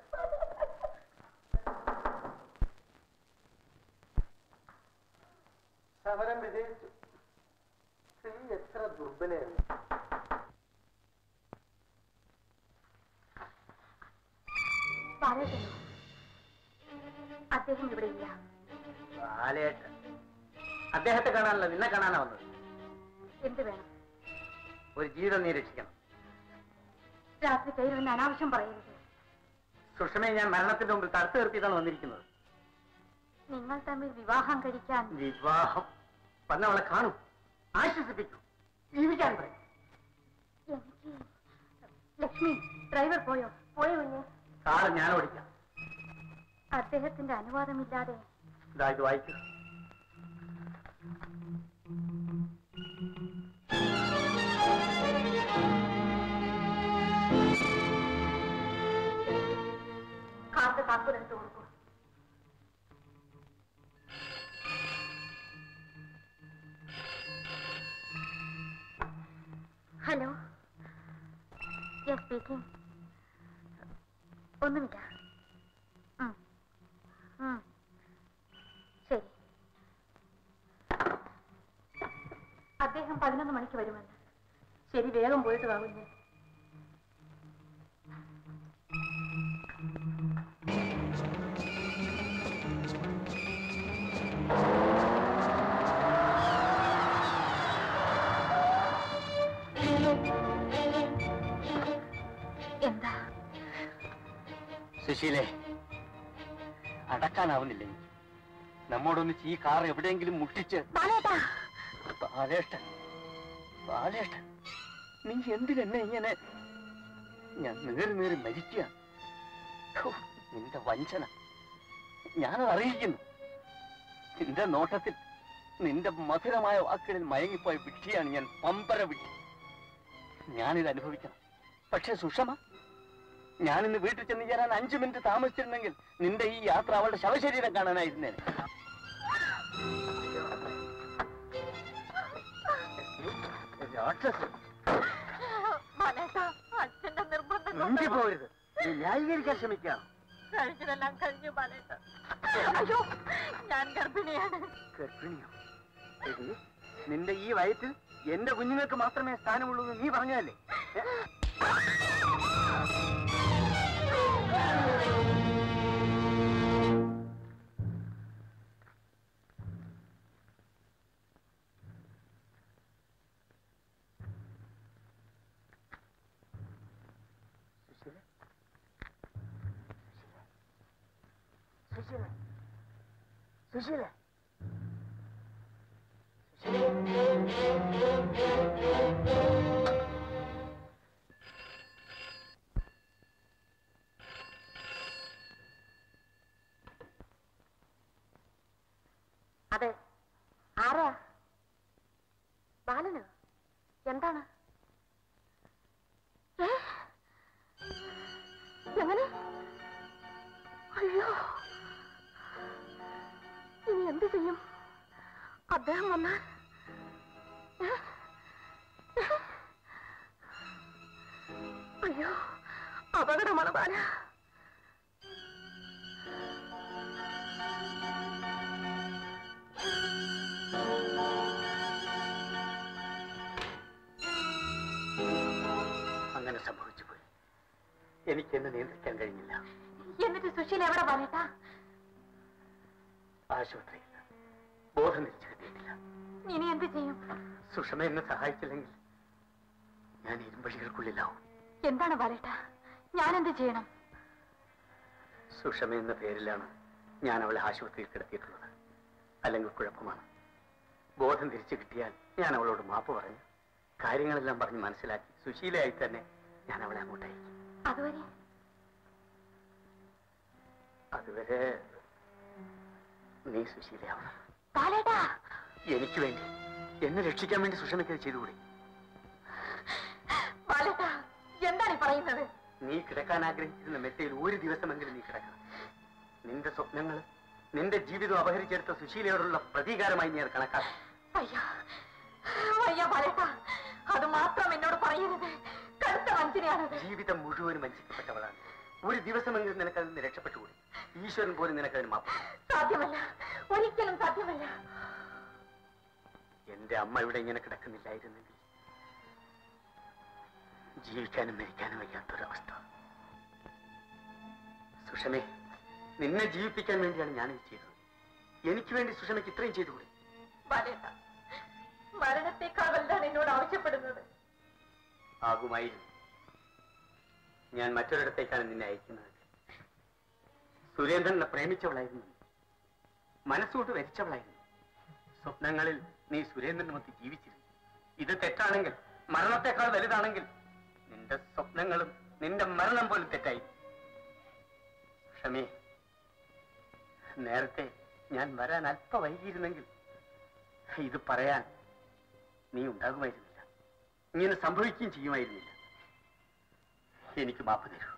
സമരം വിജയിച്ചു സ്ത്രീ എത്ര ദുർബലയാണ് പറയട്ടെയോ അദ്ദേഹം ഇവിടെ ഇല്ല ബാലേട്ടൻ അദ്ദേഹത്തെ കാണാനല്ല നിന്നെ കാണാനാ വന്നത് എന്ത് വേണം ഒരു ജീവിതം നീ രക്ഷിക്കണം രാത്രി കയ്യിൽ നിന്ന് അനാവശ്യം പറയരുത് സുഷമയെ ഞാൻ മരണത്തിന്റെ മുമ്പിൽ തടുത്തു നിർത്തിയിട്ടാണ് വന്നിരിക്കുന്നത് നിങ്ങൾ തമ്മിൽ വിവാഹം കഴിക്കാൻ വിവാഹം വന്നവളെ കാണും ആശ്വസിപ്പിക്കും ജീവിക്കാൻ പറയും എനിക്ക് ലക്ഷ്മി ഡ്രൈവർ പോയോ പോയോ കുഞ്ഞ് കാറ് ഞാൻ ഓടിക്കാം അദ്ദേഹത്തിന്റെ അനുവാദമില്ലാതെ ഇതാ ഇത് വായിക്കൂ കാറിന്റെ താക്കോലെടുത്ത് കൊടുക്കൂ ഹലോ യെസ് സ്പീക്കിംഗ് ഒന്നുമില്ല ഉം. ഉം. ശരി അദ്ദേഹം പതിനൊന്ന് മണിക്ക് വരുമെന്ന് ശരി വേഗം പോയിട്ട് വാങ്ങുന്നു എന്താ സുശീലേ അടക്കാനാവുന്നില്ല എനിക്ക് നമ്മോടൊന്നിച്ച് ഈ കാർ എവിടെയെങ്കിലും മുട്ടിച്ച് ബാലേട്ടാ ബാലേട്ടൻ ബാലേട്ടൻ നീ എന്തിനെന്നെ ഇങ്ങനെ ഞാൻ നേറി നേറി മരിക്കുക ഹോ, നിന്റെ വഞ്ചന ഞാനത് അറിയിക്കുന്നു നിന്റെ നോട്ടത്തിൽ നിന്റെ മധുരമായ വാക്കുകളിൽ മയങ്ങിപ്പോയ വിഡ്ഢിയാണ് ഞാൻ പമ്പര വിഡ്ഢി ഞാനിത് അനുഭവിക്കണം പക്ഷേ സുഷമ ഞാനിന്ന് വീട്ടിൽ ചെന്ന് ചേരാൻ അഞ്ചു മിനിറ്റ് താമസിച്ചിരുന്നെങ്കിൽ നിന്റെ ഈ യാത്ര അവളുടെ ശവശരീരം കാണാനായിരുന്നേനെ രാക്ഷസൻ അച്ഛന്റെ നിർബന്ധം മുണ്ടി പോകരുത് നീ ന്യായീകരിക്കാൻ ശ്രമിക്കാം കഴിഞ്ഞതെല്ലാം കഴിഞ്ഞു ബാലേട്ട അയ്യോ ഞാൻ ഗർഭിണിയാണ് ഗർഭിണിയോ എടി, നിന്റെ ഈ വയറ്റിൽ എന്റെ കുഞ്ഞുങ്ങൾക്ക് മാത്രമേ സ്ഥാനമുള്ളൂ എന്ന് നീ പറഞ്ഞതല്ലേ ഏ? സുശീല? സുശീല? സുശീല? അതെ ആരാ ബാലനോ എന്താണ് ഏ? എങ്ങനെ അയ്യോ ഇനി എന്ത് ചെയ്യും അദ്ദേഹം വന്നാൽ ഏ? ഏ? അയ്യോ അപകടമാണ് ബാല അങ്ങനെ സംഭവിച്ചു പോയി എനിക്ക് എന്നെ നിയന്ത്രിക്കാൻ കഴിഞ്ഞില്ല എന്നിട്ട് സുഷ സുശീല എവിടെ ബാലേട്ടാ ആശുപത്രിയിൽ ബോധം തിരിച്ചു കിട്ടിയിട്ടില്ല ഇനി എന്ത് ചെയ്യും സുഷമ എന്നെ സഹായിച്ചില്ലെങ്കിൽ ഞാൻ ഇരുമ്പഴികൾക്കുള്ളിലാവും എന്താണ് ബാലേട്ടാ ഞാൻ എന്ത് ചെയ്യണം സുഷമ എന്ന പേരിലാണ് ഞാൻ അവളെ ആശുപത്രിയിൽ കിടത്തിയിട്ടുള്ളത് അല്ലെങ്കിൽ കുഴപ്പമാണ് ബോധം തിരിച്ചു കിട്ടിയാൽ ഞാൻ അവളോട് മാപ്പ് പറഞ്ഞു കാര്യങ്ങളെല്ലാം പറഞ്ഞ് മനസ്സിലാക്കി സുശീലയായി തന്നെ ഞാൻ അവളെ അങ്ങോട്ടയക്കും അതുവരെ അതുവരെ നീ സുശീലയാവണം ബാലേട്ടാ എനിക്ക് വേണ്ടി എന്നെ രക്ഷിക്കാൻ വേണ്ടി സുഷമയ്ക്ക് അത് ചെയ്തുകൂടി ബാലേട്ടാ എന്താണ് ഈ പറയുന്നത് നീ കിടക്കാൻ ആഗ്രഹിച്ചിരുന്ന മെത്തയിൽ ഒരു ദിവസമെങ്കിലും നീ കിടക്കണം നിന്റെ സ്വപ്നങ്ങൾ നിന്റെ ജീവിതം അപഹരിച്ചെടുത്ത സുശീലയോടുള്ള പ്രതീകാരമായി നീ അത് കണക്കാക്കും അയ്യോ അയ്യോ ബാലേട്ടാ അത് മാത്രം എന്നോട് പറയരുത് കടുത്ത വഞ്ചനയാണത് ജീവിതം മുഴുവനും വഞ്ചിക്കപ്പെട്ടവളാണ് ഒരു ദിവസമെങ്കിലും നിനക്കതിൽ നിന്ന് രക്ഷപ്പെട്ടുകൂടി ഈശ്വരൻ പോലും നിനക്കതിന് മാപ്പ് തരും. സാധ്യമല്ല ഒരിക്കലും സാധ്യമല്ല എന്റെ അമ്മ ഇവിടെ ഇങ്ങനെ കിടക്കുന്നില്ലായിരുന്നെങ്കിൽ ജീവിക്കാനും മരിക്കാനും വയ്യാത്തൊരവസ്ഥ സുഷമേ നിന്നെ ജീവിപ്പിക്കാൻ വേണ്ടിയാണ് ഞാനിത് ചെയ്തത് എനിക്ക് വേണ്ടി സുഷമയ്ക്ക് ഇത്രയും ചെയ്തുകൂടി ബാലേട്ട മരണത്തെക്കാൾ വലുതാണ് എന്നോട് ആവശ്യപ്പെടുന്നത് ആകുമായിരുന്നു ഞാൻ മറ്റൊരിടത്തേക്കാണ് നിന്നെ അയക്കുന്നത് സുരേന്ദ്രനെ പ്രേമിച്ചവളായിരുന്നു നീ. മനസ്സുകൊണ്ട് വരിച്ചവളായിരുന്നു സ്വപ്നങ്ങളിൽ നീ സുരേന്ദ്രനുമൊത്ത് ജീവിച്ചിരുന്നു ഇത് തെറ്റാണെങ്കിൽ മരണത്തെക്കാൾ വലുതാണെങ്കിൽ നിന്റെ സ്വപ്നങ്ങളും നിന്റെ മരണം പോലും തെറ്റായി ക്ഷമേ നേരത്തെ ഞാൻ വരാൻ അല്പ വൈകിയിരുന്നെങ്കിൽ ഇത് പറയാൻ നീ ഉണ്ടാകുമായിരുന്നില്ല ഇങ്ങനെ സംഭവിക്കുകയും ചെയ്യുമായിരുന്നില്ല എനിക്ക് മാപ്പ് തരൂ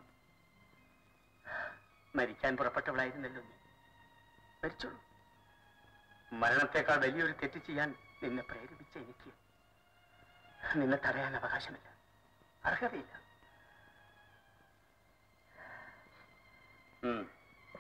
മരിക്കാൻ പുറപ്പെട്ടവളായിരുന്നല്ലോ നീ മരിച്ചോളൂ മരണത്തെക്കാൾ വലിയൊരു തെറ്റ് ചെയ്യാൻ നിന്നെ പ്രേരിപ്പിച്ച എനിക്ക് നിന്നെ തടയാൻ അവകാശമില്ല അർഹതയില്ല ഉം.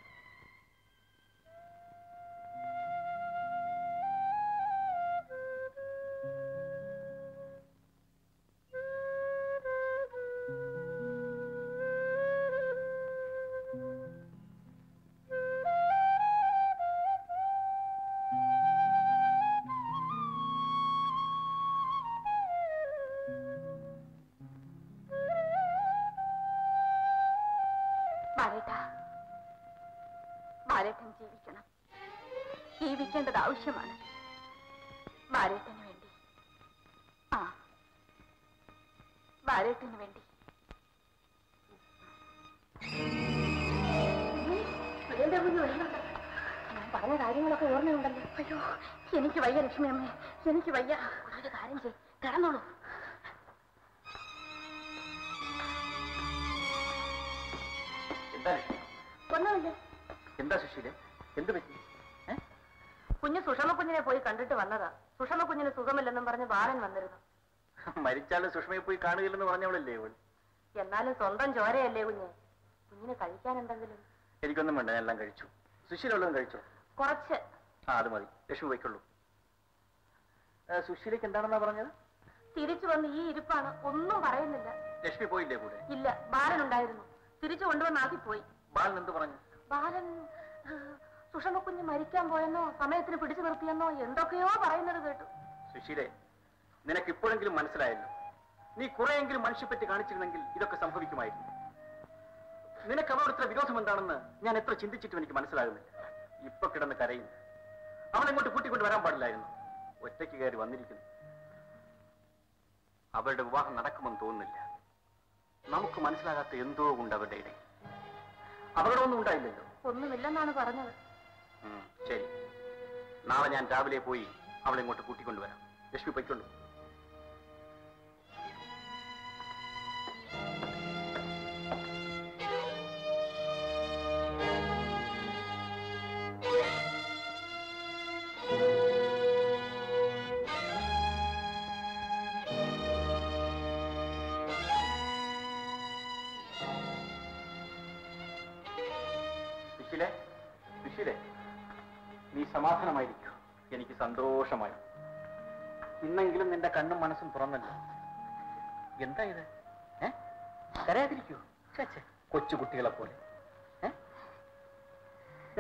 ബാലേട്ട ബാലേട്ടൻ ജീവിക്കണം ജീവിക്കേണ്ടത് ആവശ്യമാണ് ബാലേട്ടന് വേണ്ടി ആ ബാലേട്ടന് വേണ്ടി ഞാൻ പറഞ്ഞ കാര്യങ്ങളൊക്കെ ഓർമ്മയുണ്ടല്ലോ അയ്യോ എനിക്ക് വയ്യ ലക്ഷ്മി അമ്മേ എനിക്ക് വയ്യ ഒരു കാര്യം ചെയ് കിടന്നോളൂ എന്താ ലക്ഷ്മി? ഒന്നുമില്ലേ എന്താ സുശീല എന്ത് പറ്റി ഏ? കുഞ്ഞ് സുഷമ കുഞ്ഞിനെ പോയി കണ്ടിട്ട് വന്നതാ സുഷമ കുഞ്ഞിന് സുഖമില്ലെന്നും പറഞ്ഞ് ബാലൻ വന്നിരുന്നു മരിച്ചാലും സുഷമയെ പോയി കാണുകയില്ലെന്ന് പറഞ്ഞവളല്ലേ ഇവൾ എന്നാലും സ്വന്തം ചോരയല്ലേ കുഞ്ഞ് കുഞ്ഞിന് കഴിക്കാൻ എന്തെങ്കിലും എനിക്കൊന്നും വേണ്ട ഞാൻ എല്ലാം കഴിച്ചു സുശീല ഉള്ളതും കഴിച്ചോ കുറച്ച് ആ അത് മതി ലക്ഷ്മി പോയിക്കൊള്ളൂ ഏ, സുശീലയ്ക്ക് എന്താണെന്നാ പറഞ്ഞത് തിരിച്ചു വന്ന് ഈ ഇരിപ്പാണ് ഒന്നും പറയുന്നില്ല ലക്ഷ്മി പോയില്ലേ കൂടെ ഇല്ല ബാലൻ ഉണ്ടായിരുന്നു തിരിച്ചു കൊണ്ടുവന്നാക്കി പോയി ബാലൻ എന്ത് പറഞ്ഞു ബാലൻ ആ, സുഷമ കുഞ്ഞ് മരിക്കാൻ പോയെന്നോ സമയത്തിന് പിടിച്ചു നിർത്തിയെന്നോ എന്തൊക്കെയോ പറയുന്നത് കേട്ടു സുശീലെ നിനക്ക് ഇപ്പോഴെങ്കിലും മനസ്സിലായല്ലോ നീ കുറെയെങ്കിലും മനുഷ്യപ്പറ്റി കാണിച്ചിരുന്നെങ്കിൽ ഇതൊക്കെ സംഭവിക്കുമായിരുന്നു നിനക്ക് അവളോട് വിരോധം എന്താണെന്ന് ഞാൻ എത്ര ചിന്തിച്ചിട്ടും എനിക്ക് മനസ്സിലാകുന്നില്ല ഇപ്പൊ കിടന്ന് കരയുന്നു അവളെങ്ങോട്ട് കൂട്ടിക്കൊണ്ട് വരാൻ പാടില്ലായിരുന്നു ഒറ്റയ്ക്ക് കയറി വന്നിരിക്കുന്നു അവരുടെ വിവാഹം നടക്കുമെന്ന് തോന്നുന്നില്ല നമുക്ക് മനസ്സിലാകാത്ത എന്തോ ഉണ്ട് അവരുടെ ഇടയിൽ അവരുടെ ഒന്നും ഉണ്ടായില്ലല്ലോ ഒന്നുമില്ലെന്നാണ് പറഞ്ഞത് ഉം, ശരി നാളെ ഞാൻ രാവിലെ പോയി അവളെ ഇങ്ങോട്ട് കൂട്ടിക്കൊണ്ടുവരാം ലക്ഷ്മി പൊയ്ക്കൊള്ളൂ സുശീലെ സുശീലെ നീ സമാധാനമായിരിക്കൂ എനിക്ക് സന്തോഷമായി ഇന്നെങ്കിലും നിന്റെ കണ്ണും മനസ്സും തുറന്നല്ലോ എന്താ ഇത് ഏ കരയാതിരിക്കൂ ഛെ, ഛെ, കൊച്ചു കുട്ടികളെ പോലെ ഏ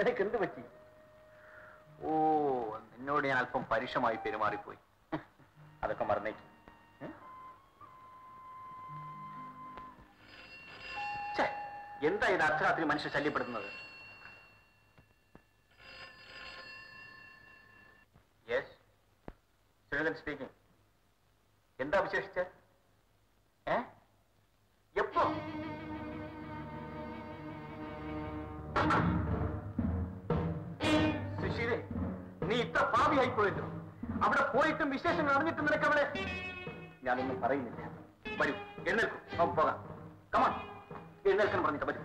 നിനക്ക് എന്ത് പറ്റി ഓ നിന്നോട് ഞാൻ അല്പം പരുഷമായി പെരുമാറിപ്പോയി അതൊക്കെ മറന്നേക്കും ഉം? ഛെ, എന്താ ഇത് അർദ്ധരാത്രി മനുഷ്യ ശല്യപ്പെടുത്തുന്നത് യെസ് സുരേന്ദ്രൻ സ്പീക്കിംഗ് എന്താ വിശേഷിച്ച ഏ എപ്പോ സുശീലേ നീ ഇത്ര പാപിയായി പോയല്ലോ അവിടെ പോയിട്ടും വിശേഷങ്ങൾ അറിഞ്ഞിട്ടും നിനക്ക് അവിടെ ഞാനൊന്നും പറയുന്നില്ല വരൂ എഴുന്നേൽക്കും നമുക്ക് പോകാം കമാൺ എഴുന്നേൽക്കാൻ പറഞ്ഞിട്ട് വരൂ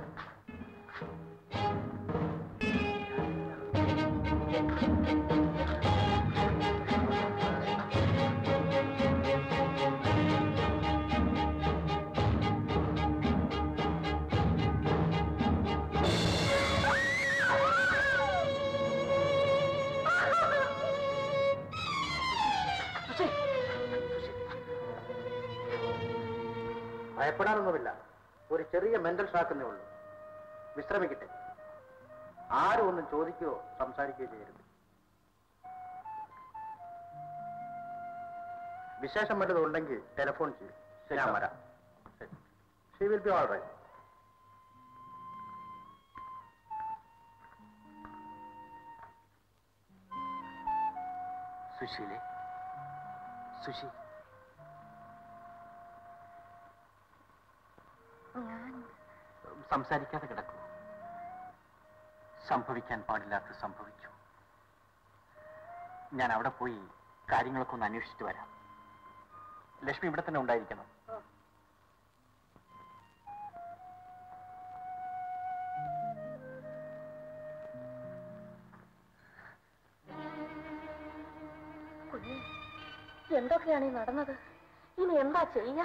സുശീൽ ഭയപ്പെടാനൊന്നുമില്ല ഒരു ചെറിയ മെന്റൽ ഷാക്കുന്നേ ഉള്ളൂ വിശ്രമിക്കട്ടെ ആരും ഒന്നും ചോദിക്കുകയോ സംസാരിക്കുകയോ ചെയ്യരുത് വിശേഷം വല്ലതും ഉണ്ടെങ്കിൽ ടെലിഫോൺ ചെയ്യും ഞാൻ വരാം she will be all right സുശീലേ സുശീൽ സംസാരിക്കാതെ കിടക്കൂ സംഭവിക്കാൻ പാടില്ലാത്ത സംഭവിച്ചു ഞാൻ അവിടെ പോയി കാര്യങ്ങളൊക്കെ ഒന്ന് അന്വേഷിച്ചിട്ട് വരാം ലക്ഷ്മി ഇവിടെ തന്നെ ഉണ്ടായിരിക്കണം കുഞ്ഞെ എന്തൊക്കെയാണ് ഈ നടന്നത് ഇനി എന്താ ചെയ്യ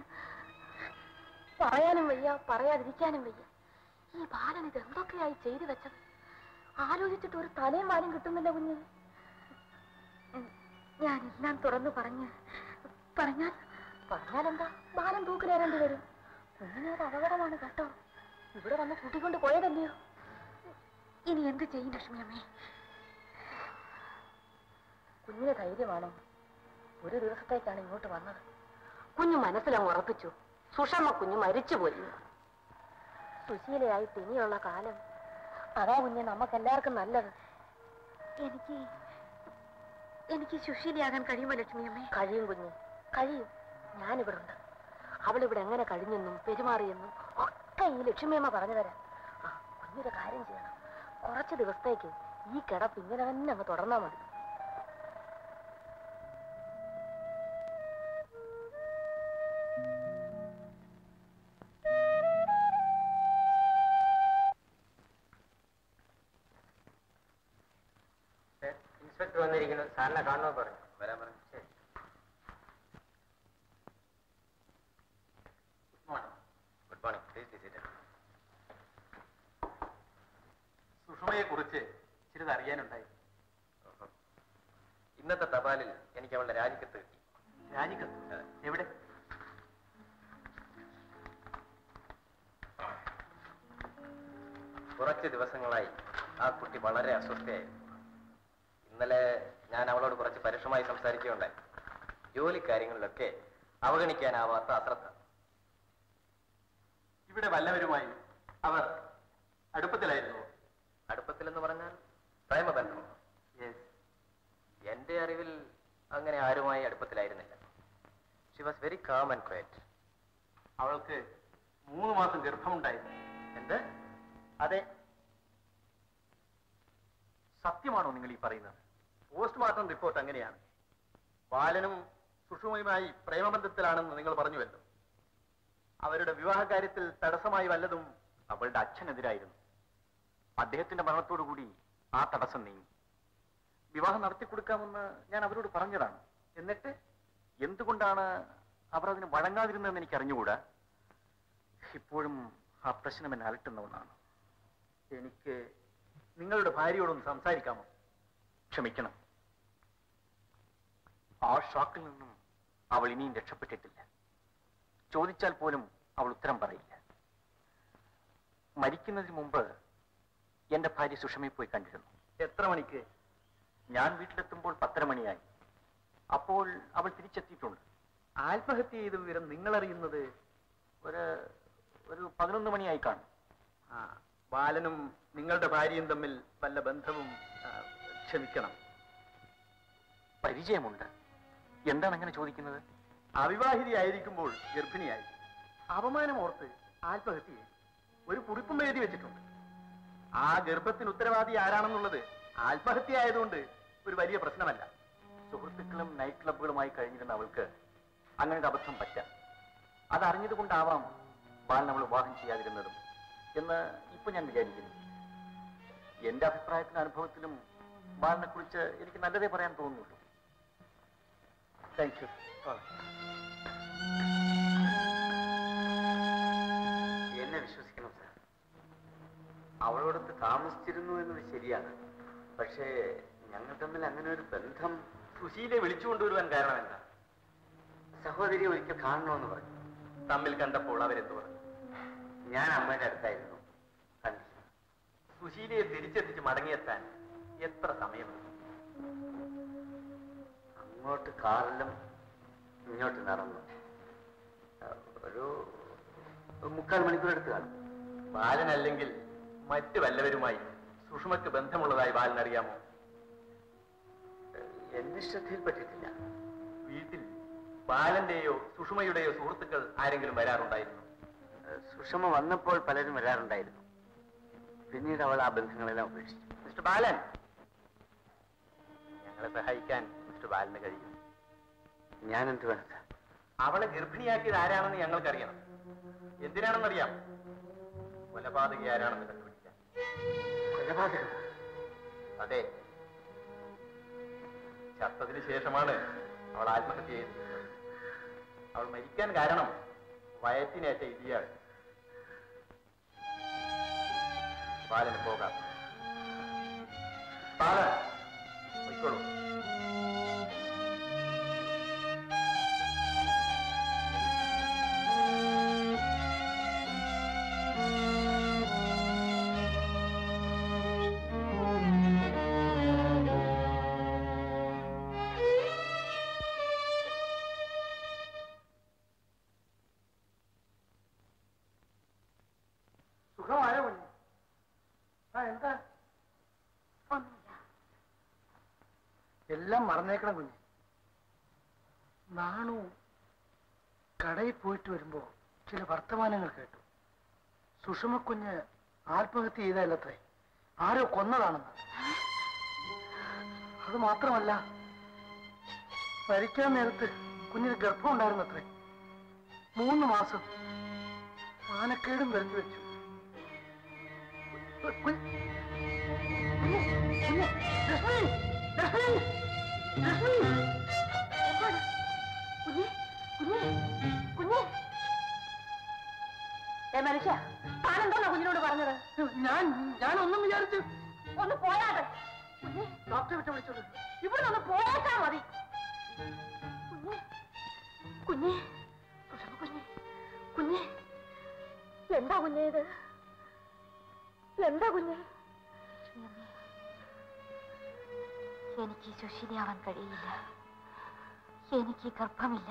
പറയാനും വയ്യ പറയാതിരിക്കാനും വയ്യ ഈ ബാലൻ ഇത് എന്തൊക്കെയായി ചെയ്തു വെച്ചത് ആലോചിച്ചിട്ട് ഒരു തലയും വാലും കിട്ടുന്നില്ല കുഞ്ഞ് ഞാനെല്ലാം തുറന്നു പറഞ്ഞ് പറഞ്ഞാൽ പറഞ്ഞാൽ എന്താ ബാലൻ തൂക്കിലേറേണ്ടി വരും കുഞ്ഞിനേത് അപകടമാണ് കേട്ടോ ഇവിടെ വന്ന് കൂട്ടിക്കൊണ്ട് പോയതല്ലയോ ഇനി എന്ത് ചെയ്യും ലക്ഷ്മി അമ്മേ കുഞ്ഞിന് ധൈര്യമാണോ ഒരു ദിവസത്തേക്കാണ് ഇങ്ങോട്ട് വന്നത് കുഞ്ഞു മനസ്സിലങ്ങ് ഉറപ്പിച്ചു സുഷമ്മ കുഞ്ഞു മരിച്ചുപോയി സുശീലയായിട്ട് ഇനിയുള്ള കാലം അതാ കുഞ്ഞ് നമുക്കെല്ലാവർക്കും നല്ലത് എനിക്ക് എനിക്ക് സുശീലയാകാൻ കഴിയുമോ ലക്ഷ്മി അമ്മേ കഴിയും കുഞ്ഞ് കഴിയും ഞാനിവിടെ ഉണ്ട് അവളിവിടെ എങ്ങനെ കഴിഞ്ഞെന്നും പെരുമാറിയെന്നും ഒക്കെ ഈ ലക്ഷ്മിയമ്മ പറഞ്ഞു തരാം ആ കുഞ്ഞൊരു കാര്യം ചെയ്യണം കുറച്ച് ദിവസത്തേക്ക് ഈ കിടപ്പ് ഇങ്ങനെ തന്നെ അങ്ങ് തുടർന്നാൽ മതി ഇൻസ്പെക്ടർ വന്നിരിക്കുന്നു സാറിനെ കാണുമെന്ന് പറഞ്ഞു വരാൻ പറഞ്ഞു ശരി good morning please be seated സുഷമയെ കുറിച്ച് ചിലത് അറിയാനുണ്ടായി ഇന്നത്തെ തപാലിൽ എനിക്ക് അവളുടെ രാജിക്കത്ത് കിട്ടി രാജിക്കത്ത് എവിടെ കുറച്ച് ദിവസങ്ങളായി ആ കുട്ടി വളരെ അസ്വസ്ഥയായിരുന്നു ഇന്നലെ ഞാൻ അവളോട് കുറച്ച് പരുഷമായി സംസാരിക്കുകയുണ്ടായി ജോലി കാര്യങ്ങളിലൊക്കെ അവഗണിക്കാനാവാത്ത അശ്രദ്ധ ഇവിടെ വല്ലവരുമായി അവർ അടുപ്പത്തിലായിരുന്നു അടുപ്പത്തിലെന്ന് പറഞ്ഞാൽ പ്രേമബന്ധം എന്റെ അറിവിൽ അങ്ങനെ ആരുമായി അടുപ്പത്തിലായിരുന്നില്ല she was very calm and quiet അവൾക്ക് മൂന്ന് മാസം ഗർഭമുണ്ടായിരുന്നു എന്ത് അതെ സത്യമാണോ നിങ്ങൾ ഈ പറയുന്നത് പോസ്റ്റ്മോർട്ടം റിപ്പോർട്ട് അങ്ങനെയാണ് ബാലനും സുഷുമയുമായി പ്രേമബന്ധത്തിലാണെന്ന് നിങ്ങൾ പറഞ്ഞുവല്ലോ അവരുടെ വിവാഹകാര്യത്തിൽ തടസ്സമായി വല്ലതും അവളുടെ അച്ഛനെതിരായിരുന്നു അദ്ദേഹത്തിന്റെ മരണത്തോടു കൂടി ആ തടസ്സം നീങ്ങി വിവാഹം നടത്തി കൊടുക്കാമെന്ന് ഞാൻ അവരോട് പറഞ്ഞതാണ് എന്നിട്ട് എന്തുകൊണ്ടാണ് അവർ അതിന് വഴങ്ങാതിരുന്നതെന്ന് എനിക്ക് അറിഞ്ഞുകൂടാ ഇപ്പോഴും ആ പ്രശ്നം എന്നെ അലട്ടുന്ന ഒന്നാണ് എനിക്ക് നിങ്ങളുടെ ഭാര്യയോടൊന്ന് സംസാരിക്കാമോ ക്ഷമിക്കണം ആ ഷോക്കിൽ നിന്നും അവൾ ഇനിയും രക്ഷപ്പെട്ടിട്ടില്ല ചോദിച്ചാൽ പോലും അവൾ ഉത്തരം പറയില്ല മരിക്കുന്നതിന് മുമ്പ് എന്റെ ഭാര്യ സുഷമയെ പോയി കണ്ടിരുന്നു എത്ര മണിക്ക് ഞാൻ വീട്ടിലെത്തുമ്പോൾ പത്തര മണിയായി അപ്പോൾ അവൾ തിരിച്ചെത്തിയിട്ടുണ്ട് ആത്മഹത്യ ചെയ്ത വിവരം നിങ്ങൾ അറിയുന്നത് ഒരു ഒരു പതിനൊന്ന് മണിയായി കാണും ആ ബാലനും നിങ്ങളുടെ ഭാര്യയും തമ്മിൽ വല്ല ബന്ധവും ആ, ക്ഷമിക്കണം പരിചയമുണ്ട് എന്താണ് അങ്ങനെ ചോദിക്കുന്നത് അവിവാഹിതയായിരിക്കുമ്പോൾ ഗർഭിണിയായി അപമാനം ഓർത്ത് ആത്മഹത്യ ചെയ്തു ഒരു കുറിപ്പും എഴുതി വെച്ചിട്ടുണ്ട് ആ ഗർഭത്തിന് ഉത്തരവാദി ആരാണെന്നുള്ളത് ആത്മഹത്യ ആയതുകൊണ്ട് ഒരു വലിയ പ്രശ്നമല്ല സുഹൃത്തുക്കളും നൈറ്റ് ക്ലബുകളുമായി കഴിഞ്ഞിരുന്ന അവൾക്ക് അങ്ങനെ ഒരു അബദ്ധം പറ്റാം അതറിഞ്ഞതുകൊണ്ടാവാം ബാലൻ അവൾ വിവാഹം ചെയ്യാതിരുന്നതും എന്ന് ഇപ്പൊ ഞാൻ വിചാരിക്കുന്നു എന്റെ അഭിപ്രായത്തിലും അനുഭവത്തിലും ബാലനെ കുറിച്ച് എനിക്ക് നല്ലതേ പറയാൻ തോന്നുന്നുള്ളൂ താങ്ക് യു എന്നെ വിശ്വസിക്കണം സാർ അവളോടൊത്ത് താമസിച്ചിരുന്നു എന്നത് ശരിയാണ് പക്ഷേ ഞങ്ങൾ തമ്മിൽ അങ്ങനെ ഒരു ബന്ധം സുശീലെ വിളിച്ചു കൊണ്ടുവരുവാൻ കാരണം എന്താ സഹോദരി ഒരിക്കൽ കാണണമെന്ന് പറഞ്ഞു തമ്മിൽ കണ്ടപ്പോൾ അവരെന്ത് പറഞ്ഞു ഞാൻ അമ്മയുടെ അടുത്തായിരുന്നു കണ്ടില്ല സുശീലയെ തിരിച്ചെത്തിച്ച് മടങ്ങിയെത്താൻ എത്ര സമയമെടുക്കും അങ്ങോട്ട് കാറിലും ഇങ്ങോട്ട് നടന്നു അഹ് ഒരു ഒരു മുക്കാൽ മണിക്കൂർ എടുത്ത് കാണും ബാലനല്ലെങ്കിൽ മറ്റു വല്ലവരുമായി സുഷമയ്ക്ക് ബന്ധമുള്ളതായി ബാലൻ അറിയാമോ എന്റെ ശ്രദ്ധയിൽപ്പെട്ടിട്ടില്ല വീട്ടിൽ ബാലന്റെയോ സുഷമയുടെയോ സുഹൃത്തുക്കൾ ആരെങ്കിലും വരാറുണ്ടായിരുന്നു അഹ് സുഷമ വന്നപ്പോൾ പലരും വരാറുണ്ടായിരുന്നു പിന്നീട് അവൾ ആ ബന്ധങ്ങളെല്ലാം ഉപേക്ഷിച്ചു മിസ്റ്റർ ബാലൻ ഞങ്ങളെ സഹായിക്കാൻ മിസ്റ്റർ ബാലന് കഴിയും ഞാൻ എന്ത് വേണം സാർ അവളെ ഗർഭിണിയാക്കിയത് ആരാണെന്ന് ഞങ്ങൾക്കറിയണം എന്തിനാണെന്നറിയാം കൊലപാതകി ആരാണെന്ന് കണ്ടുപിടിക്കാൻ കൊലപാതകം അതെ ചത്തതിന് ശേഷമാണ് അവൾ ആത്മഹത്യ ചെയ്തത് അവൾ മരിക്കാൻ കാരണം വയറ്റിനേറ്റ ഇടിയാണ് ബാലന് പോകാം ബാലൻ പൊയ്ക്കോളൂ സുഖമായ കുഞ്ഞ് ആ എന്താ എല്ലാം മറന്നേക്കണം കുഞ്ഞ് നാണു കടയിൽ പോയിട്ട് വരുമ്പോ ചില വർത്തമാനങ്ങൾ കേട്ടു സുഷമ കുഞ്ഞ് ആത്മഹത്യ ചെയ്തല്ലത്രേ ആരോ കൊന്നതാണെന്ന് അത് മാത്രമല്ല മരിക്കാൻ നേരത്ത് കുഞ്ഞിന് ഗർഭം ഉണ്ടായിരുന്നത്രേ മൂന്ന് മാസം മാനക്കേടും വരുത്തി വെച്ചു കുഞ്ഞ്- കുഞ്ഞ്, കുഞ്ഞ്, ലക്ഷ്മി, ലക്ഷ്മി, ലക്ഷ്മി. കുഞ്ഞേ കുഞ്ഞേ കുഞ്ഞേ ഏ മനുഷ്യ താനെന്താണോ കുഞ്ഞിനോട് പറഞ്ഞത് ഞാൻ ഞാനൊന്നും വിചാരിച്ചു ഒന്ന് പോയാതെ കുഞ്ഞേ ഡോക്ടറെ വിട്ട് വിളിച്ചോളൂ ഇവിടെ ഒന്ന് പോയേക്കാ മതി കുഞ്ഞേ കുഞ്ഞേ സുഷമ കുഞ്ഞേ കുഞ്ഞേ എന്താ കുഞ്ഞേ ഇത് എന്താ കുഞ്ഞേ എനിക്ക് സുശീലയാവാൻ കഴിയില്ല എനിക്ക് ഗർഭമില്ല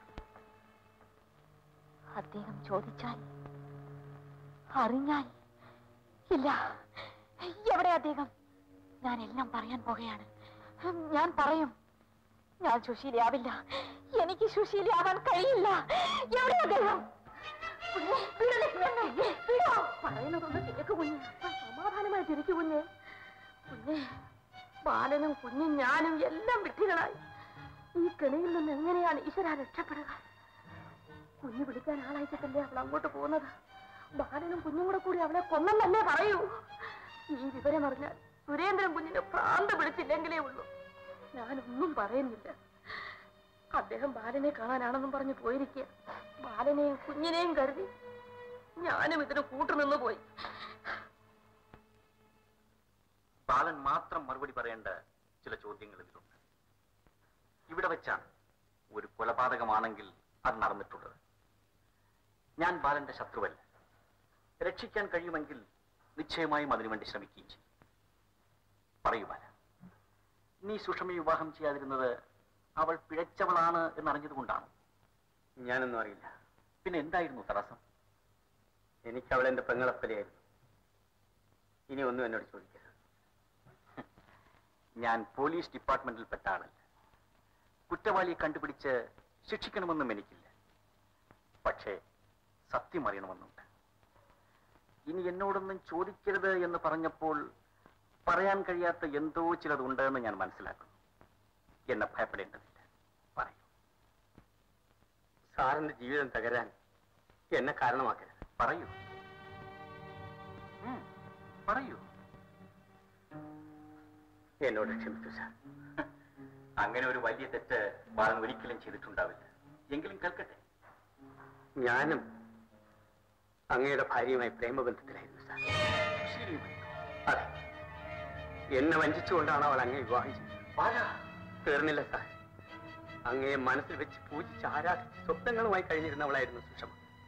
അദ്ദേഹം ചോദിച്ചാൽ അറിഞ്ഞാൽ ഇല്ല എവിടെ അദ്ദേഹം ഞാൻ എല്ലാം പറയാൻ പോകുകയാണ് ഞാൻ പറയും ഞാൻ സുശീലയാവില്ല എനിക്ക് സുശീലയാവാൻ കഴിയില്ല എവിടെ അദ്ദേഹം കുഞ്ഞേ വീടല്ലേ കുഞ്ഞേ വീടോ പറയുന്നതൊന്ന് കേക്ക് കുഞ്ഞേ സമാധാനമായിട്ട് ഇരിക്കു കുഞ്ഞേ കുഞ്ഞേ ബാലനും കുഞ്ഞും ഞാനും എല്ലാം വിട്ടികളായി ഈ കെണിയിൽ നിന്ന് എങ്ങനെയാണ് ഈശ്വര രക്ഷപ്പെടുക കുഞ്ഞു വിളിക്കാൻ ആളയച്ചിട്ടല്ലേ അവൾ അങ്ങോട്ട് പോകുന്നത് ബാലനും കുഞ്ഞും കൂടെ കൂടി അവളെ കൊന്നെന്നല്ലേ പറയൂ ഈ വിവരം അറിഞ്ഞാൽ സുരേന്ദ്രൻ കുഞ്ഞിന് ഭ്രാന്ത് പിടിച്ചില്ലെങ്കിലേ ഉള്ളൂ ഞാനൊന്നും പറയുന്നില്ല അദ്ദേഹം ബാലനെ കാണാനാണെന്നും പറഞ്ഞ് പോയിരിക്കുക ബാലനെയും കുഞ്ഞിനെയും കരുതി ഞാനും ഇതിന് കൂട്ടുനിന്ന് പോയി ബാലൻ മാത്രം മറുപടി പറയേണ്ട ചില ചോദ്യങ്ങൾ ഇതിലുണ്ട് ഇവിടെ വെച്ചാണ് ഒരു കൊലപാതകമാണെങ്കിൽ അത് നടന്നിട്ടുള്ളത് ഞാൻ ബാലന്റെ ശത്രുവല്ല രക്ഷിക്കാൻ കഴിയുമെങ്കിൽ നിശ്ചയമായും അതിനുവേണ്ടി ശ്രമിക്കുകയും ചെയ്യും പറയൂ ബാല നീ സുഷമയെ വിവാഹം ചെയ്യാതിരുന്നത് അവൾ പിഴച്ചവളാണ് എന്നറിഞ്ഞത് കൊണ്ടാണ് ഞാനൊന്നും അറിയില്ല പിന്നെ എന്തായിരുന്നു തടസ്സം എനിക്ക് അവൾ എന്റെ പെങ്ങളപ്പലയായിരുന്നു ഇനി ഒന്നും എന്നോട് ചോദിക്കരുത് ഞാൻ പോലീസ് ഡിപ്പാർട്ട്മെന്റിൽപ്പെട്ട ആളല്ല കുറ്റവാളിയെ കണ്ടുപിടിച്ച് ശിക്ഷിക്കണമെന്നും എനിക്കില്ല പക്ഷേ സത്യം അറിയണമെന്നുണ്ട് ഇനി എന്നോടൊന്നും ചോദിക്കരുത് എന്ന് പറഞ്ഞപ്പോൾ പറയാൻ കഴിയാത്ത എന്തോ ചിലതുണ്ട് എന്ന് ഞാൻ മനസ്സിലാക്കുന്നു എന്നെ ഭയപ്പെടേണ്ടതില്ല പറയൂ സാറിന്റെ ജീവിതം തകരാൻ എന്നെ കാരണമാക്കരുത് പറയൂ ഉം, പറയൂ എന്നോട് ക്ഷമിച്ചു സാർ അങ്ങനെ ഒരു വലിയ തെറ്റ് ബാലൻ ഒരിക്കലും ചെയ്തിട്ടുണ്ടാവില്ല എങ്കിലും കേൾക്കട്ടെ ഞാനും അങ്ങയുടെ ഭാര്യയുമായി പ്രേമബന്ധത്തിലായിരുന്നു സാർ ശരിയുമായി അതെ എന്നെ വഞ്ചിച്ചുകൊണ്ടാണ് അവൾ അങ്ങേ വിവാഹം ചെയ്തത് ബാല തീർന്നില്ല സാർ അങ്ങയെ മനസ്സിൽ വെച്ച് പൂജിച്ച് ആരാധിച്ച് സ്വപ്നങ്ങളുമായി കഴിഞ്ഞിരുന്നവളായിരുന്നു സുഷമ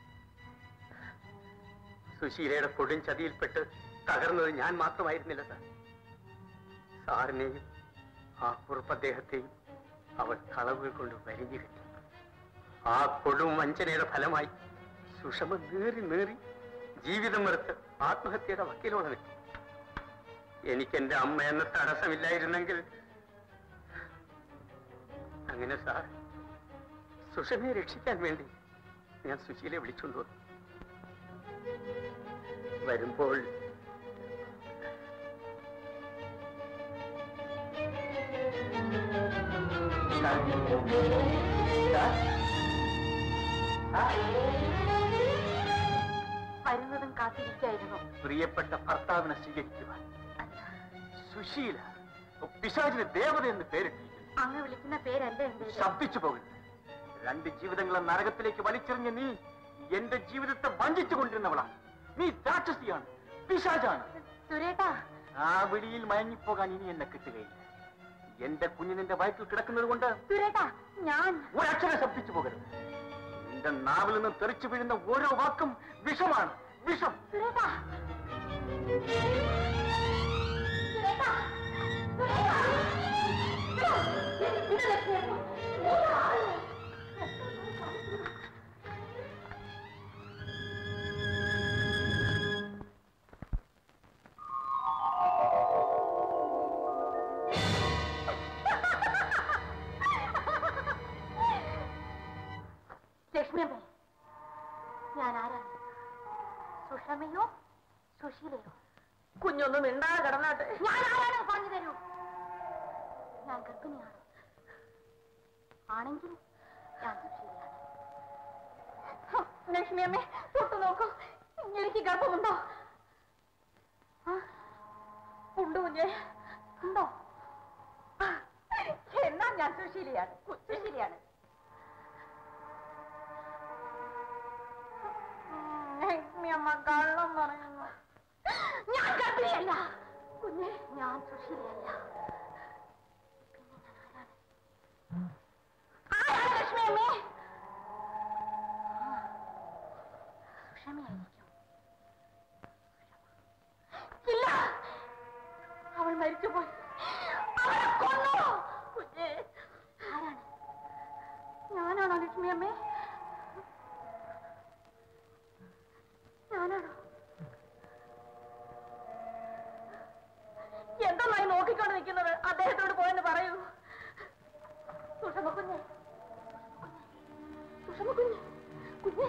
സുശീലയുടെ കൊടും ചതിയിൽപ്പെട്ട് തകർന്നത് ഞാൻ മാത്രമായിരുന്നില്ല സാർ സാറിനെയും ആ കുറുപ്പ് അദ്ദേഹത്തെയും അവൾ കളവുകൾ കൊണ്ട് വരിഞ്ഞു കെട്ടി ആ കൊടും വഞ്ചനയുടെ ഫലമായി സുഷമ നേറി നേറി ജീവിതം വെറുത്ത് ആത്മഹത്യയുടെ വക്കീലോളം എത്തി എനിക്ക് എന്റെ അമ്മ എന്ന തടസ്സമില്ലായിരുന്നെങ്കിൽ അങ്ങനെ സാർ സുഷമയെ രക്ഷിക്കാൻ വേണ്ടി ഞാൻ സുശീലയെ വിളിച്ചുകൊണ്ട് വന്നു വരുമ്പോൾ വരുന്നതും കാത്തിരിക്കായിരുന്നു പ്രിയപ്പെട്ട ഭർത്താവിനെ സ്വീകരിക്കുവാൻ സുശീല പിശാചിന് ദേവത എന്ന് പേരിട്ടിരിക്കുന്നു അങ്ങ് വിളിക്കുന്ന പേരല്ല എന്റെ ശബ്ദിച്ചു പോകരുത് രണ്ട് ജീവിതങ്ങളെ നരകത്തിലേക്ക് വലിച്ചെറിഞ്ഞ നീ എന്റെ ജീവിതത്തെ വഞ്ചിച്ചു കൊണ്ടിരുന്നവളാണ് നീ രാക്ഷസിയാണ് പിശാചാണ് സുരേട്ടാ ആ വിളിയിൽ മയങ്ങിപ്പോകാൻ ഇനി എന്നെ കിട്ടുകയില്ല എന്റെ കുഞ്ഞു നിന്റെ വയറ്റിൽ കിടക്കുന്നത് കൊണ്ട് സുരേട്ടാ ഞാൻ ഒരക്ഷരം ശബ്ദിച്ചു പോകരുത് നിന്റെ നാവിൽ നിന്ന് തെറിച്ചു വീഴുന്ന ഓരോ വാക്കും വിഷമാണ് വിഷം സുരേട്ടാ സുരേട്ടാ സുരേട്ടാ ഇത് ലക്ഷ്മിയമ്മ. ലക്ഷ്മിയമ്മേ ഞാൻ ആരാണ് സുഷമയോ സുശീലയോ കുഞ്ഞൊന്നും മിണ്ടാതെ കിടന്നാട്ടെ ഞാൻ ആരാണ് പറഞ്ഞു തരൂ ഞാൻ ഗർഭിണിയാണ് ആണെങ്കിൽ ഞാൻ സുശീലയാണ് ലക്ഷ്മിയമ്മേ തൊട്ടു നോക്കൂ എനിക്ക് ഗർഭമുണ്ടോ ആ? ഉണ്ട് കുഞ്ഞെ ഉണ്ടോ എന്നാ ഞാൻ സുശീലയാണ് സുശീലയാണ് ലക്ഷ്മിയമ്മ കള്ളം പറയുന്നു ഞാൻ ഗർഭിണിയല്ല കുഞ്ഞെ ഞാൻ സുശീലയല്ല പിന്നെ ഞാൻ ആരാണ് ആരാണ് ലക്ഷ്മിയമ്മേ ആ, സുഷമയായിരിക്കും ഇല്ല അവൾ മരിച്ചുപോയി അവളെ കൊന്നു കുഞ്ഞെ ആരാണ് ഞാനാണോ ലക്ഷ്മിയമ്മേ ഞാനാണോ എന്തെന്നായി നോക്കിക്കൊണ്ട് നിൽക്കുന്നത് അദ്ദേഹത്തോട് പോയെന്ന് പറയൂ സുഷമ കുഞ്ഞെ സുഷമ കുഞ്ഞെ കുഞ്ഞെ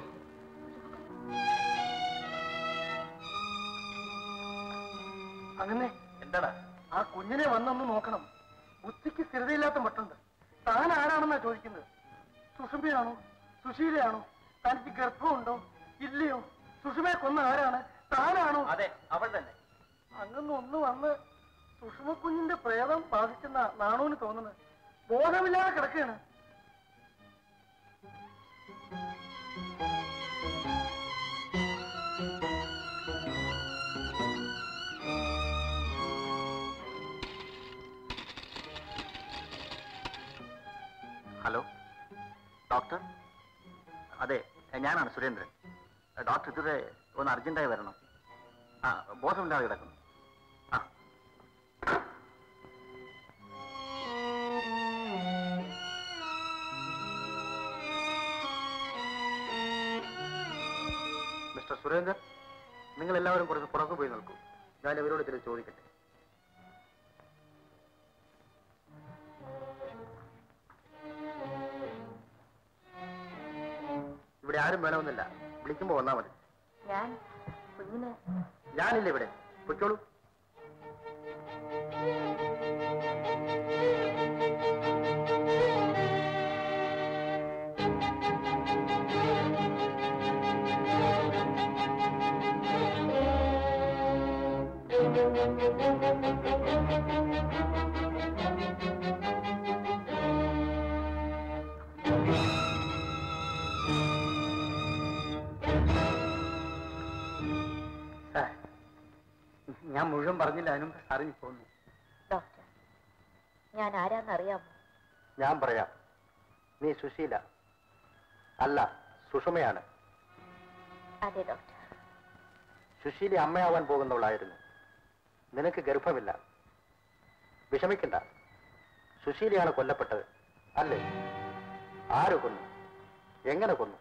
അങ്ങനെ എന്താടാ ആ കുഞ്ഞിനെ വന്നൊന്ന് നോക്കണം ബുദ്ധിക്ക് സ്ഥിരതയില്ലാത്ത മട്ടുണ്ട് താൻ ആരാണെന്നാ ചോദിക്കുന്നത് സുഷമയാണോ സുശീലയാണോ തനിക്ക് ഗർഭമുണ്ടോ ഇല്ലയോ സുഷമയെ കൊന്ന ആരാണ് താനാണോ അതെ അവൾ തന്നെ അങ്ങന്ന് ഒന്ന് വന്ന് സുഷമ കുഞ്ഞിന്റെ പ്രേതം ബാധിക്കുന്ന നാണോന് തോന്നുന്നത് ബോധമില്ലാതെ കിടക്കുകയാണ് ഹലോ ഡോക്ടർ അതെ ഞാനാണ് സുരേന്ദ്രൻ ഡോക്ടർ ഇതുവരെ ഒന്ന് അർജന്റായി വരണം ആ ബോധമില്ലാതെ കിടക്കുന്നു ആ മിസ്റ്റർ സുരേന്ദ്രൻ നിങ്ങൾ എല്ലാവരും കുറച്ച് പുറത്തു പോയി നിൽക്കൂ ഞാൻ ഇവരോട് ചില ചോദിക്കട്ടെ ഇവിടെ ആരും വേണമെന്നില്ല വിളിക്കുമ്പോ വന്നാ മതി ഞാൻ കുഞ്ഞിനെ ഞാനില്ല ഇവിടെ പൊയ്ക്കോളൂ ഞാൻ മുഴുവൻ പറഞ്ഞില്ല അതിനും അറിഞ്ഞു പോന്നു ഡോക്ടർ ഞാൻ ആരാന്നറിയാമോ ഞാൻ പറയാം നീ സുശീല അല്ല സുഷമയാണ് അതെ ഡോക്ടർ സുശീല അമ്മയാവാൻ പോകുന്നവളായിരുന്നു നിനക്ക് ഗർഭമില്ല വിഷമിക്കണ്ട സുശീലയാണ് കൊല്ലപ്പെട്ടത് അല്ലേ ആര് കൊന്നു എങ്ങനെ കൊന്നു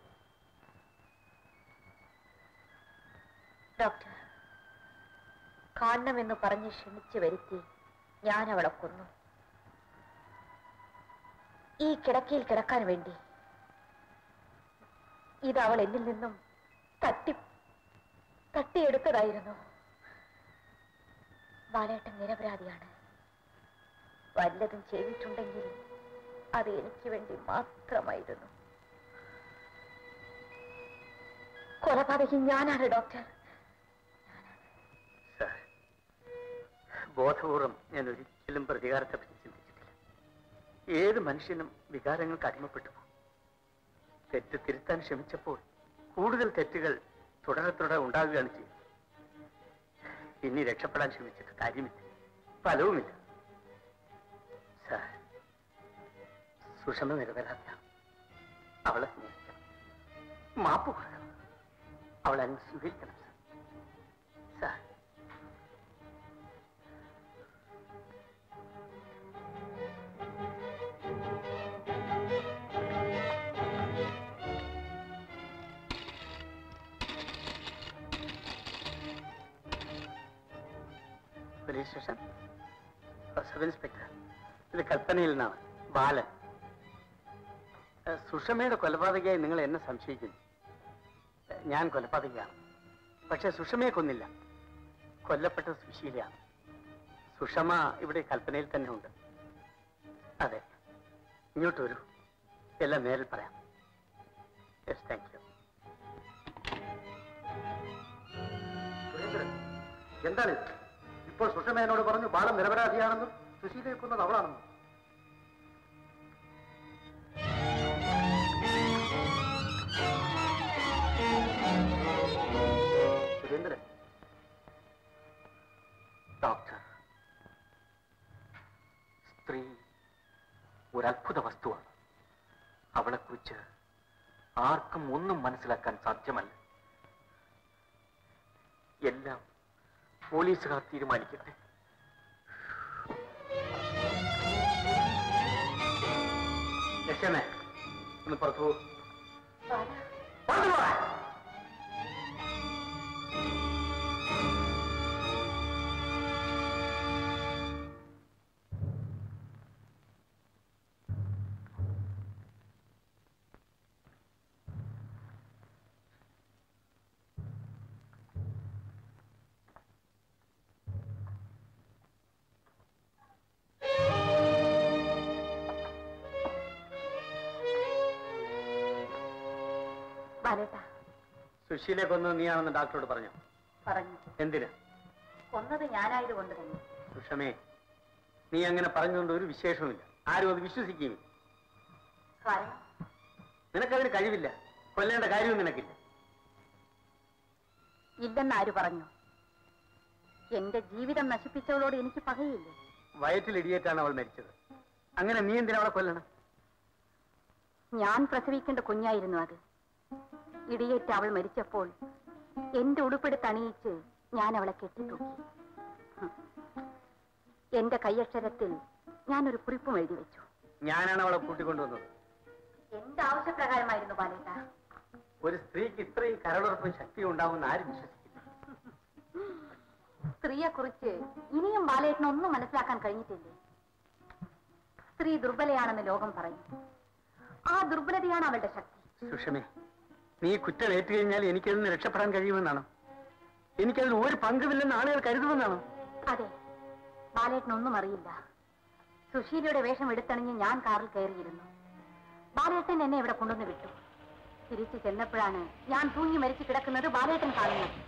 ഡോക്ടർ കാണണമെന്ന് പറഞ്ഞ് ക്ഷണിച്ചു വരുത്തി ഞാൻ അവളെ കൊന്നു ഈ കിടക്കയിൽ കിടക്കാൻ വേണ്ടി ഇത് അവൾ എന്നിൽ നിന്നും തട്ടി തട്ടിയെടുത്തതായിരുന്നു ബാലേട്ടൻ നിരപരാധിയാണ് വല്ലതും ചെയ്തിട്ടുണ്ടെങ്കിൽ അത് എനിക്ക് വേണ്ടി മാത്രമായിരുന്നു കൊലപാതകി ഞാനാണ് ഡോക്ടർ സാർ ബോധപൂർവം ഞാൻ ഒരിക്കലും പ്രതികാരത്തെ പറ്റി ചിന്തിച്ചിട്ടില്ല ഏത് മനുഷ്യനും വികാരങ്ങൾക്ക് അടിമപ്പെട്ടു പോകും. തെറ്റ് തിരുത്താൻ ശ്രമിച്ചപ്പോൾ കൂടുതൽ തെറ്റുകൾ തുടരെ തുടരെ ഉണ്ടാവുകയാണ് ചെയ്യുന്നത് ഇനി രക്ഷപ്പെടാൻ ശ്രമിച്ചിട്ട് കാര്യമില്ല ഫലവുമില്ല സാർ സുഷമ നിരപരാധിയാണ് അവളെ സ്നേഹിക്കണം മാപ്പ് കൊടുക്കണം അവളെ അങ്ങ് സ്വീകരിക്കണം sir sir police station sub inspector ഇത് കൽപ്പനയിൽ നിന്നാണ് ബാലൻ ഏഹ്, സുഷമയുടെ കൊലപാതകയായി നിങ്ങൾ എന്നെ സംശയിക്കുന്നു ഏഹ്, ഞാൻ കൊലപാതകയാണ് പക്ഷെ സുഷമയെ കൊന്നില്ല കൊല്ലപ്പെട്ടത് സുശീലയാണ് സുഷമ ഇവിടെ കൽപ്പനയിൽ തന്നെ ഉണ്ട് അതെ ഇങ്ങോട്ട് വരൂ എല്ലാം നേരിൽ പറയാം യെസ് താങ്ക് യു എന്താണ് ഇപ്പോൾ സുഷമേനോട് പറഞ്ഞു ബാലൻ നിരപരാധിയാണെന്നും സുശീലയെ കൊന്നത് അവളാണെന്നും സുരേന്ദ്രൻ ഡോക്ടർ സ്ത്രീ ഒരു അത്ഭുത വസ്തുവാണ് അവളെക്കുറിച്ച് ആർക്കും ഒന്നും മനസ്സിലാക്കാൻ സാധ്യമല്ല എല്ലാം പോലീസുകാർ തീരുമാനിക്കട്ടെ ലക്ഷ്മേ ഒന്ന് പുറത്തു പോ. പുറത്തു പോകാൻ. ബാലേട്ട സുശീലയെ കൊന്നത് നീയാണെന്ന് ഡോക്ടറോട് പറഞ്ഞു പറഞ്ഞു എന്തിന് കൊന്നത് ഞാനായതുകൊണ്ട് തന്നെ സുഷമേ നീ അങ്ങനെ പറഞ്ഞുകൊണ്ട് ഒരു വിശേഷവുമില്ല ആരും അത് വിശ്വസിക്കുകയും കാരണം നിനക്കതിന് കഴിവില്ല കൊല്ലേണ്ട കാര്യവും നിനക്കില്ല ഇല്ലെന്ന് ആര് പറഞ്ഞു എന്റെ ജീവിതം നശിപ്പിച്ചവളോട് എനിക്ക് പകയില്ലേ വയറ്റിൽ ഇടിയേറ്റാണ് അവൾ മരിച്ചത് അങ്ങനെ നീ എന്തിനാ അവളെ കൊല്ലണം ഞാൻ പ്രസവിക്കേണ്ട കുഞ്ഞായിരുന്നു അത് ഇടിയേറ്റ് അവൾ മരിച്ചപ്പോൾ എന്റെ ഉടുപ്പെടുത്ത് അണിയിച്ച് ഞാൻ അവളെ കെട്ടിത്തൂക്കി ഹും. എന്റെ കൈയക്ഷരത്തിൽ ഞാനൊരു കുറിപ്പും എഴുതി വെച്ചു ഞാനാണ് അവളെ കൂട്ടിക്കൊണ്ടുവന്നത് എന്റെ ആവശ്യപ്രകാരമായിരുന്നു ബാലേട്ട ഒരു സ്ത്രീക്ക് ഇത്രയും കരളുറപ്പും ശക്തിയും ഉണ്ടാവുമെന്ന് ആരും വിശ്വസിക്കില്ല സ്ത്രീയെ കുറിച്ച് ഇനിയും ബാലേട്ടന് ഒന്നും മനസ്സിലാക്കാൻ കഴിഞ്ഞിട്ടില്ലേ സ്ത്രീ ദുർബലയാണെന്ന് ലോകം പറയും ആ ദുർബലതയാണ് അവളുടെ ശക്തി സുഷമേ നീ കുറ്റം ഏറ്റു കഴിഞ്ഞാൽ എനിക്കതിൽ നിന്ന് രക്ഷപ്പെടാൻ കഴിയുമെന്നാണോ എനിക്കതിൽ ഒരു പങ്കുമില്ലെന്ന് ആളുകൾ കരുതുമെന്നാണോ അതെ ബാലേട്ടനൊന്നും അറിയില്ല സുശീലയുടെ വേഷം എടുത്തണിഞ്ഞ് ഞാൻ കാറിൽ കയറിയിരുന്നു ബാലേട്ടൻ എന്നെ ഇവിടെ കൊണ്ടുവന്ന് വിട്ടു തിരിച്ചു ചെന്നപ്പോഴാണ് ഞാൻ തൂങ്ങി മരിച്ചു കിടക്കുന്നത് ബാലേട്ടൻ കാണുന്നത്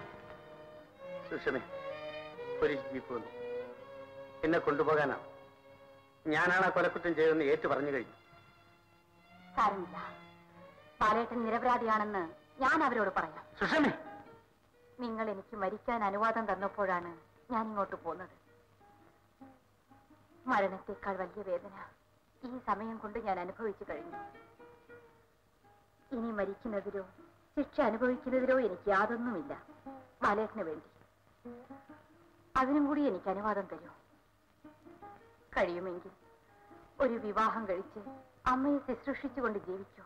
സുഷമേ പോലീസ് ജീപ്പ് വന്നു എന്നെ കൊണ്ടുപോകാനാണ് ഞാനാണ് ആ കൊലക്കുറ്റം ചെയ്തതെന്ന് ഏറ്റു പറഞ്ഞു കഴിഞ്ഞു സാരമില്ല ബാലേട്ടൻ നിരപരാധിയാണെന്ന് ഞാൻ അവരോട് പറയാം സുഷമേ നിങ്ങൾ എനിക്ക് മരിക്കാൻ അനുവാദം തന്നപ്പോഴാണ് ഞാൻ ഇങ്ങോട്ട് പോന്നത് മരണത്തെക്കാൾ വലിയ വേദന ഈ സമയം കൊണ്ട് ഞാൻ അനുഭവിച്ചു കഴിഞ്ഞു ഇനി മരിക്കുന്നതിലോ ശിക്ഷ അനുഭവിക്കുന്നതിലോ എനിക്ക് യാതൊന്നുമില്ല ബാലേട്ടന് വേണ്ടി അതിനും കൂടി എനിക്ക് അനുവാദം തരൂ കഴിയുമെങ്കിൽ ഒരു വിവാഹം കഴിച്ച് അമ്മയെ ശുശ്രൂഷിച്ചുകൊണ്ട് ജീവിക്കൂ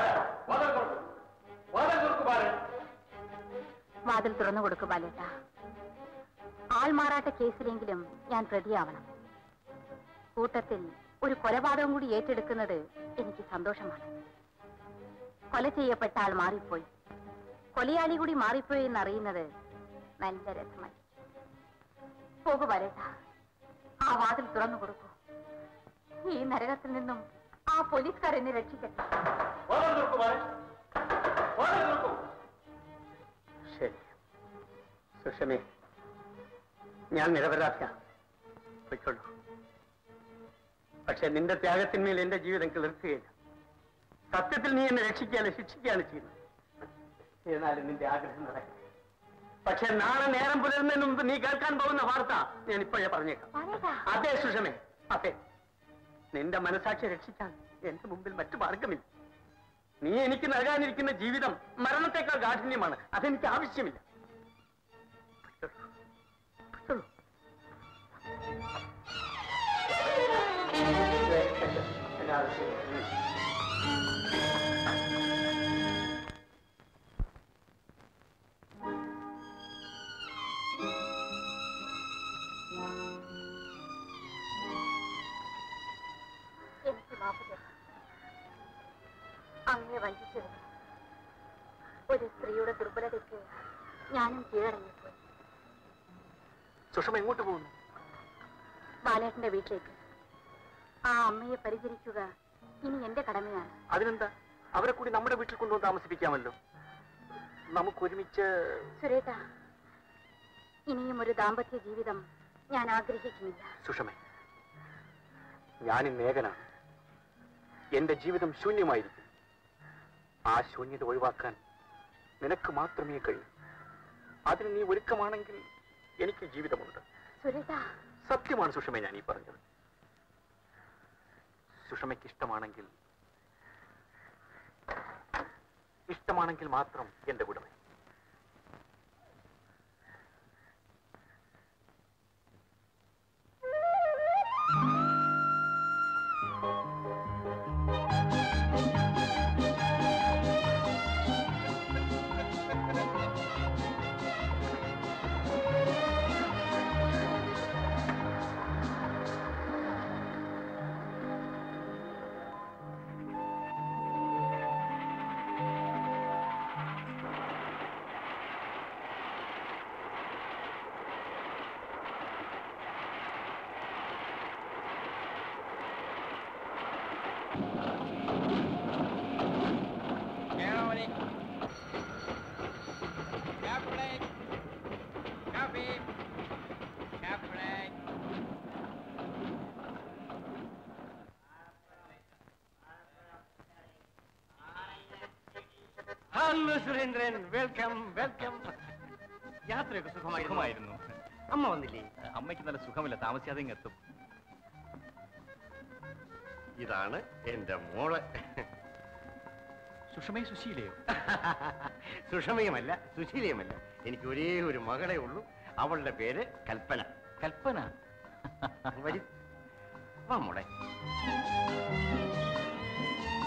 വാതിൽ തുറന്നു കൊടുക്കു ബാലേട്ട ആൾമാറാട്ട കേസിലെങ്കിലും ഞാൻ പ്രതിയാവണം കൂട്ടത്തിൽ ഒരു കൊലപാതകം കൂടി ഏറ്റെടുക്കുന്നത് എനിക്ക് സന്തോഷമാണ് കൊല ചെയ്യപ്പെട്ട ആൾ മാറിപ്പോയി കൊലയാളി കൂടി മാറിപ്പോയി എന്നറിയുന്നത് നല്ല രസമായി പോകു ബാലേട്ട ആ വാതിൽ തുറന്നു കൊടുക്കൂ ഈ നരകത്തിൽ നിന്നും ആ പോലീസുകാർ എന്നെ രക്ഷിക്കട്ടെ ശരി സുഷമേ ഞാൻ നിരപരാധിയാണ് പൊയ്ക്കൊള്ളൂ പക്ഷെ നിന്റെ ത്യാഗത്തിന്മേൽ എന്റെ ജീവിതം കിളിർക്കുകയില്ല സത്യത്തിൽ നീ എന്നെ രക്ഷിക്കുകയല്ല ശിക്ഷിക്കുകയാണ് ചെയ്യുന്നത് എന്നാലും നിന്റെ ആഗ്രഹം നടക്കും പക്ഷെ നാളെ നേരം പുലരുന്നതിന് മുമ്പ് നീ കേൾക്കാൻ പോകുന്ന വാർത്ത ഞാൻ ഇപ്പോഴേ പറഞ്ഞേക്കാം ബാലേട്ടാ അതെ സുഷമേ അതെ നിന്റെ മനസാക്ഷി രക്ഷിക്കാൻ എന്റെ മുമ്പിൽ മറ്റു മാർഗമില്ല നീ എനിക്ക് നൽകാനിരിക്കുന്ന ജീവിതം മരണത്തെക്കാൾ കാഠിന്യമാണ് അതെനിക്ക് ആവശ്യമില്ല പൊയ്ക്കോളൂ. എന്റെ ആവശ്യമില്ല. ഉം. എനിക്ക് മാപ്പ് തരണം അങ്ങേ വഞ്ചിച്ചത് ഒരു സ്ത്രീയുടെ ദുർബലതയ്ക്ക് ഞാനും കീഴടങ്ങിപ്പോയി സുഷമ എങ്ങോട്ട് പോകുന്നു ബാലേട്ടന്റെ വീട്ടിലേക്ക് ആ അമ്മയെ പരിചരിക്കുക ഇനി എന്റെ കടമയാണ് അതിനെന്താ അവരെ കൂടി നമ്മുടെ വീട്ടിൽ കൊണ്ടുവന്ന് താമസിപ്പിക്കാമല്ലോ നമുക്ക് ഒരുമിച്ച് സുരേട്ട ഇനിയും ഒരു ദാമ്പത്യ ജീവിതം ഞാൻ ആഗ്രഹിക്കുന്നില്ല സുഷമേ ഞാനിന്ന് ഏകനാണ് എന്റെ ജീവിതം ശൂന്യമായിരിക്കും ആ ശൂന്യത ഒഴിവാക്കാൻ നിനക്ക് മാത്രമേ കഴിയൂ അതിന് നീ ഒരുക്കമാണെങ്കിൽ എനിക്ക് ജീവിതമുണ്ട് സുരേട്ട സത്യമാണ് സുഷമ ഞാൻ ഈ പറഞ്ഞത് സുഷമയ്ക്ക് ഇഷ്ടമാണെങ്കിൽ ഇഷ്ടമാണെങ്കിൽ മാത്രം എന്റെ കൂടെ വരൂ. ഹലോ സുരേന്ദ്രൻ വെൽക്കം വെൽക്കം യാത്രയൊക്കെ സുഖമായിരുന്നു അമ്മ വന്നില്ലേ അമ്മയ്ക്ക് നല്ല സുഖമില്ല താമസിയാതെ ഇങ്ങ് എത്തും ഇതാണ് എന്റെ മോള് സുഷമയും സുശീലയോ സുഷമയുമല്ല സുശീലയുമല്ല എനിക്ക് ഒരേ ഒരു മകളെ ഉള്ളൂ അവളുടെ പേര് കൽപ്പന കൽപ്പന വരി വാ മോളെ